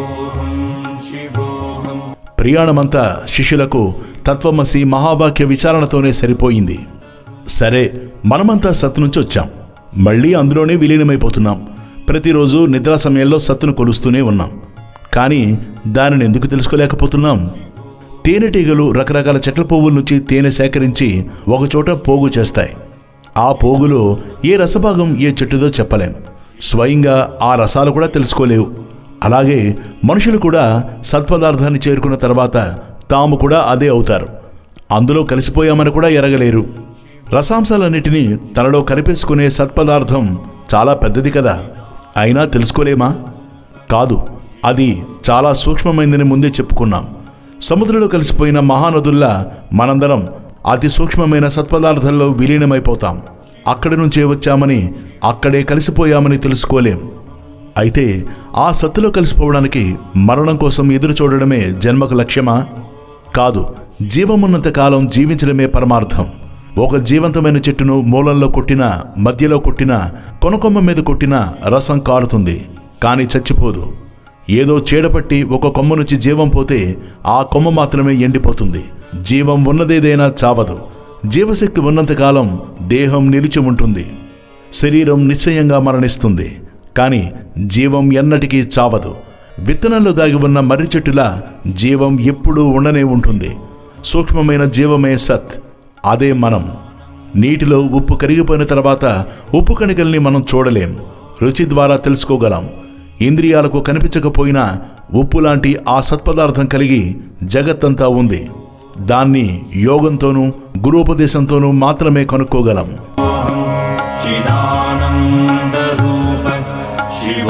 ప్రయాణమంతా శిష్యులకు తత్వమసి మహావాక్య విచారణతోనే సరిపోయింది సరే మనమంతా సత్తు నుంచి వచ్చాం మళ్ళీ అందులోనే విలీనమైపోతున్నాం ప్రతిరోజు నిద్రా సమయంలో సత్తును కొలుస్తూనే ఉన్నాం కానీ దానిని ఎందుకు తెలుసుకోలేకపోతున్నాం తేనెటీగలు రకరకాల చెట్ల పువ్వుల నుంచి తేనె సేకరించి ఒకచోట పోగు చేస్తాయి ఆ పోగులో ఏ రసభాగం ఏ చెట్టుదో చెప్పలేం స్వయంగా ఆ రసాలు కూడా తెలుసుకోలేవు అలాగే మనుషులు కూడా సత్పదార్థాన్ని చేరుకున్న తర్వాత తాము కూడా అదే అవుతారు అందులో కలిసిపోయామని కూడా ఎరగలేరు రసాంశాలన్నిటినీ తనలో కనిపేసుకునే సత్పదార్థం చాలా పెద్దది కదా అయినా తెలుసుకోలేమా కాదు అది చాలా సూక్ష్మమైందని ముందే చెప్పుకున్నాం సముద్రంలో కలిసిపోయిన మహానదుల్లా మనందరం అతి సూక్ష్మమైన సత్పదార్థంలో విలీనమైపోతాం అక్కడి నుంచే వచ్చామని అక్కడే కలిసిపోయామని తెలుసుకోలేం అయితే ఆ సత్తులో కలిసిపోవడానికి మరణం కోసం ఎదురు చూడడమే జన్మకు లక్ష్యమా కాదు జీవమున్నంత కాలం జీవించడమే పరమార్థం ఒక జీవంతమైన చెట్టును మూలంలో కొట్టినా మధ్యలో కొట్టినా కొనకొమ్మ మీద కొట్టినా రసం కారుతుంది కానీ చచ్చిపోదు ఏదో చీడపట్టి ఒక కొమ్మ నుంచి జీవం పోతే ఆ కొమ్మ మాత్రమే ఎండిపోతుంది జీవం ఉన్నదేదైనా చావదు జీవశక్తి ఉన్నంతకాలం దేహం నిలిచి ఉంటుంది శరీరం నిశ్చయంగా మరణిస్తుంది కానీ జీవం ఎన్నటికీ చావదు విత్తనంలో దాగి ఉన్న మర్రి చెట్టులా జీవం ఎప్పుడూ ఉండనే ఉంటుంది సూక్ష్మమైన జీవమే సత్ అదే మనం నీటిలో ఉప్పు కరిగిపోయిన తర్వాత ఉప్పు కణికల్ని మనం చూడలేం రుచి ద్వారా తెలుసుకోగలం ఇంద్రియాలకు కనిపించకపోయినా ఉప్పు లాంటి ఆ సత్పదార్థం కలిగి జగత్తంతా ఉంది దాన్ని యోగంతోనూ గురూపదేశంతోనూ మాత్రమే కనుక్కోగలం चिदानन्दरूप शिवो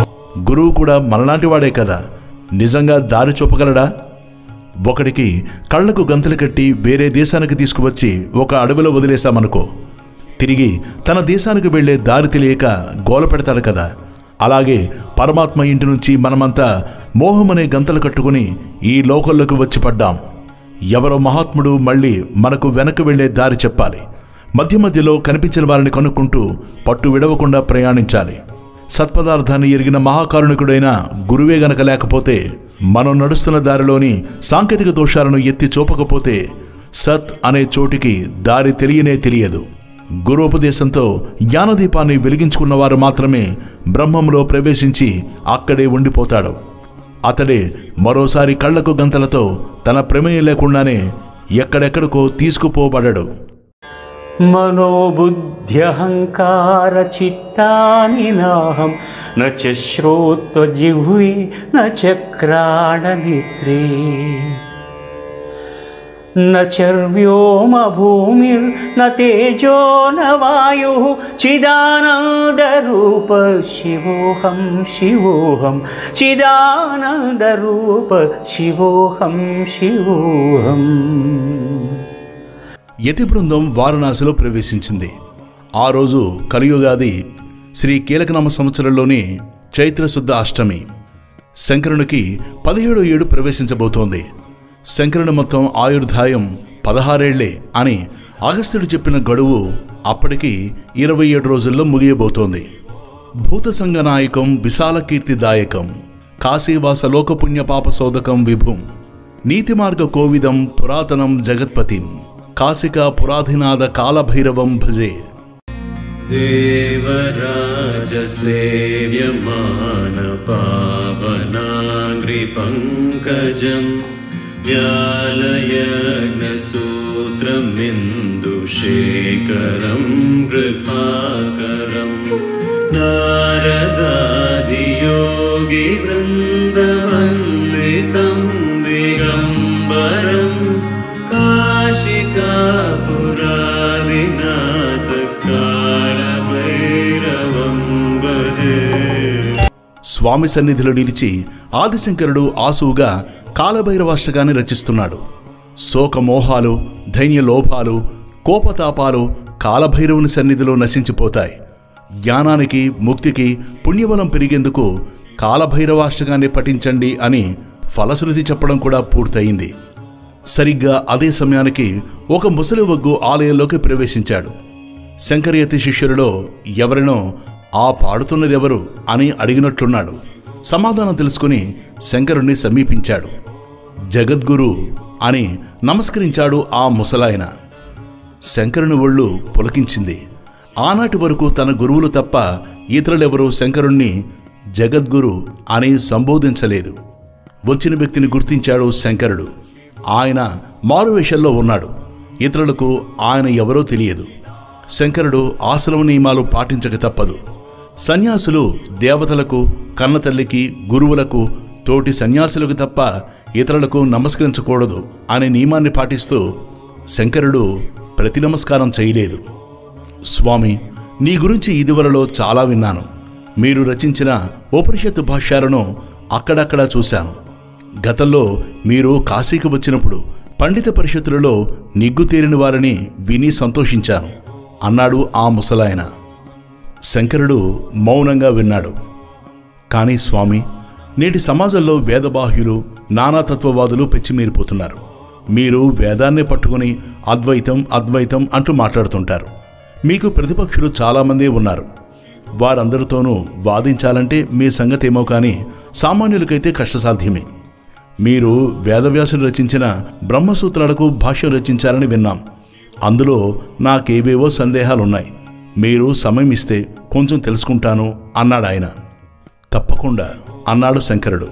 గురువు కూడా మనలాంటి వాడే కదా నిజంగా దారి చూపగలడా ఒకడికి కళ్ళకు గంతలు కట్టి వేరే దేశానికి తీసుకువచ్చి ఒక అడవిలో వదిలేశామనుకో తిరిగి తన దేశానికి వెళ్ళే దారి తెలియక గోల పెడతాడు కదా అలాగే పరమాత్మ ఇంటి నుంచి మనమంతా మోహమనే గంతలు కట్టుకుని ఈ లోకంలోకి వచ్చి పడ్డాం ఎవరో మహాత్ముడు మళ్ళీ మనకు వెనక్కి వెళ్ళే దారి చెప్పాలి మధ్య మధ్యలో కనిపించిన వారిని కనుక్కుంటూ పట్టు విడవకుండా ప్రయాణించాలి సత్పదార్థాన్ని ఎరిగిన మహాకారుణికుడైన గురువే గనక లేకపోతే మనం నడుస్తున్న దారిలోని సాంకేతిక దోషాలను ఎత్తి చూపకపోతే సత్ అనే చోటికి దారి తెలియనే తెలియదు గురోపదేశంతో జ్ఞానదీపాన్ని వెలిగించుకున్నవారు మాత్రమే బ్రహ్మంలో ప్రవేశించి అక్కడే ఉండిపోతాడు అతడే మరోసారి కళ్లకు గంతలతో తన ప్రమేయం లేకుండానే ఎక్కడెక్కడికో తీసుకుపోబడడు मनोबुद्ध्यहङ्कारचित्तानि नाहं न च श्रोत्वजिह्वे न च क्राणनेत्रे न चर्व्योमभूमिर्न तेजो न वायुः चिदानन्दरूप शिवोऽहं शिवोऽहं चिदानन्दरूप शिवोऽहं शिवोऽहम् యతి బృందం వారణాసిలో ప్రవేశించింది ఆ రోజు కలియుగాది శ్రీ కీలకనామ సంవత్సరంలోని చైత్రశుద్ధ అష్టమి శంకరునికి పదిహేడు ఏడు ప్రవేశించబోతోంది శంకరుని మొత్తం ఆయుర్దాయం పదహారేళ్లే అని అగస్త్యుడు చెప్పిన గడువు అప్పటికి ఇరవై ఏడు రోజుల్లో ముగియబోతోంది భూతసంగ నాయకం విశాల కీర్తిదాయకం కాశీవాస లోకపుణ్య పాప సోదకం విభుం నీతిమార్గ కోవిదం పురాతనం జగత్పతిం కాశికా పురాధినాథ కాలభైరవం భజే देवराजसेव्यमानपावनाङ्घ्रिपङ्कजं व्यालयज्ञसूत्रमिन्दुशेखरं कृपाकरं नारदादियोगिवृन्दवन्दितं दिगम्बरं काशिकापुरादिनाथ कालभैरवं भजे స్వామి సన్నిధిలో నిలిచి ఆదిశంకరుడు ఆసువుగా కాలభైరవాష్టకాన్ని రచిస్తున్నాడు శోకమోహాలు ధైన్య లోపాలు కోపతాపాలు కాలభైరవుని సన్నిధిలో నశించిపోతాయి జ్ఞానానికి ముక్తికి పుణ్యబలం పెరిగేందుకు కాలభైరవాష్టకాన్ని పఠించండి అని ఫలశ్రుతి చెప్పడం కూడా పూర్తయింది సరిగ్గా అదే సమయానికి ఒక ముసలి వగ్గు ఆలయంలోకి ప్రవేశించాడు శంకరయతి శిష్యులలో ఎవరినో ఆ పాడుతున్నదెవరు అని అడిగినట్లున్నాడు సమాధానం తెలుసుకుని శంకరుణ్ణి సమీపించాడు జగద్గురు అని నమస్కరించాడు ఆ ముసలాయన శంకరుని ఒళ్ళు పులకించింది ఆనాటి వరకు తన గురువులు తప్ప ఇతరులెవరూ శంకరుణ్ణి జగద్గురు అని సంబోధించలేదు వచ్చిన వ్యక్తిని గుర్తించాడు శంకరుడు ఆయన మారువేషంలో ఉన్నాడు ఇతరులకు ఆయన ఎవరో తెలియదు శంకరుడు ఆశ్రమ నియమాలు పాటించక తప్పదు సన్యాసులు దేవతలకు కన్నతల్లికి గురువులకు తోటి సన్యాసులకు తప్ప ఇతరులకు నమస్కరించకూడదు అనే నియమాన్ని పాటిస్తూ శంకరుడు ప్రతి నమస్కారం చేయలేదు స్వామి నీ గురించి ఇదివరలో చాలా విన్నాను మీరు రచించిన ఉపనిషత్తు భాష్యాలను అక్కడక్కడా చూశాను గతంలో మీరు కాశీకి వచ్చినప్పుడు పండిత పరిషత్తులలో నిగ్గు తేరిన వారిని విని సంతోషించాను అన్నాడు ఆ ముసలాయన శంకరుడు మౌనంగా విన్నాడు కానీ స్వామి నేటి సమాజంలో వేదబాహ్యులు నానాతత్వవాదులు పెచ్చిమీరిపోతున్నారు మీరు వేదాన్నే పట్టుకుని అద్వైతం అద్వైతం అంటూ మాట్లాడుతుంటారు మీకు ప్రతిపక్షులు చాలామందే ఉన్నారు వారందరితోనూ వాదించాలంటే మీ సంగతేమో కానీ సామాన్యులకైతే కష్టసాధ్యమే మీరు వేదవ్యాసుడు రచించిన బ్రహ్మసూత్రాలకు భాష్యం రచించారని విన్నాం అందులో నాకేవేవో సందేహాలున్నాయి మీరు సమయం ఇస్తే కొంచెం తెలుసుకుంటాను అన్నాడు ఆయన తప్పకుండా అన్నాడు శంకరుడు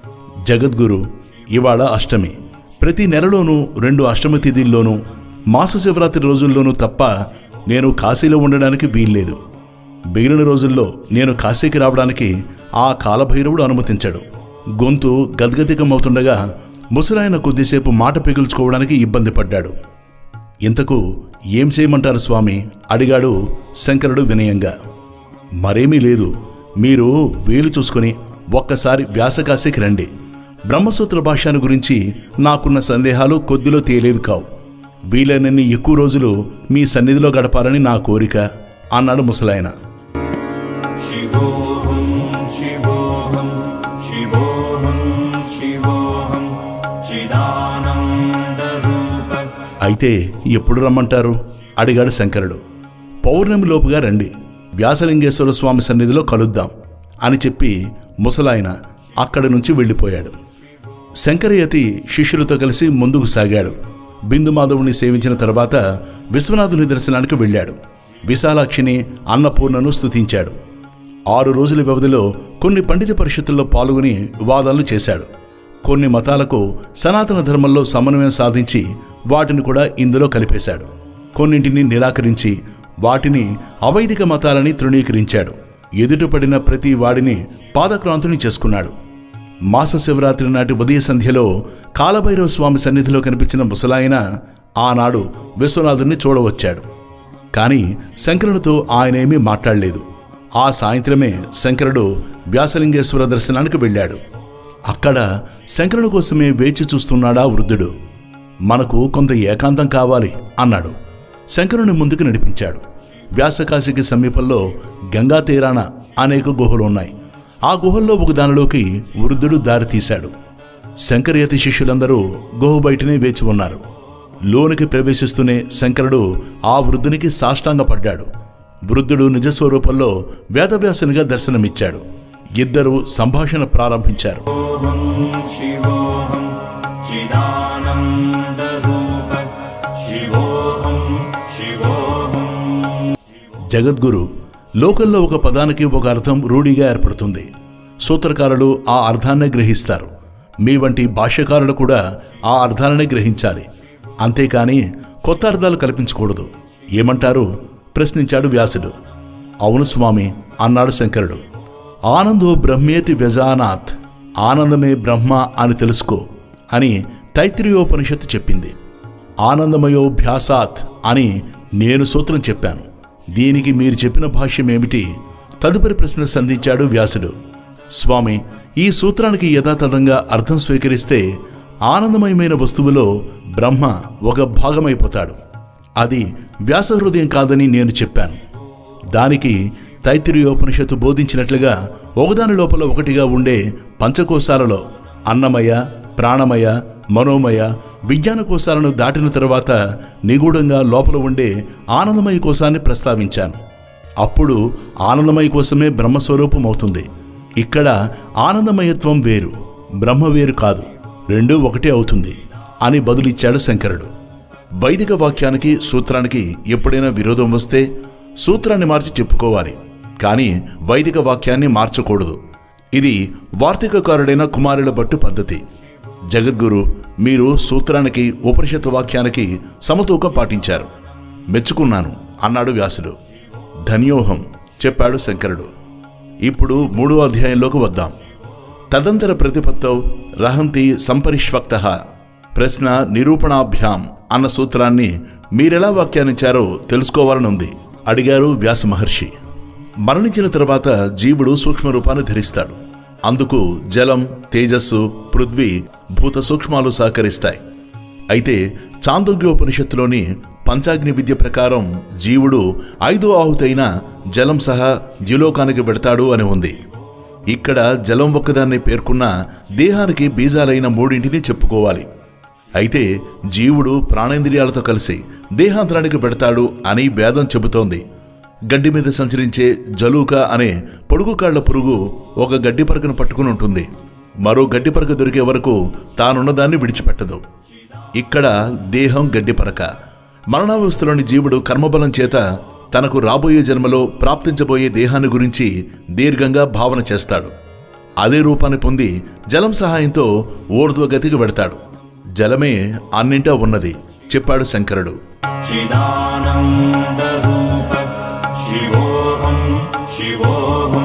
జగద్గురు ఇవాళ అష్టమి ప్రతి నెలలోనూ రెండు అష్టమి తిథిల్లోనూ మాస శివరాత్రి రోజుల్లోనూ తప్ప నేను కాశీలో ఉండడానికి వీల్లేదు మిగిలిన రోజుల్లో నేను కాశీకి రావడానికి ఆ కాలభైరవుడు అనుమతించాడు గొంతు గద్గదికమవుతుండగా ముసలాయన కొద్దిసేపు మాట పిగుల్చుకోవడానికి ఇబ్బంది పడ్డాడు ఇంతకు ఏం చేయమంటారు స్వామి అడిగాడు శంకరుడు వినయంగా మరేమీ లేదు మీరు వీలు చూసుకుని ఒక్కసారి వ్యాసకాశికి రండి బ్రహ్మసూత్ర భాషను గురించి నాకున్న సందేహాలు కొద్దిలో తేలేవి కావు వీలైనన్ని ఎక్కువ రోజులు మీ సన్నిధిలో గడపాలని నా కోరిక అన్నాడు ముసలాయన शिवोऽहं शिवोऽहं शिवोऽहं शिवोऽहం చిదానందరూప అయితే ఎప్పుడు రమ్మంటారు అడిగాడు శంకరుడు పౌర్ణమి లోపుగా రండి వ్యాసలింగేశ్వర స్వామి సన్నిధిలో కలుద్దాం అని చెప్పి ముసలాయన అక్కడి నుంచి వెళ్ళిపోయాడు శంకరయతి శిష్యులతో కలిసి ముందుకు సాగాడు బిందుమాధవుని సేవించిన తర్వాత విశ్వనాథుని దర్శనానికి వెళ్ళాడు విశాలాక్షిని అన్నపూర్ణను స్తుతించాడు ఆరు రోజుల వ్యవధిలో కొన్ని పండిత పరిషత్తుల్లో పాల్గొని వాదనలు చేశాడు కొన్ని మతాలకు సనాతన ధర్మంలో సమన్వయం సాధించి వాటిని కూడా ఇందులో కలిపేశాడు కొన్నింటిని నిరాకరించి వాటిని అవైదిక మతాలని తృణీకరించాడు ఎదుటపడిన ప్రతి వాడిని పాదక్రాంతుని చేసుకున్నాడు మాస శివరాత్రి నాటి ఉదయ సంధ్యలో కాలభైరవ స్వామి సన్నిధిలో కనిపించిన ముసలాయన ఆనాడు విశ్వనాథుని చూడవచ్చాడు కానీ శంకరునితో ఆయనేమీ మాట్లాడలేదు ఆ సాయంత్రమే శంకరుడు వ్యాసలింగేశ్వర దర్శనానికి వెళ్ళాడు అక్కడ శంకరుని కోసమే వేచి చూస్తున్నాడా వృద్ధుడు మనకు కొంత ఏకాంతం కావాలి అన్నాడు శంకరుని ముందుకు నడిపించాడు వ్యాసకాశికి సమీపంలో గంగా తీరాన అనేక గుహలు ఉన్నాయి ఆ గుహల్లో ఒక దానిలోకి వృద్ధుడు దారి తీశాడు శంకరయతి శిష్యులందరూ గుహ బయటనే వేచి ఉన్నారు లోనికి ప్రవేశిస్తూనే శంకరుడు ఆ వృద్ధునికి సాష్టాంగపడ్డాడు వృద్ధుడు నిజస్వరూపంలో వేదవ్యాసునిగా దర్శనమిచ్చాడు ఇద్దరు సంభాషణ ప్రారంభించారు शिवोऽहं चिदानन्दरूप शिवोऽहं शिवोऽहं జగద్గురు లోకల్లో ఒక పదానికి ఒక అర్థం రూఢిగా ఏర్పడుతుంది సూత్రకారులు ఆ అర్థాన్నే గ్రహిస్తారు మీ వంటి భాష్యకారులు కూడా ఆ అర్థాలనే గ్రహించాలి అంతేకాని కొత్త అర్థాలు కల్పించకూడదు ఏమంటారు ప్రశ్నించాడు వ్యాసుడు అవును స్వామి అన్నాడు శంకరుడు ఆనందో బ్రహ్మేతి వ్యజానాత్ ఆనందమే బ్రహ్మ అని తెలుసుకో అని తైత్రియోపనిషత్తు చెప్పింది ఆనందమయో భ్యాసాత్ అని నేను సూత్రం చెప్పాను దీనికి మీరు చెప్పిన భాష్యం ఏమిటి తదుపరి ప్రశ్న సంధించాడు వ్యాసుడు స్వామి ఈ సూత్రానికి యథాతథంగా అర్థం స్వీకరిస్తే ఆనందమయమైన వస్తువులో బ్రహ్మ ఒక భాగమైపోతాడు అది వ్యాస హృదయం కాదని నేను చెప్పాను దానికి తైత్తిరియోపనిషత్తు బోధించినట్లుగా ఒకదాని లోపల ఒకటిగా ఉండే పంచకోశాలలో అన్నమయ ప్రాణమయ మనోమయ విజ్ఞాన కోశాలను దాటిన తరువాత నిగూఢంగా లోపల ఉండే ఆనందమయ కోశాన్ని ప్రస్తావించాను అప్పుడు ఆనందమయ కోసమే బ్రహ్మస్వరూపం అవుతుంది ఇక్కడ ఆనందమయత్వం వేరు బ్రహ్మ వేరు కాదు రెండూ ఒకటే అవుతుంది అని బదులిచ్చాడు శంకరుడు వైదిక వాక్యానికి సూత్రానికి ఎప్పుడైనా విరోధం వస్తే సూత్రాన్ని మార్చి చెప్పుకోవాలి కానీ వైదిక వాక్యాన్ని మార్చకూడదు ఇది వార్తికకారుడైన కుమారుల బట్టు పద్ధతి జగద్గురు మీరు సూత్రానికి ఉపనిషత్ వాక్యానికి సమతూకం పాటించారు మెచ్చుకున్నాను అన్నాడు వ్యాసుడు ధన్యోహం చెప్పాడు శంకరుడు ఇప్పుడు మూడో అధ్యాయంలోకి వద్దాం తదంతర ప్రతిపత్తౌ రహంతి సంపరిష్వక్త ప్రశ్న నిరూపణాభ్యాం అన్న సూత్రాన్ని మీరెలా వ్యాఖ్యానించారో తెలుసుకోవాలనుంది అడిగారు వ్యాస మహర్షి మరణించిన తర్వాత జీవుడు సూక్ష్మ రూపాన్ని ధరిస్తాడు అందుకు జలం తేజస్సు పృథ్వీ భూత సూక్ష్మాలు సహకరిస్తాయి అయితే చాందోగ్యోపనిషత్తులోని పంచాగ్ని విద్య ప్రకారం జీవుడు ఐదో ఆహుతైన జలం సహా ద్యులోకానికి వెడతాడు అని ఉంది ఇక్కడ జలం ఒక్కదాన్ని పేర్కొన్న దేహానికి బీజాలైన మూడింటిని చెప్పుకోవాలి అయితే జీవుడు ప్రాణేంద్రియాలతో కలిసి దేహాంతరానికి పెడతాడు అని వేదం చెబుతోంది గడ్డి మీద సంచరించే జలూక అనే పొడుగు కాళ్ల పురుగు ఒక గడ్డి పరకను పట్టుకుని ఉంటుంది మరో గడ్డి పరక దొరికే వరకు తానున్నదాన్ని విడిచిపెట్టదు ఇక్కడ దేహం గడ్డి పరక మరణావస్థలోని జీవుడు కర్మబలం చేత తనకు రాబోయే జన్మలో ప్రాప్తించబోయే దేహాన్ని గురించి దీర్ఘంగా భావన చేస్తాడు అదే రూపాన్ని పొంది జలం సహాయంతో ఊర్ధ్వగతికి వెడతాడు జలమే అన్నింటా ఉన్నది చెప్పాడు శంకరుడు चिदानन्दरूप शिवोऽहं शिवोऽहं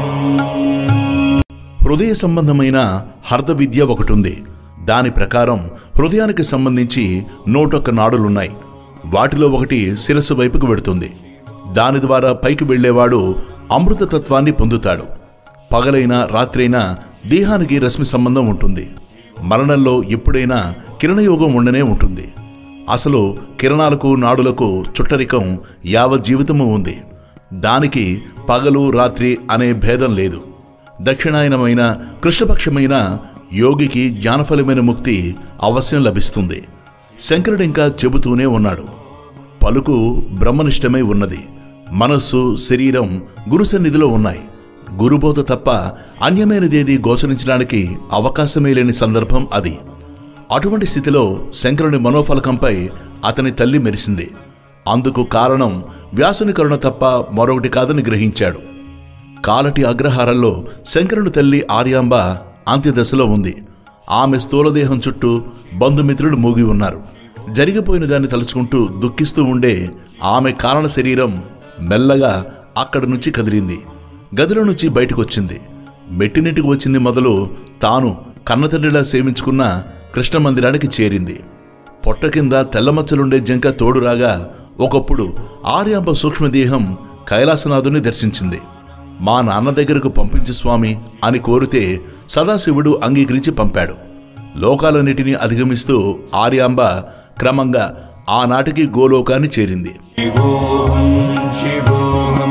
హృదయ సంబంధమైన హర్ద విద్య ఒకటి ఉంది దాని ప్రకారం హృదయానికి సంబంధించి నూటొక్క నాడులున్నాయి వాటిలో ఒకటి శిరస్సు వైపుకు వెడుతుంది దాని ద్వారా పైకి వెళ్ళేవాడు అమృతతత్వాన్ని పొందుతాడు పగలైనా రాత్రైనా దేహానికి రశ్మి సంబంధం ఉంటుంది మరణంలో ఎప్పుడైనా కిరణయోగం ఉండనే ఉంటుంది అసలు కిరణాలకు నాడులకు చుట్టరికం యావత్ జీవితము ఉంది దానికి పగలు రాత్రి అనే భేదం లేదు దక్షిణాయనమైన కృష్ణపక్షమైన యోగికి జ్ఞానఫలమైన ముక్తి అవశ్యం లభిస్తుంది శంకరుడు ఇంకా చెబుతూనే ఉన్నాడు పలుకు బ్రహ్మనిష్టమై ఉన్నది మనస్సు శరీరం గురు సన్నిధిలో ఉన్నాయి గురుబోధ తప్ప అన్యమైనదేది గోచరించడానికి అవకాశమే లేని సందర్భం అది అటువంటి స్థితిలో శంకరుని మనోఫలకంపై అతని తల్లి మెరిసింది అందుకు కారణం వ్యాసుని కరుణ తప్ప మరొకటి కాదని గ్రహించాడు కాలటి అగ్రహారంలో శంకరుని తల్లి ఆర్యాంబ అంత్యదశలో ఉంది ఆమె స్థూలదేహం చుట్టూ బంధుమిత్రులు మూగి ఉన్నారు జరిగిపోయిన దాన్ని తలుచుకుంటూ దుఃఖిస్తూ ఉండే ఆమె కారణ శరీరం మెల్లగా అక్కడి నుంచి కదిలింది గదిలో నుంచి బయటకొచ్చింది మెట్టినింటికి వచ్చింది మొదలు తాను కన్నతండ్రిలా సేవించుకున్న కృష్ణ మందిరానికి చేరింది పొట్ట కింద తెల్లమచ్చలుండే జంక తోడురాగా ఒకప్పుడు ఆర్యాంబ సూక్ష్మదేహం కైలాసనాథుని దర్శించింది మా నాన్న దగ్గరకు పంపించు స్వామి అని కోరితే సదాశివుడు అంగీకరించి పంపాడు లోకాలన్నిటినీ అధిగమిస్తూ ఆర్యాంబ క్రమంగా ఆనాటికి గోలోకాన్ని చేరింది शिवोऽहं शिवोऽहं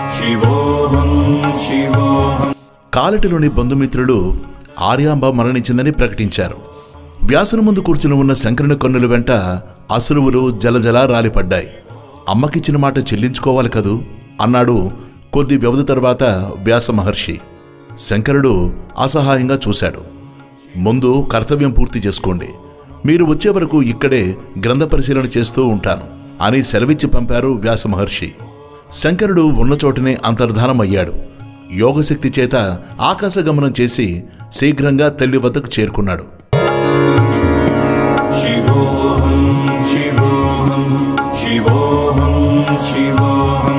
शिवोऽहं शिवोऽहं కాలటిలోని బంధుమిత్రులు ఆర్యాంబ మరణించిందని ప్రకటించారు వ్యాసుని ముందు కూర్చుని ఉన్న శంకరుని కన్నుల వెంట అసురువులు జలజలా రాలిపడ్డాయి అమ్మకిచ్చిన మాట చెల్లించుకోవాలి కదూ అన్నాడు కొద్ది వ్యవధి తర్వాత వ్యాస మహర్షి శంకరుడు అసహాయంగా చూశాడు ముందు కర్తవ్యం పూర్తి చేసుకోండి మీరు వచ్చే వరకు ఇక్కడే గ్రంథ పరిశీలన చేస్తూ ఉంటాను అని సెలవిచ్చి పంపారు వ్యాస మహర్షి శంకరుడు ఉన్న చోటనే అంతర్ధానమయ్యాడు యోగశక్తి చేత ఆకాశగమనం చేసి శీఘ్రంగా తల్లి వద్దకు చేరుకున్నాడు शिवोऽहं शिवोऽहं शिवोऽहं शिवोऽहं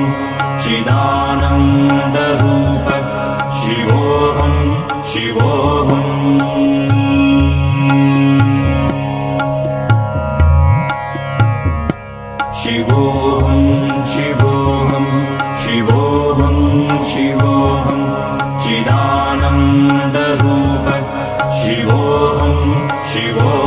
चिदानन्दरूप शिवोऽहं शिवोऽहम् शिवोऽहं शिवोऽहं शिवोऽहं शिवोऽहं चिदानन्दरूप शिवोऽहं शिवोऽहम्